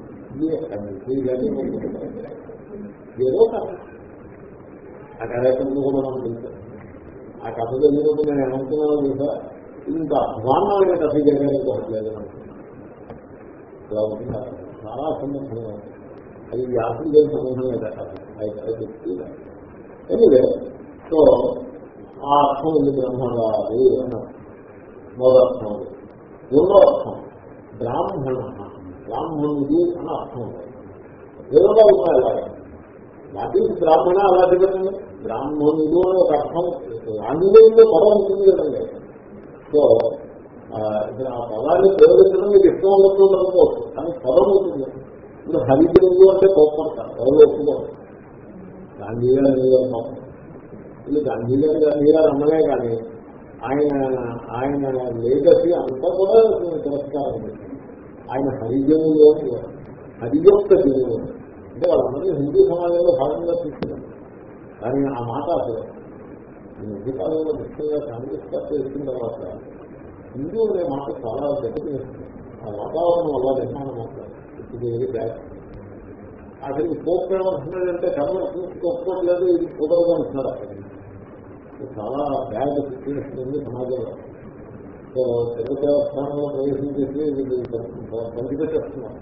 ఏదో కథ ఆ కార్యక్రమం కూడా మనం తెలుసు ఆ కథ జరిగినప్పుడు నేను ఏమనుకున్నానో తెలుసా ఇంత అధ్వాన్నమైన కథ జరగడానికి ఒకటి లేదు ఇలా ఉంటున్నారు చాలా సంబంధంగా అది వ్యాసం చేసిన సంబంధం లేదు ఎనివే సో ఆ అర్థం ఉంది బ్రహ్మగారు అన్నారు మూడర్థం రెండో అర్థం బ్రాహ్మణ బ్రాహ్మణుడు అని అర్థం ఏదో ఉన్నాయి అలాగే వాటి బ్రాహ్మణ అలాంటి కదండి బ్రాహ్మణుడు అని ఒక అర్థం ఆంగ్లేయంలో పదం ఉంటుంది కదండి సో ఇక్కడ ఆ పదాన్ని ప్రయోగించడం మీకు ఇష్టం ఉండదు ఉండకపోవచ్చు కానీ పదం ఉంటుంది ఇప్పుడు హరిజనులు అంటే కోప్పడతారు పదవి ఒప్పుకోరు గాంధీ గారు నీరు వీళ్ళు గాంధీ గారు గాంధీ గారు అన్నమే కానీ ఆయన ఆయన లేగసి అంతా కూడా తిరస్కారం చేశారు ఆయన హరిజనులు అని హరిజొక్క జనులు అంటే వాళ్ళందరినీ హిందూ సమాజంలో భాగంగా తీసుకున్నారు కానీ ఆ మాట అసలు మధ్యకాలంలో ముఖ్యంగా కాంగ్రెస్ పార్టీ వచ్చిన తర్వాత హిందూ అనే మాట చాలా దెబ్బతినేస్తుంది ఆ వాతావరణం వల్ల నిర్మాణం అవుతుంది ఇది వెరీ బ్యాడ్ అసలు పోప్ ఏమంటున్నాడంటే కర్మ చూసి ఒప్పుకోవట్లేదు ఇది కుదరదు అంటున్నాడు అక్కడ చాలా బ్యాడ్ సిచ్యువేషన్ ఉంది సమాజంలో సో తెలుగు దేవస్థానంలో ప్రవేశం చేసి వీళ్ళు పంచిపెట్టేస్తున్నారు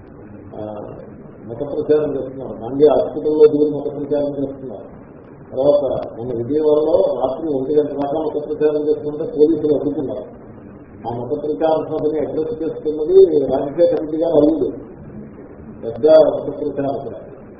మత ప్రచారం చేస్తున్నారు గాంధీ హాస్పిటల్లో దిగి మత ప్రచారం చేస్తున్నారు తర్వాత మన విజయవాడలో రాత్రి ఒంటి గంట దాకా మత ప్రచారం చేస్తుంటే పోలీసులు అడ్డుకున్నారు ఆ మత ప్రచార సభని అడ్రస్ చేస్తున్నది రాజశేఖర రెడ్డి గారు అల్లుడు పెద్ద మత ప్రచారం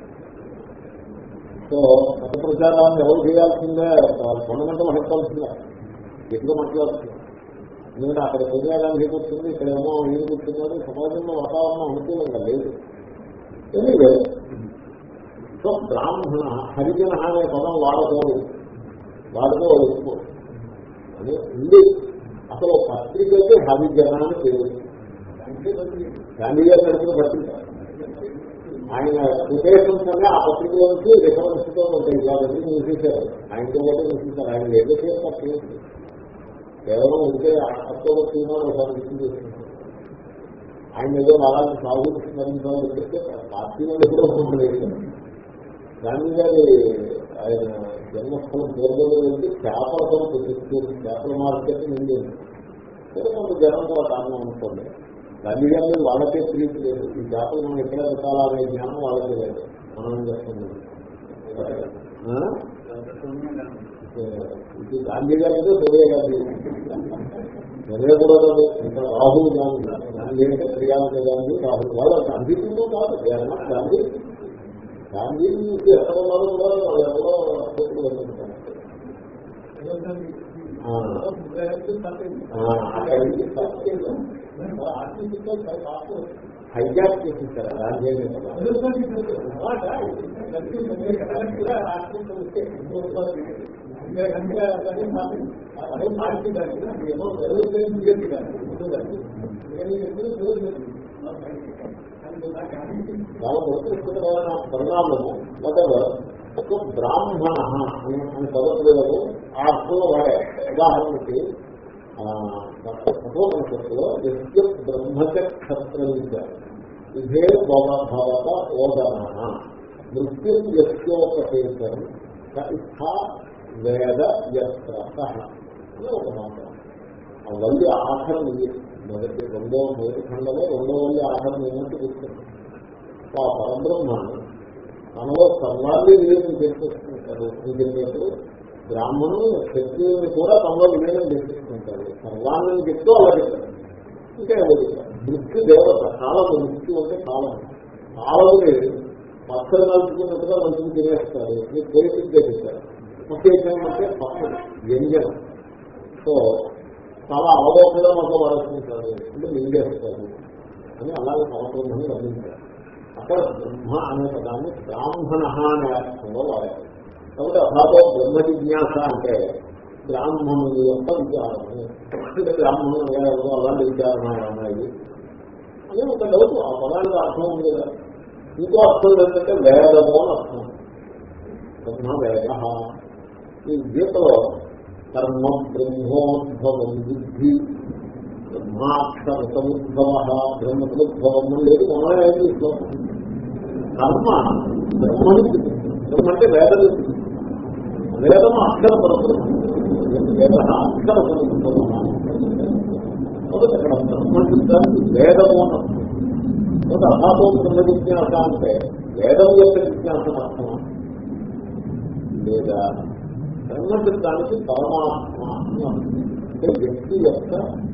సో మత ప్రచారాన్ని ఎవరు చేయాల్సిందే ఫండమెంటల్ హెచ్చాల్సిందే ఎక్కువ మాట్లాడుతున్నారు ఎందుకంటే అక్కడ సోనియా గాంధీ కూర్చుంది ఇక్కడ ఏమో ఈయన కూర్చున్నాడు సమాజంలో వాతావరణం అనుకూలంగా లేదు ఎనివే సో బ్రాహ్మణ హరిజన అనే పదం వాడకూడదు వాడుకో ఎక్కువ అని ఉంది అసలు పత్రికకి హరిజన అని పేరు గాంధీ గారు నడిచిన పత్రిక ఆయన రిటేషన్స్ అనే ఆ పత్రికలో నుంచి రిఫరెన్స్ తో ఉంటాయి కాబట్టి మూసేశారు ఆయనతో పాటు మూసేశారు ఆయన ఏదో చేస్తారు కేవలం ఉంటే అక్టోబర్ తీర్మానం ఒకసారి గుర్తు చేస్తున్నారు ఆయన ఏదో అలాంటి సాగు స్మరించాలని చెప్తే పార్టీ వాళ్ళు కూడా ఉండలేదు గాంధీ గారి ఆయన జన్మస్థలం పూర్వంలో వెళ్ళి చేపల కొరకు తెచ్చుకోరు చేపల మార్కెట్ నిండి కొంత జనం కూడా కారణం అనుకోండి గాంధీ గారి వాళ్ళకే ప్రీతి లేదు ఈ చేపలు మనం ఎక్కడ పెట్టాలా అనే జ్ఞానం వాళ్ళకే లేదు మనం ఏం చేస్తున్నాం ఇది గాంధీ గారి సోనియా గాంధీ సోనియా కూడా కాదు ఇంకా రాహుల్ గాంధీ గాంధీ అంటే ప్రియాంక గాంధీ రాహుల్ వాళ్ళ గాంధీతో కాదు గాంధీ గాంధీ ఎక్కడ ఉన్నారో కూడా ఎవరో అభ్యర్థులు వెళ్తుంటారు హైజాక్ చేసేసారు గాంధీ చాలా దురదృష్టకరమైన పరిణామము వాటెవర్ ఒక బ్రాహ్మణ అని అని పదవులకు ఆ అర్థంలో వాడే ఉదాహరణకి కఠోపనిషత్తులో యజ్ఞ బ్రహ్మచ క్షత్రవిద్య ఇదే భవత ఓదన మృత్యు యస్యోపసేచరం ఇష్ట వేద యత్ర అని ఒక మాట ఆ వల్లి ఆఖరం ఇది మొదటి రెండో మొదటి ఖండలో రెండో వల్లి ఆఖరం ఏమంటే కూర్చుంది ఆ పరబ్రహ్మ మనలో సర్వాన్ని విలీనం చేసేసుకుంటారు అని చెప్పినప్పుడు బ్రాహ్మణులు క్షత్రియుని కూడా తమలో విలీనం చేసేసుకుంటారు సర్వాన్ని చెప్తూ అలా చెప్తారు ఇంకా ఏమో చెప్తారు మృత్యు దేవత కాలము మృత్యు అంటే కాలము కాలముని పచ్చలు నలుచుకున్నట్టుగా మంచిని తినేస్తారు మీరు పోలీసుగా చెప్తారు ముఖ్యం అంటే పచ్చడి వ్యంజనం సో చాలా అవలోకంగా మాకు వాడుతుంటారు అంటే మింగేస్తారు అని అలాగే సమగ్రంగా వర్ణించారు అక్కడ బ్రహ్మ అనే పదాన్ని బ్రాహ్మణ అనే అర్థంలో వాడారు కాబట్టి అభాతో బ్రహ్మ జిజ్ఞాస అంటే బ్రాహ్మణుల యొక్క విచారము అంటే బ్రాహ్మణులు ఎవరు అలాంటి విచారణ ఉన్నాయి అని ఒక డౌట్ ఆ పదానికి అర్థం ఉంది కదా ఇంకో అర్థం ఏంటంటే వేదము అని అర్థం బ్రహ్మ వేద ఈ గీతలో కర్మ బ్రహ్మోద్భవం బుద్ధి బ్రహ్మాక్షర సముద్భవ బ్రహ్మ సముద్భవం లేదు మనమే ఏం శ్లోకం కర్మ బ్రహ్మని బ్రహ్మ అంటే వేదం వేదము అక్షర పరబ్రహ్మ వేద అక్షర సముద్భవ కాబట్టి అక్కడ బ్రహ్మ శబ్దానికి వేదము అని అర్థం అభాతో బ్రహ్మ జిజ్ఞాస అంటే వేదం యొక్క జిజ్ఞాసం అర్థమా లేదా బ్రహ్మశబ్దానికి పరమాత్మ అంటే వ్యక్తి యొక్క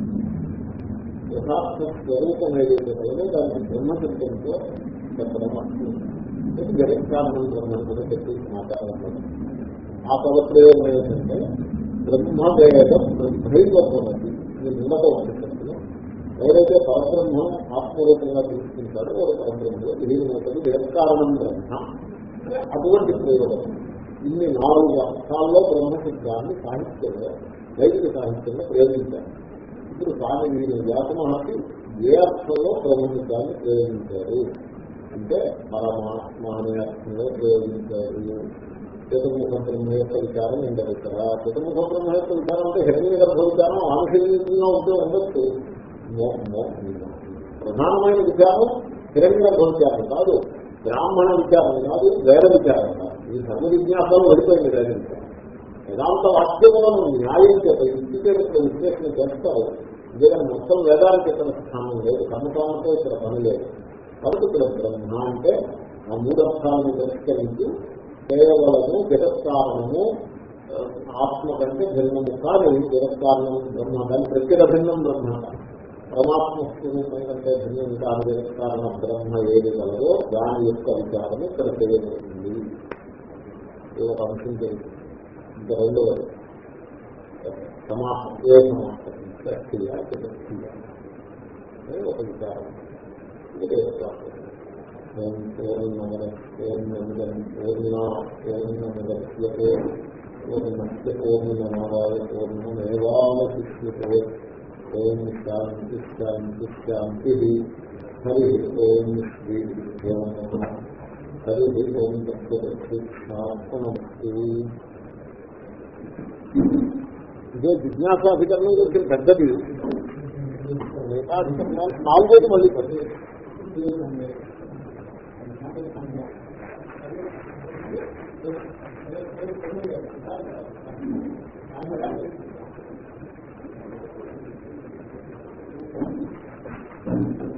యథార్థ స్వరూపం ఏదైతే కలదో దానికి బ్రహ్మశబ్దంతో చెప్పడం అర్థం జగత్కారణం బ్రహ్మం కూడా చెప్పి మాట్లాడడం ఆ పదప్రయోగం ఏంటంటే బ్రహ్మవేద బ్రహ్మైవ భవతి ఇది ఉన్నత ఉపనిషత్తులు ఎవరైతే పరబ్రహ్మం ఆత్మరూపంగా తీసుకుంటారో వారు పరబ్రహ్మలో విలీనమవుతుంది జగత్కారణం బ్రహ్మ అటువంటి ప్రయోగం ఇన్ని నాలుగు అర్థాల్లో బ్రహ్మశబ్దాన్ని సాహిత్యంలో వైదిక సాహిత్యంలో ప్రయోగించారు ఇప్పుడు స్వామి వీరు వ్యాస మహర్షి ఏ అర్థంలో బ్రహ్మశబ్దాన్ని ప్రయోగించారు అంటే పరమాత్మ అనే అర్థంలో ప్రయోగించారు చతుర్ముఖ బ్రహ్మ యొక్క విచారం ఉండదు ఇక్కడ చతుర్ముఖ బ్రహ్మ యొక్క విచారం అంటే హిరణ్య గర్భ విచారం ఆనుషంగికంగా ఉంటే ఉండొచ్చు మో- మో- ప్రధానమైన విచారం హిరణ్య గర్భ విచారం కాదు బ్రాహ్మణ విచారం కాదు వేద విచారం కాదు ఈ ధర్మ విజ్ఞాసాలు పడిపోయింది వేద విచారం వేదాంత వాక్యములను న్యాయం చేత ఇంటికేటప్పుడు విశ్లేషణ చేస్తారు ఎందుకంటే మొత్తం వేదానికి ఇక్కడ స్థానం లేదు కర్మకాలంతో ఇక్కడ పని లేదు కాబట్టి ఇక్కడ బ్రహ్మ అంటే ఆ మూడర్థాలను పరిష్కరించి కేవలము జగత్కారణము ఆ, ఆత్మ కంటే భిన్నము కాదు జగత్కారణం బ్రహ్మ దాని ప్రత్యేక భిన్నం బ్రహ్మ పరమాత్మ స్వరూపం కంటే భిన్నం కాదు జగత్కారణ బ్రహ్మ ఏది కలదో దాని యొక్క విచారము ఇక్కడ చేయబడుతుంది ఇది ఒక అంశం తెలుసు ఇంకా రెండవది సమాసం ఏ సమాసం క్రియ జగత్క్రియ అనేది ఒక విచారం ఇది ఓం పూర్ణమద పూర్ణమిదం పూర్ణ పూర్ణముద్యతే పూర్ణస్య పూర్ణమాదాయ పూర్ణమేవాశిష్యతే ఓం శాంతి శాంతి శాంతి హరి ఓం శ్రీ గురుభ్యో నమః హరి ఓం తత్వదక్షిణాత్మనమస్తు ఇదే జిజ్ఞాసాధికరణం గురించి పెద్దది మిగతా అధికరణాలు నాలుగోది మళ్ళీ పెద్దది Thank you.